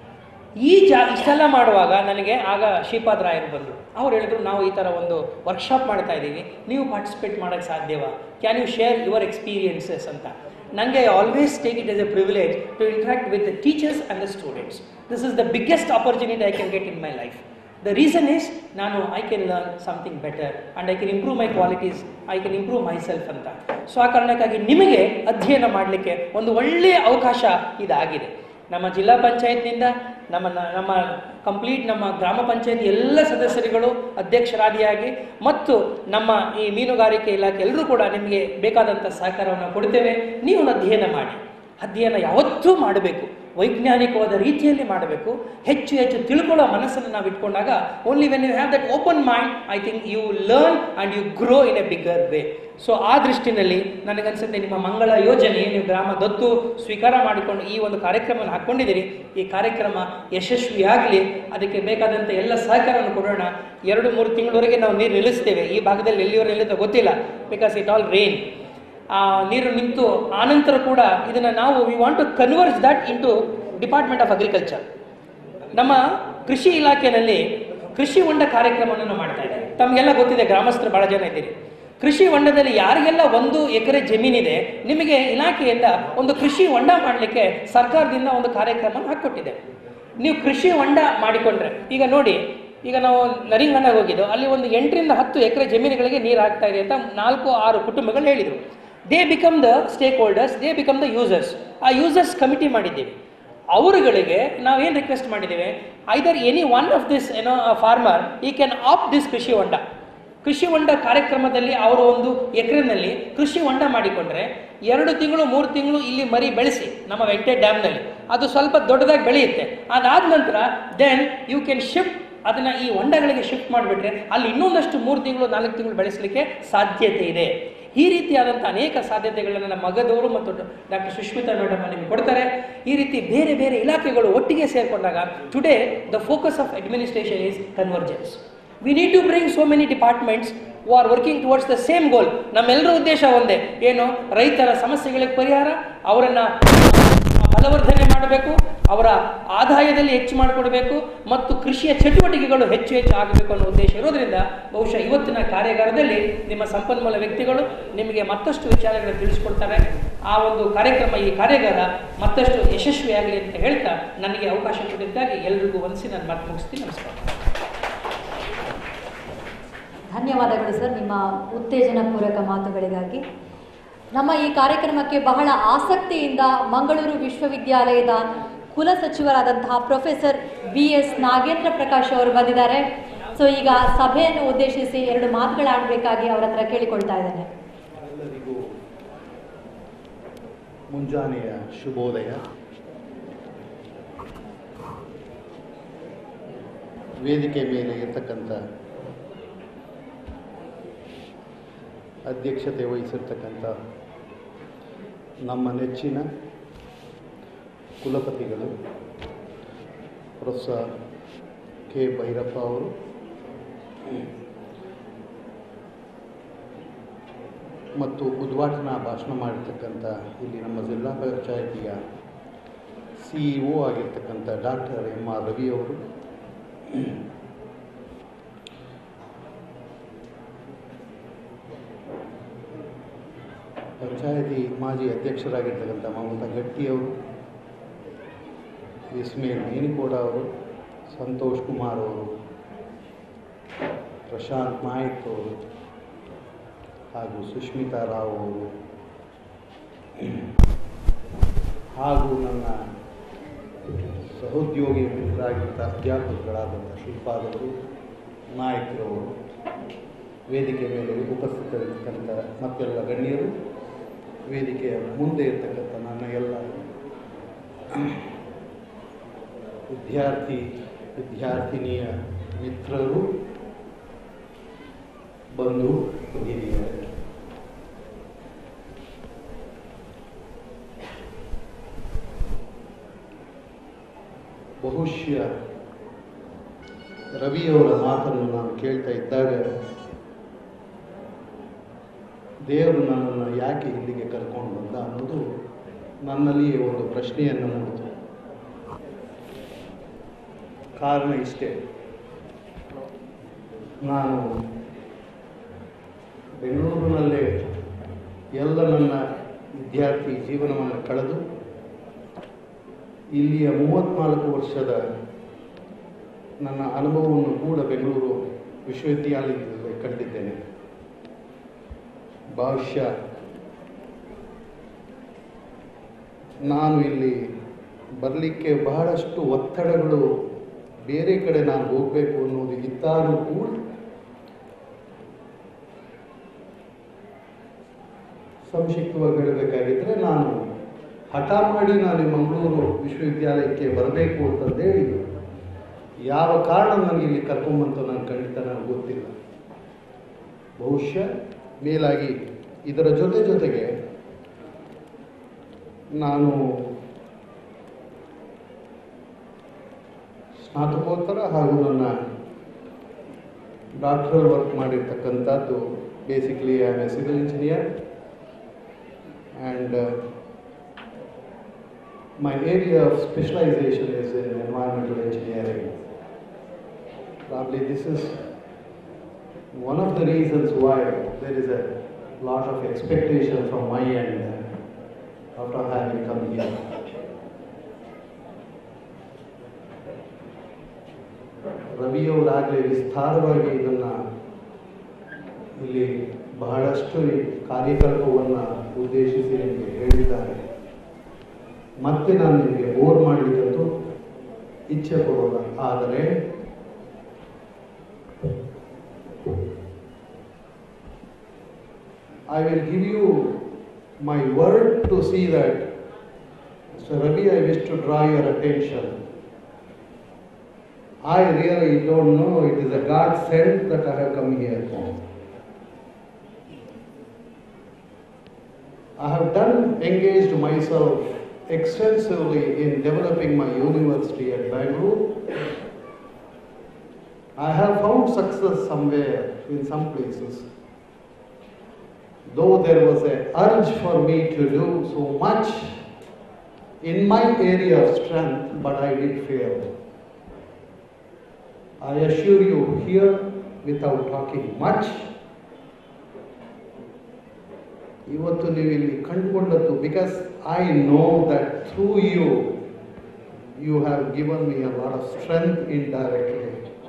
ಈ ಜಾ ಇಷ್ಟೆಲ್ಲ ಮಾಡುವಾಗ ನನಗೆ ಆಗ ಶ್ರೀಪಾದ್ ರಾಯರು ಬಂದರು ಅವ್ರು ಹೇಳಿದ್ರು ನಾವು ಈ ಥರ ಒಂದು ವರ್ಕ್ಶಾಪ್ ಮಾಡ್ತಾ ಇದ್ದೀವಿ ನೀವು ಪಾರ್ಟಿಸಿಪೇಟ್ ಮಾಡೋಕ್ಕೆ ಸಾಧ್ಯವಾ can you share your experiences ಅಂತ ನನಗೆ always take it as a privilege to interact with the teachers and the students this is the biggest opportunity I can get in my life the reason is ನಾನು I can learn something better and I can improve my qualities I can improve myself ಅಂತ so ಆ ಕಾರಣಕ್ಕಾಗಿ ನಿಮಗೆ ಅಧ್ಯಯನ ಮಾಡಲಿಕ್ಕೆ ಒಂದು ಒಳ್ಳೆಯ ಅವಕಾಶ ಇದಾಗಿದೆ ನಮ್ಮ ಜಿಲ್ಲಾ ಪಂಚಾಯತ್ನಿಂದ ನಮ್ಮ ನಮ್ಮ ಕಂಪ್ಲೀಟ್ ನಮ್ಮ ಗ್ರಾಮ ಪಂಚಾಯತ್ ಎಲ್ಲ ಸದಸ್ಯರುಗಳು ಅಧ್ಯಕ್ಷರಾದಿಯಾಗಿ ಮತ್ತು ನಮ್ಮ ಈ ಮೀನುಗಾರಿಕೆ ಇಲಾಖೆ ಎಲ್ಲರೂ ಕೂಡ ನಿಮಗೆ ಬೇಕಾದಂಥ ಸಹಕಾರವನ್ನು ಕೊಡ್ತೇವೆ ನೀವು ಒಂದು ಅಧ್ಯಯನ ಮಾಡಿ ಅಧ್ಯಯನ ಯಾವತ್ತೂ ಮಾಡಬೇಕು ವೈಜ್ಞಾನಿಕವಾದ ರೀತಿಯಲ್ಲಿ ಮಾಡಬೇಕು ಹೆಚ್ಚು ಹೆಚ್ಚು ತಿಳ್ಕೊಳ್ಳೋ ಮನಸ್ಸನ್ನು ನಾವು ಇಟ್ಕೊಂಡಾಗ only when you have that open mind I think you learn and you grow in a bigger way so ಆ ದೃಷ್ಟಿನಲ್ಲಿ ನನಗನ್ಸುತ್ತೆ ನಿಮ್ಮ ಮಂಗಳ ಯೋಜನೆ ನೀವು ಗ್ರಾಮ ದತ್ತು ಸ್ವೀಕಾರ ಮಾಡಿಕೊಂಡು ಈ ಒಂದು ಕಾರ್ಯಕ್ರಮವನ್ನು ಹಾಕ್ಕೊಂಡಿದ್ದೀರಿ ಈ ಕಾರ್ಯಕ್ರಮ ಯಶಸ್ವಿಯಾಗಲಿ ಅದಕ್ಕೆ ಬೇಕಾದಂಥ ಎಲ್ಲ ಸಹಕಾರವನ್ನು ಕೊಡೋಣ ಎರಡು ಮೂರು ತಿಂಗಳವರೆಗೆ ನಾವು ನೀರು ನಿಲ್ಲಿಸ್ತೇವೆ ಈ ಭಾಗದಲ್ಲಿ ಎಲ್ಲಿವರೆಗೆ ನಿಲ್ಲುತ್ತೋ ಗೊತ್ತಿಲ್ಲ ಬಿಕಾಸ್ ಇಟ್ ಆಲ್ ರೈನ್ ಆ ನೀರು ನಿಂತು ಆನಂತರ ಕೂಡ ಇದನ್ನು ನಾವು we want to converse that into department of agriculture ನಮ್ಮ ಕೃಷಿ ಇಲಾಖೆಯಲ್ಲಿ ಕೃಷಿ ಹೊಂಡ ಕಾರ್ಯಕ್ರಮವನ್ನು ನಾವು ಮಾಡ್ತಾ ಇದ್ದೇವೆ ತಮಗೆಲ್ಲ ಗೊತ್ತಿದೆ ಗ್ರಾಮಸ್ಥರು ಭಾಳ ಜನ ಇದ್ದೀರಿ ಕೃಷಿ ಹೊಂಡದಲ್ಲಿ ಯಾರಿಗೆಲ್ಲ ಒಂದು ಎಕರೆ ಜಮೀನಿದೆ ನಿಮಗೆ ಇಲಾಖೆಯಿಂದ ಒಂದು ಕೃಷಿ ಹೊಂಡ ಮಾಡಲಿಕ್ಕೆ ಸರ್ಕಾರದಿಂದ ಒಂದು ಕಾರ್ಯಕ್ರಮ ಹಾಕ್ಕೊಟ್ಟಿದೆ ನೀವು ಕೃಷಿ ಹೊಂಡ ಮಾಡಿಕೊಂಡ್ರೆ ಈಗ ನೋಡಿ ಈಗ ನಾವು ನರಿಂಗಣ್ಣ ಹೋಗಿದ್ದು ಅಲ್ಲಿ ಒಂದು ಎಂಟರಿಂದ ಹತ್ತು ಎಕರೆ ಜಮೀನುಗಳಿಗೆ ನೀರು ಆಗ್ತಾ ಇದೆ ಅಂತ ನಾಲ್ಕು ಆರು ಕುಟುಂಬಗಳು ಹೇಳಿದರು they become the stakeholders they become the users ಆ ಯೂಸರ್ಸ್ ಕಮಿಟಿ ಮಾಡಿದ್ದೀವಿ ಅವರುಗಳಿಗೆ ನಾವೇನು ರಿಕ್ವೆಸ್ಟ್ ಮಾಡಿದ್ದೇವೆ either any one of this ಏನೋ ಫಾರ್ಮರ್ ಈ ಕ್ಯಾನ್ ಆಪ್ ದಿಸ್ ಕೃಷಿ ಹೊಂಡ ಕೃಷಿ ಹೊಂಡ ಕಾರ್ಯಕ್ರಮದಲ್ಲಿ ಅವರು ಒಂದು ಎಕರೆನಲ್ಲಿ ಕೃಷಿ ಹೊಂಡ ಮಾಡಿಕೊಂಡ್ರೆ ಎರಡು ತಿಂಗಳು ಮೂರು ತಿಂಗಳು ಇಲ್ಲಿ ಮರಿ ಬೆಳೆಸಿ ನಮ್ಮ ವೆಂಕಟೇಶ್ ಡ್ಯಾಮ್ನಲ್ಲಿ ಅದು ಸ್ವಲ್ಪ ದೊಡ್ಡದಾಗಿ ಬೆಳೆಯುತ್ತೆ ಅದಾದ ನಂತರ ದೆನ್ ಯು ಕ್ಯಾನ್ ಶಿಫ್ಟ್ ಅದನ್ನು ಈ ಹೊಂಡಗಳಿಗೆ ಶಿಫ್ಟ್ ಮಾಡಿಬಿಟ್ರೆ ಅಲ್ಲಿ ಇನ್ನೊಂದಷ್ಟು ಮೂರು ತಿಂಗಳು ನಾಲ್ಕು ತಿಂಗಳು ಬೆಳೆಸಲಿಕ್ಕೆ ಸಾಧ್ಯತೆ ಇದೆ ಈ ರೀತಿಯಾದಂಥ ಅನೇಕ ಸಾಧ್ಯತೆಗಳನ್ನು ನಮ್ಮ ಮಗದವರು ಮತ್ತು ಡಾಕ್ಟರ್ ಸುಷ್ಮಿತಾ ಮೇಡಮ್ ನಿಮಗೆ ಕೊಡ್ತಾರೆ ಈ ರೀತಿ ಬೇರೆ ಬೇರೆ ಇಲಾಖೆಗಳು ಒಟ್ಟಿಗೆ ಸೇರಿಕೊಂಡಾಗ today the focus of administration is convergence we need to bring so many departments who are working towards the same goal ನಮ್ಮೆಲ್ಲರ ಉದ್ದೇಶ ಒಂದೇ ಏನು ರೈತರ ಸಮಸ್ಯೆಗಳಿಗೆ ಪರಿಹಾರ ಅವರನ್ನು ಬಲವರ್ಧನೆ ಮಾಡಬೇಕು ಅವರ ಆದಾಯದಲ್ಲಿ ಹೆಚ್ಚು ಮಾಡಿಕೊಡಬೇಕು ಮತ್ತು ಕೃಷಿಯ ಚಟುವಟಿಕೆಗಳು ಹೆಚ್ಚು ಹೆಚ್ಚು ಆಗಬೇಕು ಅನ್ನೋ ಉದ್ದೇಶ ಇರೋದ್ರಿಂದ ಬಹುಶಃ ಇವತ್ತಿನ ಕಾರ್ಯಾಗಾರದಲ್ಲಿ ನಿಮ್ಮ ಸಂಪನ್ಮೂಲ ವ್ಯಕ್ತಿಗಳು ನಿಮಗೆ ಮತ್ತಷ್ಟು ವಿಚಾರಗಳನ್ನು ತಿಳಿಸ್ಕೊಡ್ತಾರೆ ಆ ಒಂದು ಕಾರ್ಯಕ್ರಮ ಈ ಕಾರ್ಯಾಗಾರ ಮತ್ತಷ್ಟು ಯಶಸ್ವಿಯಾಗಲಿ ಅಂತ ಹೇಳ್ತಾ ನನಗೆ ಅವಕಾಶ ಕೊಟ್ಟಿದ್ದಾಗಿ ಎಲ್ರಿಗೂ ವಂದಿಸಿ ನಾನು ಮಾತು ಮುಗಿಸ್ತೀನಿ ನಮಸ್ಕಾರ ಧನ್ಯವಾದಗಳು ಸರ್ ನಿಮ್ಮ ಉತ್ತೇಜನ ಪೂರಕ ಮಾತುಗಳಿಗಾಗಿ ನಮ್ಮ ಈ ಕಾರ್ಯಕ್ರಮಕ್ಕೆ ಬಹಳ ಆಸಕ್ತಿಯಿಂದ ಮಂಗಳೂರು ವಿಶ್ವವಿದ್ಯಾಲಯದ ಕುಲ ಸಚಿವರಾದಂತಹ professor B S Nagendra Prakash ಅವರು ಬಂದಿದ್ದಾರೆ ಸೊ ಈಗ ಸಭೆಯನ್ನು ಉದ್ದೇಶಿಸಿ ಎರಡು ಮಾತುಗಳಾಡಬೇಕಾಗಿ ಅವರ ಹತ್ರ ಕೇಳಿಕೊಳ್ತಾ ಇದ್ದೇನೆ ಎಲ್ಲರಿಗೂ ಮುಂಜಾನೆಯ ಶುಭೋದಯ ವೇದಿಕೆ ಮೇಲೆ ಇರ್ತಕ್ಕಂಥ ಅಧ್ಯಕ್ಷತೆ ವಹಿಸಿರ್ತಕ್ಕಂಥ ನಮ್ಮ ನೆಚ್ಚಿನ ಕುಲಪತಿಗಳು ಪ್ರೊಫೆಸರ್ ಕೆ ಭೈರಪ್ಪ ಅವರು ಮತ್ತು ಉದ್ಘಾಟನಾ ಭಾಷಣ ಮಾಡಿರ್ತಕ್ಕಂಥ ಇಲ್ಲಿ ನಮ್ಮ ಜಿಲ್ಲಾ ಪಂಚಾಯಿತಿಯ ಸಿ ಇ ಒ ಆಗಿರ್ತಕ್ಕಂಥ ಡಾಕ್ಟರ್ ಎಮ್ ಆರ್ ರವಿಯವರು ಪಂಚಾಯತಿ ಮಾಜಿ ಅಧ್ಯಕ್ಷರಾಗಿರ್ತಕ್ಕಂಥ ಮಮತಾ ಗಟ್ಟಿಯವರು ಇಸ್ಮೇಲ್ ಮೇನಿಕೋಡ ಅವರು ಸಂತೋಷ್ ಕುಮಾರ್ ಅವರು ಪ್ರಶಾಂತ್ ನಾಯ್ಕ್ ಅವರು ಹಾಗೂ ಸುಷ್ಮಿತಾ ರಾವ್ ಅವರು ಹಾಗೂ ನನ್ನ ಸಹೋದ್ಯೋಗಿ ಮಿತ್ರರಾಗಿದ್ದ ಅಧ್ಯಾಪಕರಾದಂಥ ಶ್ರೀಪಾದವರು ನಾಯಕರವರು ವೇದಿಕೆ ಮೇಲೆ ಉಪಸ್ಥಿತರಿರ್ತಕ್ಕಂಥ ಮತ್ತೆಲ್ಲ ಗಣ್ಯರು ವೇದಿಕೆಯ ಮುಂದೆ ಇರ್ತಕ್ಕಂಥ ನನ್ನ ಎಲ್ಲ ವಿದ್ಯಾರ್ಥಿ ವಿದ್ಯಾರ್ಥಿನಿಯ ಮಿತ್ರರು ಬಂದು ಹಿರಿಯರು ಬಹುಶಃ ರವಿಯವರ ಮಾತನ್ನು ನಾನು ಕೇಳ್ತಾ ಇದ್ದಾಗ ದೇವರು ನನ್ನನ್ನು ಯಾಕೆ ಇಲ್ಲಿಗೆ ಕರ್ಕೊಂಡು ಬಂದ ಅನ್ನೋದು ನನ್ನಲ್ಲಿಯೇ ಒಂದು ಪ್ರಶ್ನೆಯನ್ನು ಮೂಡಿತು ಕಾರಣ ಇಷ್ಟೇ ನಾನು ಬೆಂಗಳೂರಿನಲ್ಲೇ ಎಲ್ಲ ನನ್ನ ವಿದ್ಯಾರ್ಥಿ ಜೀವನವನ್ನು ಕಳೆದು ಇಲ್ಲಿಯ ಮೂವತ್ತ್ನಾಲ್ಕು ವರ್ಷದ ನನ್ನ ಅನುಭವವನ್ನು ಕೂಡ ಬೆಂಗಳೂರು ವಿಶ್ವವಿದ್ಯಾಲಯದಲ್ಲಿ ಕಂಡಿದ್ದೇನೆ ಬಹುಶಃ ನಾನು ಇಲ್ಲಿ ಬರಲಿಕ್ಕೆ ಬಹಳಷ್ಟು ಒತ್ತಡಗಳು ಬೇರೆ ಕಡೆ ನಾನು ಹೋಗಬೇಕು ಅನ್ನೋದು ಇದ್ದಾರೂ ಕೂಡ ಸಂಕ್ಷಿಪ್ತವಾಗಿ ಹೇಳಬೇಕಾಗಿದ್ದರೆ ನಾನು ಹಠ ಮಾಡಿ ನಾನು ಈ ಮಂಗಳೂರು ವಿಶ್ವವಿದ್ಯಾಲಯಕ್ಕೆ ಬರಬೇಕು ಅಂತಂದೇಳಿ ಯಾವ ಕಾರಣ ನನಗೆ ಇಲ್ಲಿ ಕರ್ಕೊಂಬಂತು ನಾನು ಖಂಡಿತ ನನಗೆ ಗೊತ್ತಿಲ್ಲ ಬಹುಶಃ ಮೇಲಾಗಿ ಇದರ ಜೊತೆ ಜೊತೆಗೆ ನಾನು ಸ್ನಾತಕೋತ್ತರ ಹಾಗೂ ನನ್ನ ಡಾಕ್ಟರಲ್ ವರ್ಕ್ ಮಾಡಿರ್ತಕ್ಕಂಥದ್ದು basically I am a civil engineer and my area of specialization is in environmental engineering. Probably this is one of the reasons why there is a lot of expectation from my end uh, after having come here. ರವಿಯವರಾಗಲೇ ವಿಸ್ತಾರವಾಗಿ ಇದನ್ನು ಇಲ್ಲಿ ಬಹಳಷ್ಟು ಈ ಕಾರ್ಯಕಲ್ಪವನ್ನು ಉದ್ದೇಶಿಸಿ ನಿಮಗೆ ಹೇಳಿದ್ದಾರೆ ಮತ್ತೆ ನಾನು ನಿಮಗೆ ಬೋರ್ ಮಾಡಲಿಕ್ಕಂತೂ ಇಚ್ಛೆ ಪಡೋಲ್ಲ ಆದರೆ I will give you my word to see that, Mr. Ravi, I wish to draw your attention. I really don't know, it is a God sent that I have come here for. I have done, engaged myself extensively in developing my university at Bangalore. I have found success somewhere in some places. Though there was a urge for me to do so much in my area of strength, but I did fail. I assure you here, without talking much, ಇವತ್ತು ನೀವು ಇಲ್ಲಿ ಕಂಡುಕೊಂಡದ್ದು because I know that through you you have given me a lot of strength in directly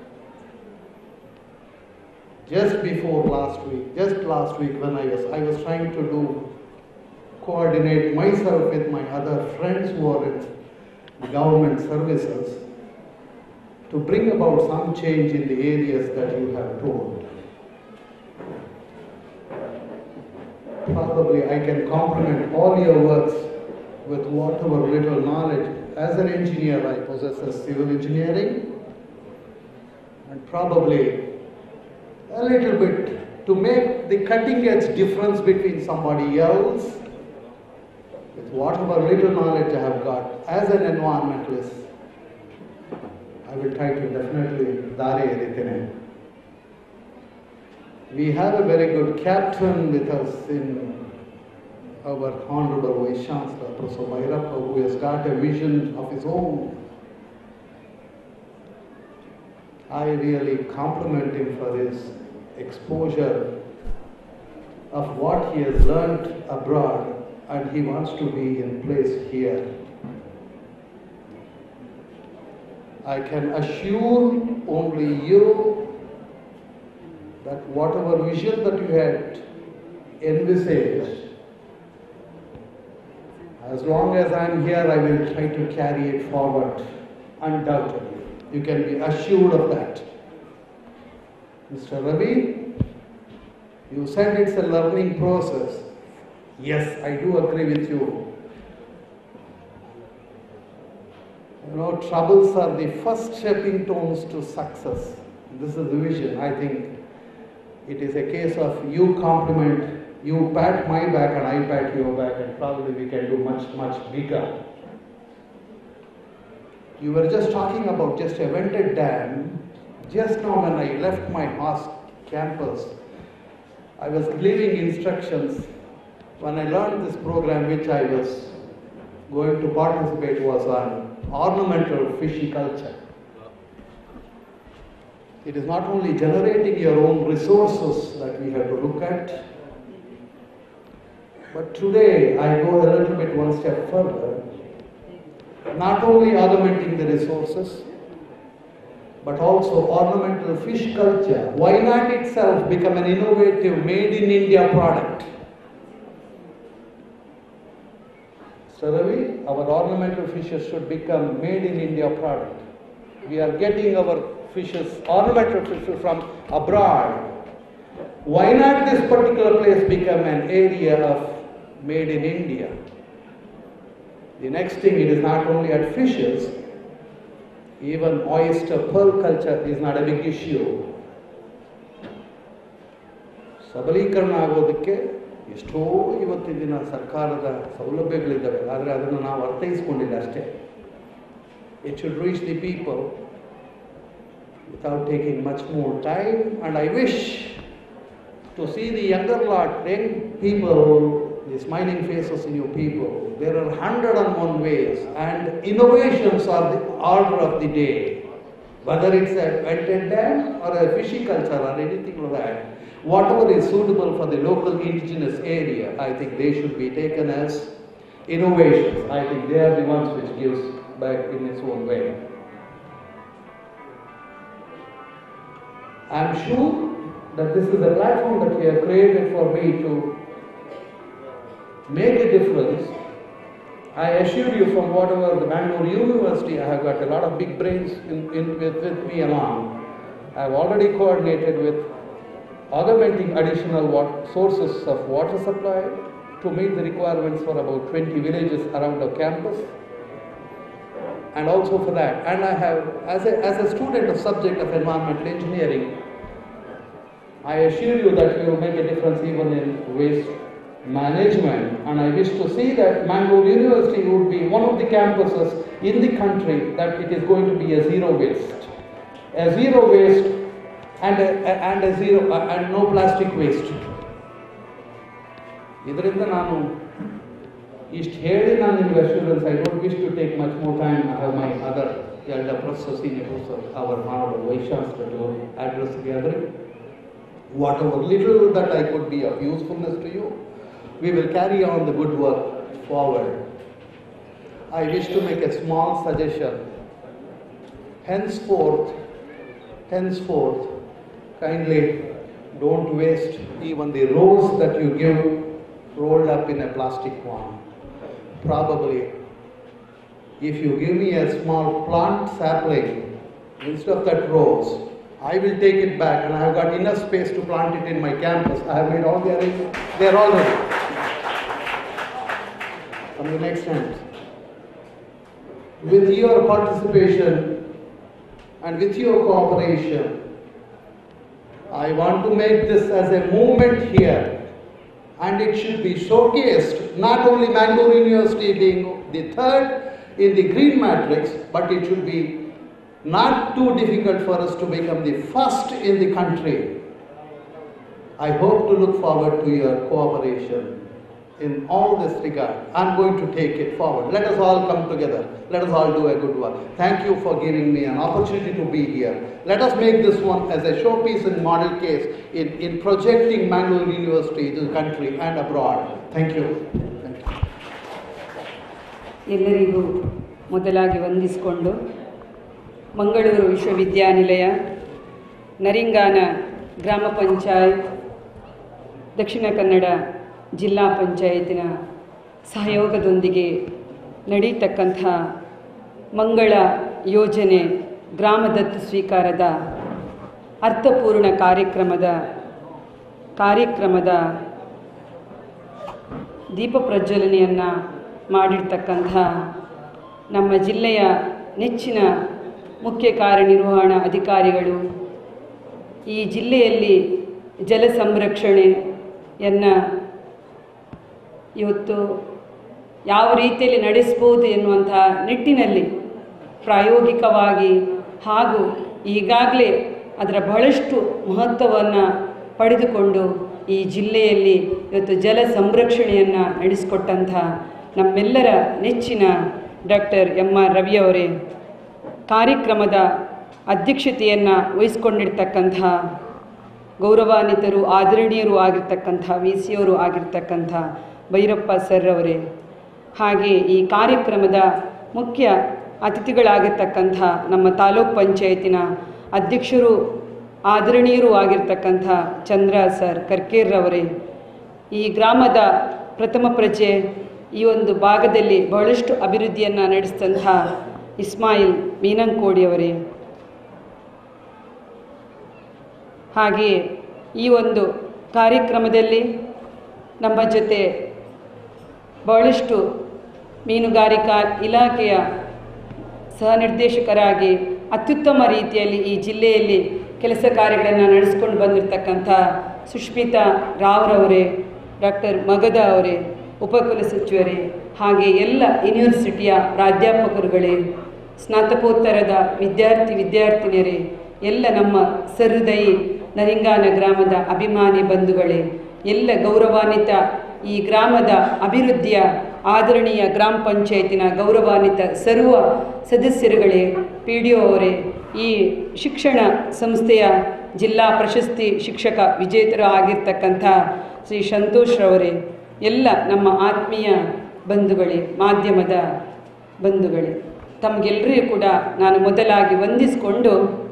just before last week, just last week when I was, I was trying to do, coordinate myself with my other friends who are in the government services to bring about some change in the areas that you have told. Probably I can compliment all your works with whatever little knowledge. As an engineer, I possess a civil engineering and probably a little bit to make the cutting edge difference between somebody else with whatever little knowledge I have got as an environmentalist. I will try to definitely ದಾರಿ ಎರಿತೇನೆ We have a very good captain with us in our Honorable Vice Chancellor, Professor Bhairappa, who has got a vision of his own. I really compliment him for his exposure of what he has learnt abroad and he wants to be in place here. I can assure only you that whatever vision that you had envisaged, as long as I am here, I will try to carry it forward, undoubtedly. You can be assured of that. Mr. Ravi, you said it's a learning process. Yes, I do agree with you. You know, troubles are the first stepping stones to success. This is the vision. I think it is a case of you compliment, you pat my back and I pat your back, and probably we can do much, much bigger. You were just talking about just a vented dam. Just now, when I left my house campus, I was giving instructions. When I learned this program, which I was going to participate, was on ornamental fishiculture. It is not only generating your own resources that we have to look at, but today I go a little bit one step further. Not only augmenting the resources, but also ornamental fish culture. Why not itself become an innovative made in India product? Mr. Ravi, our ornamental fishes should become made in India product. We are getting our fishes, ornamental fishes from abroad. Why not this particular place become an area of made in India? The next thing, it is not only at fishes, even oyster pearl culture is not a big issue. ಸಬಲೀಕರಣ ಆಗೋದಕ್ಕೆ ಎಷ್ಟೋ ಇವತ್ತಿನ ದಿನ ಸರ್ಕಾರದ ಸೌಲಭ್ಯಗಳಿದ್ದಾವೆ ಆದರೆ ಅದನ್ನು ನಾವು ಅರ್ಥೈಸ್ಕೊಂಡಿಲ್ಲ ಅಷ್ಟೇ it should reach the people without taking much more time and I wish to see the younger lot, young people, the smiling faces in your people. There are hundred and one ways, and innovations are the order of the day. Whether it's a vented dam or a fishiculture or anything like that, whatever is suitable for the local indigenous area, I think they should be taken as innovations. I think they are the ones which gives back in its own way. I'm sure that this is a platform that we have created for me to make a difference. I assure you from whatever the Bangalore University, I have got a lot of big brains in, in, with, with me along. I have already coordinated with augmenting additional wat- sources of water supply to meet the requirements for about 20 villages around the campus and also for that. And I have, as a, as a student of subject of environmental engineering, I assure you that we will make a difference even in waste management. And I wish to see that Mangalore University would be one of the campuses in the country that it is going to be a zero waste. A zero waste and a, a- and a zero uh, and no plastic waste. ಇದರಿಂದ ನಾನು ಇಷ್ಟು ಹೇಳಿ ನಾನು ನಿಮ್ಗೆ assurance I don't wish to take much more time I have my other ಎಲ್ಲ professor senior professor ಅವರ್ ಮಾಡಲ್ ವೈಶಾಸ್ತ್ರ to address gathering whatever little that I could be of usefulness to you, we will carry on the good work forward. I wish to make a small suggestion. Henceforth, henceforth, kindly don't waste even the rose that you give rolled up in a plastic one. Probably, if you give me a small plant sapling instead of that rose, I will take it back and I have got enough space to plant it in my campus. I have made all the arrangements. They are all ready. From the next hand. With your participation and with your cooperation, I want to make this as a movement here and it should be showcased, not only Mangalore University being the third in the green matrix, but it should be not too difficult for us to become the first in the country. I hope to look forward to your cooperation in all this regard. I'm going to take it forward. Let us all come together. Let us all do a good work. Thank you for giving me an opportunity to be here. Let us make this one as a showpiece and model case in, in projecting Mangalore University to the country and abroad. Thank you. Thank you. ಎಲ್ಲರಿಗೂ ಮೊದಲಾಗಿ ವಂದಿಸಿಕೊಂಡು ಮಂಗಳೂರು ವಿಶ್ವವಿದ್ಯಾನಿಲಯ ನರಿಂಗಾನ ಗ್ರಾಮ ಪಂಚಾಯತ್ ದಕ್ಷಿಣ ಕನ್ನಡ ಜಿಲ್ಲಾ ಪಂಚಾಯತಿನ ಸಹಯೋಗದೊಂದಿಗೆ ನಡೀತಕ್ಕಂಥ ಮಂಗಳ ಯೋಜನೆ ಗ್ರಾಮದತ್ತು ಸ್ವೀಕಾರದ ಅರ್ಥಪೂರ್ಣ ಕಾರ್ಯಕ್ರಮದ ಕಾರ್ಯಕ್ರಮದ ದೀಪ ಪ್ರಜ್ವಲನೆಯನ್ನು ಮಾಡಿರ್ತಕ್ಕಂಥ ನಮ್ಮ ಜಿಲ್ಲೆಯ ನೆಚ್ಚಿನ ಮುಖ್ಯ ಕಾರ್ಯನಿರ್ವಹಣಾ ಅಧಿಕಾರಿಗಳು ಈ ಜಿಲ್ಲೆಯಲ್ಲಿ ಜಲ ಸಂರಕ್ಷಣೆಯನ್ನು ಇವತ್ತು ಯಾವ ರೀತಿಯಲ್ಲಿ ನಡೆಸ್ಬೋದು ಎನ್ನುವಂಥ ನಿಟ್ಟಿನಲ್ಲಿ ಪ್ರಾಯೋಗಿಕವಾಗಿ ಹಾಗೂ ಈಗಾಗಲೇ ಅದರ ಬಹಳಷ್ಟು ಮಹತ್ವವನ್ನು ಪಡೆದುಕೊಂಡು ಈ ಜಿಲ್ಲೆಯಲ್ಲಿ ಇವತ್ತು ಜಲ ಸಂರಕ್ಷಣೆಯನ್ನು ನಡೆಸಿಕೊಟ್ಟಂಥ ನಮ್ಮೆಲ್ಲರ ನೆಚ್ಚಿನ ಡಾಕ್ಟರ್ ಎಮ್ ಆರ್ ರವಿಯವರೇ ಕಾರ್ಯಕ್ರಮದ ಅಧ್ಯಕ್ಷತೆಯನ್ನು ವಹಿಸ್ಕೊಂಡಿರ್ತಕ್ಕಂಥ ಗೌರವಾನ್ವಿತರು ಆದರಣೀಯರು ಆಗಿರ್ತಕ್ಕಂಥ ವಿ ಸಿಯವರು ಆಗಿರ್ತಕ್ಕಂಥ ಭೈರಪ್ಪ ಸರ್ ಅವರೇ ಹಾಗೆ ಈ ಕಾರ್ಯಕ್ರಮದ ಮುಖ್ಯ ಅತಿಥಿಗಳಾಗಿರ್ತಕ್ಕಂಥ ನಮ್ಮ ತಾಲೂಕ್ ಪಂಚಾಯತಿನ ಅಧ್ಯಕ್ಷರು ಆದರಣೀಯರು ಆಗಿರ್ತಕ್ಕಂಥ ಚಂದ್ರ ಸರ್ ಕರ್ಕೇರ್ರವರೇ ಈ ಗ್ರಾಮದ ಪ್ರಥಮ ಪ್ರಜೆ ಈ ಒಂದು ಭಾಗದಲ್ಲಿ ಬಹಳಷ್ಟು ಅಭಿವೃದ್ಧಿಯನ್ನು ನಡೆಸಿದಂತಹ ಇಸ್ಮಾಯಿಲ್ ಮೀನಂಕೋಡಿಯವರೇ ಹಾಗೆಯೇ ಈ ಒಂದು ಕಾರ್ಯಕ್ರಮದಲ್ಲಿ ನಮ್ಮ ಜೊತೆ ಬಹಳಷ್ಟು ಮೀನುಗಾರಿಕಾ ಇಲಾಖೆಯ ಸಹ ನಿರ್ದೇಶಕರಾಗಿ ಅತ್ಯುತ್ತಮ ರೀತಿಯಲ್ಲಿ ಈ ಜಿಲ್ಲೆಯಲ್ಲಿ ಕೆಲಸ ಕಾರ್ಯಗಳನ್ನು ನಡೆಸ್ಕೊಂಡು ಬಂದಿರತಕ್ಕಂಥ ಸುಷ್ಮಿತಾ ರಾವ್ರವರೇ ಡಾಕ್ಟರ್ ಮಗದ ಅವರೇ ಉಪಕುಲಸಚಿವರೇ ಹಾಗೆ ಎಲ್ಲ ಯೂನಿವರ್ಸಿಟಿಯ ಪ್ರಾಧ್ಯಾಪಕರುಗಳೇ ಸ್ನಾತಕೋತ್ತರದ ವಿದ್ಯಾರ್ಥಿ ವಿದ್ಯಾರ್ಥಿನಿಯರೇ ಎಲ್ಲ ನಮ್ಮ ಸಹೃದಯಿ ನರಿಂಗಾನ ಗ್ರಾಮದ ಅಭಿಮಾನಿ ಬಂಧುಗಳೇ ಎಲ್ಲ ಗೌರವಾನ್ವಿತ ಈ ಗ್ರಾಮದ ಅಭಿವೃದ್ಧಿಯ ಆದರಣೀಯ ಗ್ರಾಮ ಪಂಚಾಯತಿನ ಗೌರವಾನ್ವಿತ ಸರ್ವ ಸದಸ್ಯರುಗಳೇ ಪಿ ಡಿ ಒ ಅವರೇ ಈ ಶಿಕ್ಷಣ ಸಂಸ್ಥೆಯ ಜಿಲ್ಲಾ ಪ್ರಶಸ್ತಿ ಶಿಕ್ಷಕ ವಿಜೇತರು ಆಗಿರ್ತಕ್ಕಂಥ ಶ್ರೀ ಸಂತೋಷ್ರವರೇ ಎಲ್ಲ ನಮ್ಮ ಆತ್ಮೀಯ ಬಂಧುಗಳೇ ಮಾಧ್ಯಮದ ಬಂಧುಗಳೇ ತಮಗೆಲ್ಲರಿಗೂ ಕೂಡ ನಾನು ಮೊದಲಾಗಿ ವಂದಿಸಿಕೊಂಡು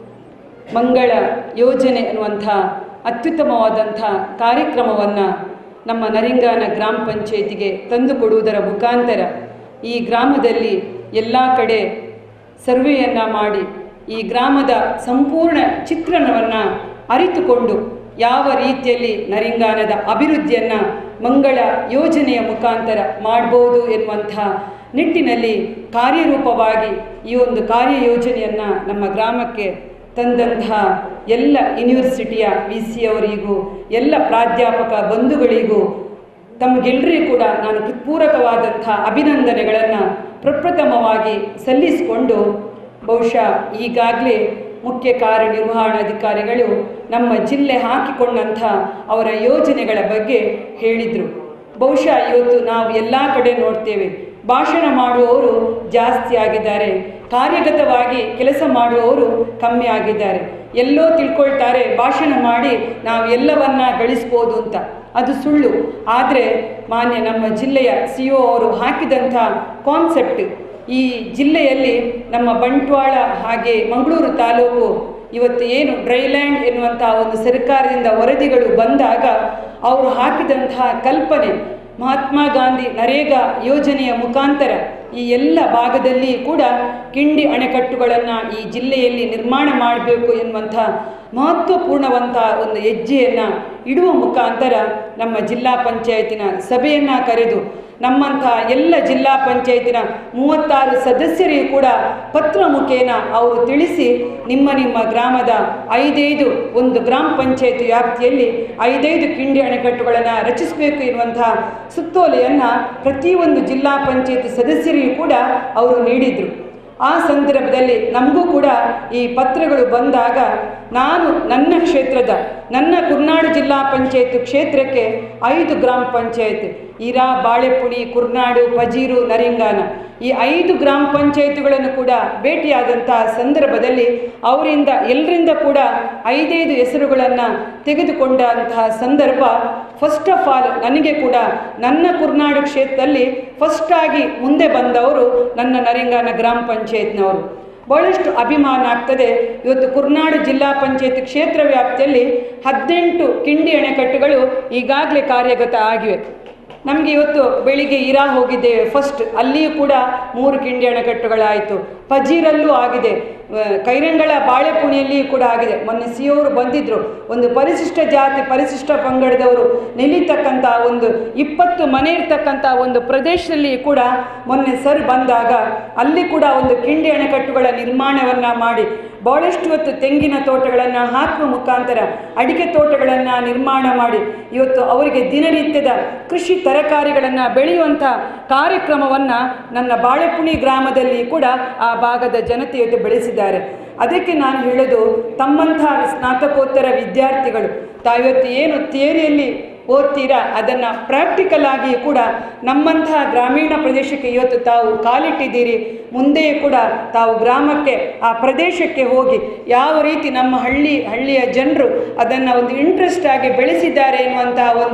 ಮಂಗಳ ಯೋಜನೆ ಅನ್ನುವಂಥ ಅತ್ಯುತ್ತಮವಾದಂಥ ಕಾರ್ಯಕ್ರಮವನ್ನು ನಮ್ಮ ನರಿಂಗಾನ ಗ್ರಾಮ ಪಂಚಾಯತಿಗೆ ತಂದುಕೊಡುವುದರ ಮುಖಾಂತರ ಈ ಗ್ರಾಮದಲ್ಲಿ ಎಲ್ಲ ಕಡೆ ಸರ್ವೆಯನ್ನು ಮಾಡಿ ಈ ಗ್ರಾಮದ ಸಂಪೂರ್ಣ ಚಿತ್ರಣವನ್ನು ಅರಿತುಕೊಂಡು ಯಾವ ರೀತಿಯಲ್ಲಿ ನರಿಂಗಾನದ ಅಭಿವೃದ್ಧಿಯನ್ನು ಮಂಗಳ ಯೋಜನೆಯ ಮುಖಾಂತರ ಮಾಡ್ಬೋದು ಎನ್ನುವಂಥ ನಿಟ್ಟಿನಲ್ಲಿ ಕಾರ್ಯರೂಪವಾಗಿ ಈ ಒಂದು ಕಾರ್ಯಯೋಜನೆಯನ್ನು ನಮ್ಮ ಗ್ರಾಮಕ್ಕೆ ತಂದಂತಹ ಎಲ್ಲ ಯೂನಿವರ್ಸಿಟಿಯ ವಿ ಸಿ ಅವರಿಗೂ ಎಲ್ಲ ಪ್ರಾಧ್ಯಾಪಕ ಬಂಧುಗಳಿಗೂ ತಮಗೆಲ್ಲರಿಗೂ ಕೂಡ ನಾನು ಹೃತ್ಪೂರ್ವಕವಾದಂಥ ಅಭಿನಂದನೆಗಳನ್ನು ಪ್ರಪ್ರಥಮವಾಗಿ ಸಲ್ಲಿಸಿಕೊಂಡು ಬಹುಶಃ ಈಗಾಗಲೇ ಮುಖ್ಯ ಕಾರ್ಯನಿರ್ವಹಣಾಧಿಕಾರಿಗಳು ನಮ್ಮ ಜಿಲ್ಲೆ ಹಾಕಿಕೊಂಡಂಥ ಅವರ ಯೋಜನೆಗಳ ಬಗ್ಗೆ ಹೇಳಿದರು ಬಹುಶಃ ಇವತ್ತು ನಾವು ಎಲ್ಲ ಕಡೆ ನೋಡ್ತೇವೆ ಭಾಷಣ ಮಾಡುವವರು ಜಾಸ್ತಿ ಆಗಿದ್ದಾರೆ ಕಾರ್ಯಗತವಾಗಿ ಕೆಲಸ ಮಾಡುವವರು ಕಮ್ಮಿ ಆಗಿದ್ದಾರೆ ಎಲ್ಲೋ ತಿಳ್ಕೊಳ್ತಾರೆ ಭಾಷಣ ಮಾಡಿ ನಾವು ಎಲ್ಲವನ್ನ ಗಳಿಸ್ಬೋದು ಅಂತ ಅದು ಸುಳ್ಳು ಆದರೆ ಮಾನ್ಯ ನಮ್ಮ ಜಿಲ್ಲೆಯ ಸಿ ಒ ಅವರು ಹಾಕಿದಂಥ ಕಾನ್ಸೆಪ್ಟ್ ಈ ಜಿಲ್ಲೆಯಲ್ಲಿ ನಮ್ಮ ಬಂಟ್ವಾಳ ಹಾಗೆ ಮಂಗಳೂರು ತಾಲೂಕು ಇವತ್ತು ಏನು ಡ್ರೈಲ್ಯಾಂಡ್ ಎನ್ನುವಂಥ ಒಂದು ಸರ್ಕಾರದಿಂದ ವರದಿಗಳು ಬಂದಾಗ ಅವರು ಹಾಕಿದಂತಹ ಕಲ್ಪನೆ ಮಹಾತ್ಮ ಗಾಂಧಿ ನರೇಗಾ ಯೋಜನೆಯ ಮುಖಾಂತರ ಈ ಎಲ್ಲ ಭಾಗದಲ್ಲಿ ಕೂಡ ಕಿಂಡಿ ಅಣೆಕಟ್ಟುಗಳನ್ನು ಈ ಜಿಲ್ಲೆಯಲ್ಲಿ ನಿರ್ಮಾಣ ಮಾಡಬೇಕು ಎನ್ನುವಂಥ ಮಹತ್ವಪೂರ್ಣವಂಥ ಒಂದು ಹೆಜ್ಜೆಯನ್ನು ಇಡುವ ಮುಖಾಂತರ ನಮ್ಮ ಜಿಲ್ಲಾ ಪಂಚಾಯತಿನ ಸಭೆಯನ್ನು ಕರೆದು ನಮ್ಮಂಥ ಎಲ್ಲ ಜಿಲ್ಲಾ ಪಂಚಾಯತಿನ ಮೂವತ್ತಾರು ಸದಸ್ಯರಿಗೂ ಕೂಡ ಪತ್ರ ಮುಖೇನ ಅವರು ತಿಳಿಸಿ ನಿಮ್ಮ ನಿಮ್ಮ ಗ್ರಾಮದ ಐದೈದು ಒಂದು ಗ್ರಾಮ ಪಂಚಾಯತ್ ವ್ಯಾಪ್ತಿಯಲ್ಲಿ ಐದೈದು ಕಿಂಡಿ ಅಣೆಕಟ್ಟುಗಳನ್ನು ರಚಿಸಬೇಕು ಎನ್ನುವಂತಹ ಸುತ್ತೋಲೆಯನ್ನು ಪ್ರತಿಯೊಂದು ಜಿಲ್ಲಾ ಪಂಚಾಯತ್ ಸದಸ್ಯರಿಗೂ ಕೂಡ ಅವರು ನೀಡಿದರು ಆ ಸಂದರ್ಭದಲ್ಲಿ ನಮಗೂ ಕೂಡ ಈ ಪತ್ರಗಳು ಬಂದಾಗ ನಾನು ನನ್ನ ಕ್ಷೇತ್ರದ ನನ್ನ ಕುರ್ನಾಡು ಜಿಲ್ಲಾ ಪಂಚಾಯತ್ ಕ್ಷೇತ್ರಕ್ಕೆ ಐದು ಗ್ರಾಮ ಪಂಚಾಯತ್ ಇರಾ ಬಾಳೆಪುಡಿ ಕುರ್ನಾಡು ಪಜೀರು ನರಿಂಗಾನ ಈ ಐದು ಗ್ರಾಮ ಪಂಚಾಯತ್ಗಳನ್ನು ಕೂಡ ಭೇಟಿಯಾದಂಥ ಸಂದರ್ಭದಲ್ಲಿ ಅವರಿಂದ ಎಲ್ಲರಿಂದ ಕೂಡ ಐದೈದು ಹೆಸರುಗಳನ್ನು ತೆಗೆದುಕೊಂಡಂತಹ ಸಂದರ್ಭ ಫಸ್ಟ್ ಆಫ್ ಆಲ್ ನನಗೆ ಕೂಡ ನನ್ನ ಕುರ್ನಾಡು ಕ್ಷೇತ್ರದಲ್ಲಿ ಫಸ್ಟ್ ಆಗಿ ಮುಂದೆ ಬಂದವರು ನನ್ನ ನರಿಂಗಾನ ಗ್ರಾಮ ಪಂಚಾಯತ್ನವರು ಬಹಳಷ್ಟು ಅಭಿಮಾನ ಆಗ್ತದೆ ಇವತ್ತು ಕುರ್ನಾಡು ಜಿಲ್ಲಾ ಪಂಚಾಯತ್ ಕ್ಷೇತ್ರ ವ್ಯಾಪ್ತಿಯಲ್ಲಿ ಹದಿನೆಂಟು ಕಿಂಡಿ ಅಣೆಕಟ್ಟುಗಳು ಈಗಾಗಲೇ ಕಾರ್ಯಗತ ಆಗಿವೆ ನಮಗೆ ಇವತ್ತು ಬೆಳಿಗ್ಗೆ ಇರಾ ಹೋಗಿದ್ದೇವೆ ಫಸ್ಟ್ ಅಲ್ಲಿಯೂ ಕೂಡ ಮೂರು ಕಿಂಡಿ ಅಣೆಕಟ್ಟುಗಳಾಯಿತು ಪಜೀರಲ್ಲೂ ಆಗಿದೆ ಆ, ಕೈರಂಗಳ ಬಾಳೆಪುಣಿಯಲ್ಲಿಯೂ ಕೂಡ ಆಗಿದೆ ಮೊನ್ನೆ ಸಿ ಅವರು ಬಂದಿದ್ದರು ಒಂದು ಪರಿಶಿಷ್ಟ ಜಾತಿ ಪರಿಶಿಷ್ಟ ಪಂಗಡದವರು ನಿಲ್ಲಿತಕ್ಕಂಥ ಒಂದು ಇಪ್ಪತ್ತು ಮನೆ ಇರ್ತಕ್ಕಂಥ ಒಂದು ಪ್ರದೇಶದಲ್ಲಿ ಕೂಡ ಮೊನ್ನೆ ಸರ್ ಬಂದಾಗ ಅಲ್ಲಿ ಕೂಡ ಒಂದು ಕಿಂಡಿ ಅಣೆಕಟ್ಟುಗಳ ನಿರ್ಮಾಣವನ್ನು ಮಾಡಿ ಬಹಳಷ್ಟು ಇವತ್ತು ತೆಂಗಿನ ತೋಟಗಳನ್ನು ಹಾಕುವ ಮುಖಾಂತರ ಅಡಿಕೆ ತೋಟಗಳನ್ನು ನಿರ್ಮಾಣ ಮಾಡಿ ಇವತ್ತು ಅವರಿಗೆ ದಿನನಿತ್ಯದ ಕೃಷಿ ತರಕಾರಿಗಳನ್ನು ಬೆಳೆಯುವಂಥ ಕಾರ್ಯಕ್ರಮವನ್ನು ನನ್ನ ಬಾಳೆಪುಣಿ ಗ್ರಾಮದಲ್ಲಿ ಕೂಡ ಆ ಭಾಗದ ಜನತೆ ಇವತ್ತು ಬೆಳೆಸಿದ್ದಾರೆ ಅದಕ್ಕೆ ನಾನು ಹೇಳೋದು ತಮ್ಮಂಥ ಸ್ನಾತಕೋತ್ತರ ವಿದ್ಯಾರ್ಥಿಗಳು ತಾವಿವತ್ತು ಏನು ಥಿಯರಿಯಲ್ಲಿ ಓದ್ತೀರಾ ಅದನ್ನು ಪ್ರಾಕ್ಟಿಕಲ್ ಆಗಿ ಕೂಡ ನಮ್ಮಂತಹ ಗ್ರಾಮೀಣ ಪ್ರದೇಶಕ್ಕೆ ಇವತ್ತು ತಾವು ಕಾಲಿಟ್ಟಿದ್ದೀರಿ ಮುಂದೆಯೂ ಕೂಡ ತಾವು ಗ್ರಾಮಕ್ಕೆ ಆ ಪ್ರದೇಶಕ್ಕೆ ಹೋಗಿ ಯಾವ ರೀತಿ ನಮ್ಮ ಹಳ್ಳಿ ಹಳ್ಳಿಯ ಜನರು ಅದನ್ನು ಒಂದು ಇಂಟ್ರೆಸ್ಟ್ ಆಗಿ ಬೆಳೆಸಿದ್ದಾರೆ ಎನ್ನುವಂತಹ ಒಂದು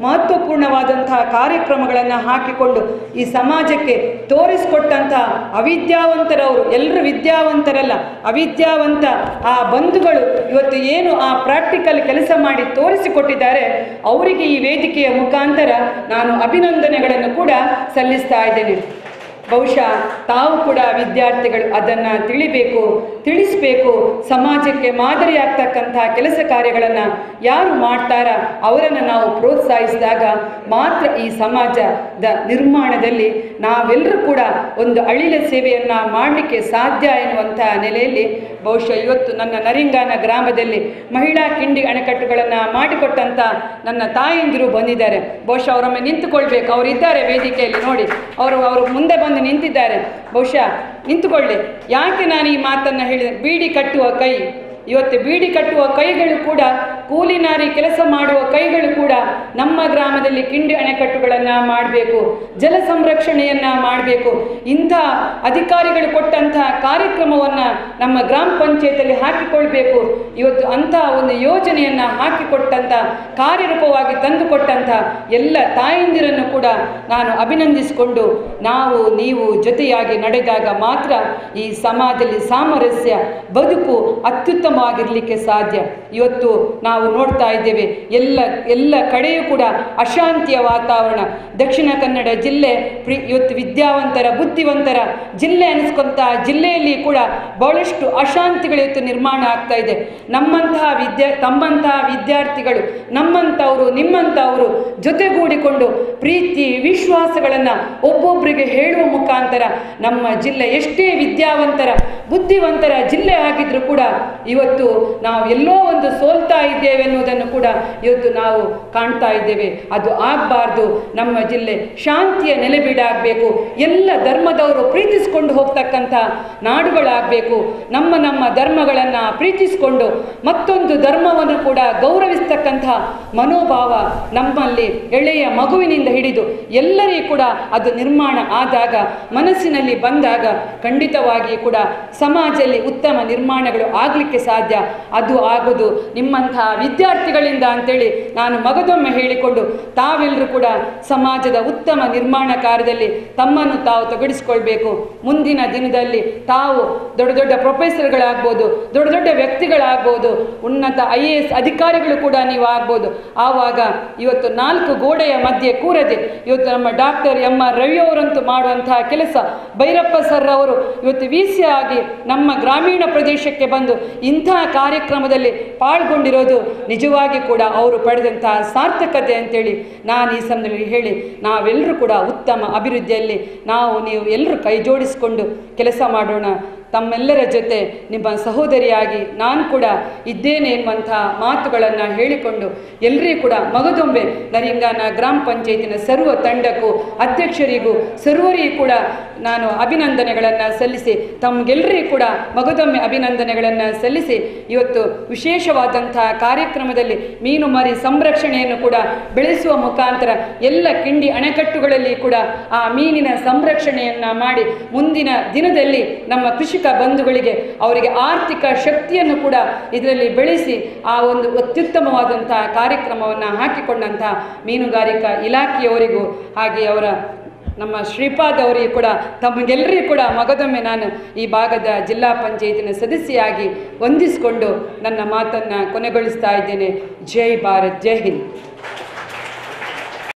ಮಹತ್ವಪೂರ್ಣವಾದಂತಹ ಕಾರ್ಯಕ್ರಮಗಳನ್ನು ಹಾಕಿಕೊಂಡು ಈ ಸಮಾಜಕ್ಕೆ ತೋರಿಸಿಕೊಟ್ಟಂತಹ ಅವಿದ್ಯಾವಂತರವರು ಎಲ್ಲರೂ ವಿದ್ಯಾವಂತರಲ್ಲ ಅವಿದ್ಯಾವಂತ ಆ ಬಂಧುಗಳು ಇವತ್ತು ಏನು ಆ ಪ್ರಾಕ್ಟಿಕಲ್ ಕೆಲಸ ಮಾಡಿ ತೋರಿಸಿಕೊಟ್ಟಿದ್ದಾರೆ ಅವರಿಗೆ ಈ ವೇದಿಕೆಯ ಮುಖಾಂತರ ನಾನು ಅಭಿನಂದನೆಗಳನ್ನು ಕೂಡ ಸಲ್ಲಿಸ್ತಾ ಇದ್ದೇನೆ ಬಹುಶಃ ತಾವು ಕೂಡ ವಿದ್ಯಾರ್ಥಿಗಳು ಅದನ್ನು ತಿಳಿಬೇಕು ತಿಳಿಸಬೇಕು ಸಮಾಜಕ್ಕೆ ಮಾದರಿಯಾಗ್ತಕ್ಕಂಥ ಕೆಲಸ ಕಾರ್ಯಗಳನ್ನು ಯಾರು ಮಾಡ್ತಾರ ಅವರನ್ನು ನಾವು ಪ್ರೋತ್ಸಾಹಿಸಿದಾಗ ಮಾತ್ರ ಈ ಸಮಾಜದ ನಿರ್ಮಾಣದಲ್ಲಿ ನಾವೆಲ್ಲರೂ ಕೂಡ ಒಂದು ಅಳಿಲ ಸೇವೆಯನ್ನು ಮಾಡಲಿಕ್ಕೆ ಸಾಧ್ಯ ಎನ್ನುವಂಥ ನೆಲೆಯಲ್ಲಿ ಬಹುಶಃ ಇವತ್ತು ನನ್ನ ನರಿಂಗಾನ ಗ್ರಾಮದಲ್ಲಿ ಮಹಿಳಾ ಕಿಂಡಿ ಅಣೆಕಟ್ಟುಗಳನ್ನು ಮಾಡಿಕೊಟ್ಟಂಥ ನನ್ನ ತಾಯಂದಿರು ಬಂದಿದ್ದಾರೆ ಬಹುಶಃ ಅವರೊಮ್ಮೆ ನಿಂತುಕೊಳ್ಬೇಕು ಅವರು ಇದ್ದಾರೆ ವೇದಿಕೆಯಲ್ಲಿ ನೋಡಿ ಅವರು ಅವರು ಮುಂದೆ ಬಂದು ನಿಂತಿದ್ದಾರೆ ಬಹುಶಃ ನಿಂತುಕೊಳ್ಳಿ ಯಾಕೆ ನಾನು ಈ ಮಾತನ್ನು ಹೇಳಿದೆ ಬೀಡಿ ಕಟ್ಟುವ ಕೈ ಇವತ್ತು ಬೀಡಿ ಕಟ್ಟುವ ಕೈಗಳು ಕೂಡ ಕೂಲಿ ನಾರಿ ಕೆಲಸ ಮಾಡುವ ಕೈಗಳು ಕೂಡ ನಮ್ಮ ಗ್ರಾಮದಲ್ಲಿ ಕಿಂಡಿ ಅಣೆಕಟ್ಟುಗಳನ್ನು ಮಾಡಬೇಕು ಜಲ ಸಂರಕ್ಷಣೆಯನ್ನು ಮಾಡಬೇಕು ಇಂಥ ಅಧಿಕಾರಿಗಳು ಕೊಟ್ಟಂಥ ಕಾರ್ಯಕ್ರಮವನ್ನು ನಮ್ಮ ಗ್ರಾಮ ಪಂಚಾಯತಲ್ಲಿ ಹಾಕಿಕೊಳ್ಬೇಕು ಇವತ್ತು ಅಂಥ ಒಂದು ಯೋಜನೆಯನ್ನು ಹಾಕಿಕೊಟ್ಟಂಥ ಕಾರ್ಯರೂಪವಾಗಿ ತಂದುಕೊಟ್ಟಂಥ ಎಲ್ಲ ತಾಯಂದಿರನ್ನು ಕೂಡ ನಾನು ಅಭಿನಂದಿಸಿಕೊಂಡು ನಾವು ನೀವು ಜೊತೆಯಾಗಿ ನಡೆದಾಗ ಮಾತ್ರ ಈ ಸಮಾಜದಲ್ಲಿ ಸಾಮರಸ್ಯ ಬದುಕು ಅತ್ಯುತ್ತಮವಾಗಿರಲಿಕ್ಕೆ ಸಾಧ್ಯ ಇವತ್ತು ನಾವು ನೋಡ್ತಾ ಇದ್ದೇವೆ ಎಲ್ಲ ಎಲ್ಲ ಕಡೆಯೂ ಕೂಡ ಅಶಾಂತಿಯ ವಾತಾವರಣ ದಕ್ಷಿಣ ಕನ್ನಡ ಜಿಲ್ಲೆ ಪ್ರಿ ಇವತ್ತು ವಿದ್ಯಾವಂತರ ಬುದ್ಧಿವಂತರ ಜಿಲ್ಲೆ ಅನಿಸ್ಕೊಂತ ಜಿಲ್ಲೆಯಲ್ಲಿ ಕೂಡ ಬಹಳಷ್ಟು ಅಶಾಂತಿಗಳು ಇವತ್ತು ನಿರ್ಮಾಣ ಆಗ್ತಾ ಇದೆ ನಮ್ಮಂತಹ ವಿದ್ಯಾ ತಮ್ಮಂತಹ ವಿದ್ಯಾರ್ಥಿಗಳು ನಮ್ಮಂಥವರು ನಿಮ್ಮಂಥವರು ಜೊತೆಗೂಡಿಕೊಂಡು ಪ್ರೀತಿ ವಿಶ್ವಾಸಗಳನ್ನು ಒಬ್ಬೊಬ್ಬರಿಗೆ ಹೇಳುವ ಮುಖಾಂತರ ನಮ್ಮ ಜಿಲ್ಲೆ ಎಷ್ಟೇ ವಿದ್ಯಾವಂತರ ಬುದ್ಧಿವಂತರ ಜಿಲ್ಲೆ ಆಗಿದ್ರೂ ಕೂಡ ಇವತ್ತು ನಾವು ಎಲ್ಲೋ ಒಂದು ಸೋಲ್ತಾ ಇದ್ದೇವೆ ಎನ್ನುವುದನ್ನು ಕೂಡ ಇವತ್ತು ನಾವು ಕಾಣ್ತಾ ಇದ್ದೇವೆ ಅದು ಆಗಬಾರ್ದು ನಮ್ಮ ಜಿಲ್ಲೆ ಶಾಂತಿಯ ನೆಲೆಬೀಡಾಗಬೇಕು ಎಲ್ಲ ಧರ್ಮದವರು ಪ್ರೀತಿಸಿಕೊಂಡು ಹೋಗ್ತಕ್ಕಂಥ ನಾಡುಗಳಾಗಬೇಕು ನಮ್ಮ ನಮ್ಮ ಧರ್ಮಗಳನ್ನು ಪ್ರೀತಿಸಿಕೊಂಡು ಮತ್ತೊಂದು ಧರ್ಮವನ್ನು ಕೂಡ ಗೌರವಿಸ್ತಕ್ಕಂಥ ಮನೋಭಾವ ನಮ್ಮಲ್ಲಿ ಎಳೆಯ ಮಗುವಿನಿಂದ ಹಿಡಿದು ಎಲ್ಲರಿಗೂ ಕೂಡ ಅದು ನಿರ್ಮಾಣ ಆದಾಗ ಮನಸ್ಸಿನಲ್ಲಿ ಬಂದಾಗ ಖಂಡಿತವಾಗಿ ಕೂಡ ಸಮಾಜದಲ್ಲಿ ಉತ್ತಮ ನಿರ್ಮಾಣಗಳು ಆಗಲಿಕ್ಕೆ ಸಾಧ್ಯ ಅದು ಆಗೋದು ನಿಮ್ಮಂತಹ ವಿದ್ಯಾರ್ಥಿಗಳಿಂದ ಅಂತೇಳಿ ನಾನು ಮಗದೊಮ್ಮೆ ಹೇಳಿಕೊಂಡು ತಾವೆಲ್ಲರೂ ಕೂಡ ಸಮಾಜದ ಉತ್ತಮ ನಿರ್ಮಾಣ ಕಾರ್ಯದಲ್ಲಿ ತಮ್ಮನ್ನು ತಾವು ತೊಡಗಿಸ್ಕೊಳ್ಬೇಕು ಮುಂದಿನ ದಿನದಲ್ಲಿ ತಾವು ದೊಡ್ಡ ದೊಡ್ಡ ಪ್ರೊಫೆಸರ್ಗಳಾಗ್ಬೋದು ದೊಡ್ಡ ದೊಡ್ಡ ವ್ಯಕ್ತಿಗಳಾಗ್ಬೋದು ಉನ್ನತ ಐ ಎ ಎಸ್ ಅಧಿಕಾರಿಗಳು ಕೂಡ ನೀವು ಆಗ್ಬೋದು ಆವಾಗ ಇವತ್ತು ನಾಲ್ಕು ಗೋಡೆಯ ಮಧ್ಯೆ ಕೂರದೆ ಇವತ್ತು ನಮ್ಮ ಡಾಕ್ಟರ್ ಎಂ ಆರ್ ರವಿಯವರಂತೂ ಮಾಡುವಂತಹ ಕೆಲಸ ಭೈರಪ್ಪ ಸರ್ ಅವರು ಇವತ್ತು ವಿ ಸಿ ಆಗಿ ನಮ್ಮ ಗ್ರಾಮೀಣ ಪ್ರದೇಶಕ್ಕೆ ಬಂದು ಇಂತಹ ಕಾರ್ಯಕ್ರಮದಲ್ಲಿ ಪಾಲ್ಗೊಂಡಿರೋದು ನಿಜವಾಗಿ ಕೂಡ ಅವರು ಪಡೆದಂತಹ ಸಾರ್ಥಕತೆ ಅಂತೇಳಿ ನಾನು ಈ ಸಮಯದಲ್ಲಿ ಹೇಳಿ ನಾವೆಲ್ಲರೂ ಕೂಡ ಉತ್ತಮ ಅಭಿವೃದ್ಧಿಯಲ್ಲಿ ನಾವು ನೀವು ಎಲ್ಲರೂ ಕೈ ಜೋಡಿಸಿಕೊಂಡು ಕೆಲಸ ಮಾಡೋಣ ತಮ್ಮೆಲ್ಲರ ಜೊತೆ ನಿಮ್ಮ ಸಹೋದರಿಯಾಗಿ ನಾನು ಕೂಡ ಇದ್ದೇನೆ ಎನ್ನುವಂಥ ಮಾತುಗಳನ್ನು ಹೇಳಿಕೊಂಡು ಎಲ್ಲರಿಗೂ ಕೂಡ ಮಗದೊಂಬೆ ನರಿಂಗಾನ ಗ್ರಾಮ ಪಂಚಾಯತಿನ ಸರ್ವ ತಂಡಕ್ಕೂ ಅಧ್ಯಕ್ಷರಿಗೂ ಸರ್ವರಿಗೂ ಕೂಡ ನಾನು ಅಭಿನಂದನೆಗಳನ್ನು ಸಲ್ಲಿಸಿ ತಮಗೆಲ್ಲರಿಗೂ ಕೂಡ ಮಗದೊಮ್ಮೆ ಅಭಿನಂದನೆಗಳನ್ನು ಸಲ್ಲಿಸಿ ಇವತ್ತು ವಿಶೇಷವಾದಂಥ ಕಾರ್ಯಕ್ರಮದಲ್ಲಿ ಮೀನು ಮರಿ ಸಂರಕ್ಷಣೆಯನ್ನು ಕೂಡ ಬೆಳೆಸುವ ಮುಖಾಂತರ ಎಲ್ಲ ಕಿಂಡಿ ಅಣೆಕಟ್ಟುಗಳಲ್ಲಿ ಕೂಡ ಆ ಮೀನಿನ ಸಂರಕ್ಷಣೆಯನ್ನು ಮಾಡಿ ಮುಂದಿನ ದಿನದಲ್ಲಿ ನಮ್ಮ ಕೃಷಿಕ ಬಂಧುಗಳಿಗೆ ಅವರಿಗೆ ಆರ್ಥಿಕ ಶಕ್ತಿಯನ್ನು ಕೂಡ ಇದರಲ್ಲಿ ಬೆಳೆಸಿ ಆ ಒಂದು ಅತ್ಯುತ್ತಮವಾದಂತಹ ಕಾರ್ಯಕ್ರಮವನ್ನು ಹಾಕಿಕೊಂಡಂಥ ಮೀನುಗಾರಿಕಾ ಇಲಾಖೆಯವರಿಗೂ ಹಾಗೆ ಅವರ ನಮ್ಮ ಶ್ರೀಪಾದ್ ಅವರಿಗೂ ಕೂಡ ತಮಗೆಲ್ಲರಿಗೂ ಕೂಡ ಮಗದೊಮ್ಮೆ ನಾನು ಈ ಭಾಗದ ಜಿಲ್ಲಾ ಪಂಚಾಯತಿನ ಸದಸ್ಯೆಯಾಗಿ ವಂದಿಸಿಕೊಂಡು ನನ್ನ ಮಾತನ್ನು ಕೊನೆಗೊಳಿಸ್ತಾ ಇದ್ದೇನೆ ಜೈ ಭಾರತ್ ಜೈ ಹಿಂದ್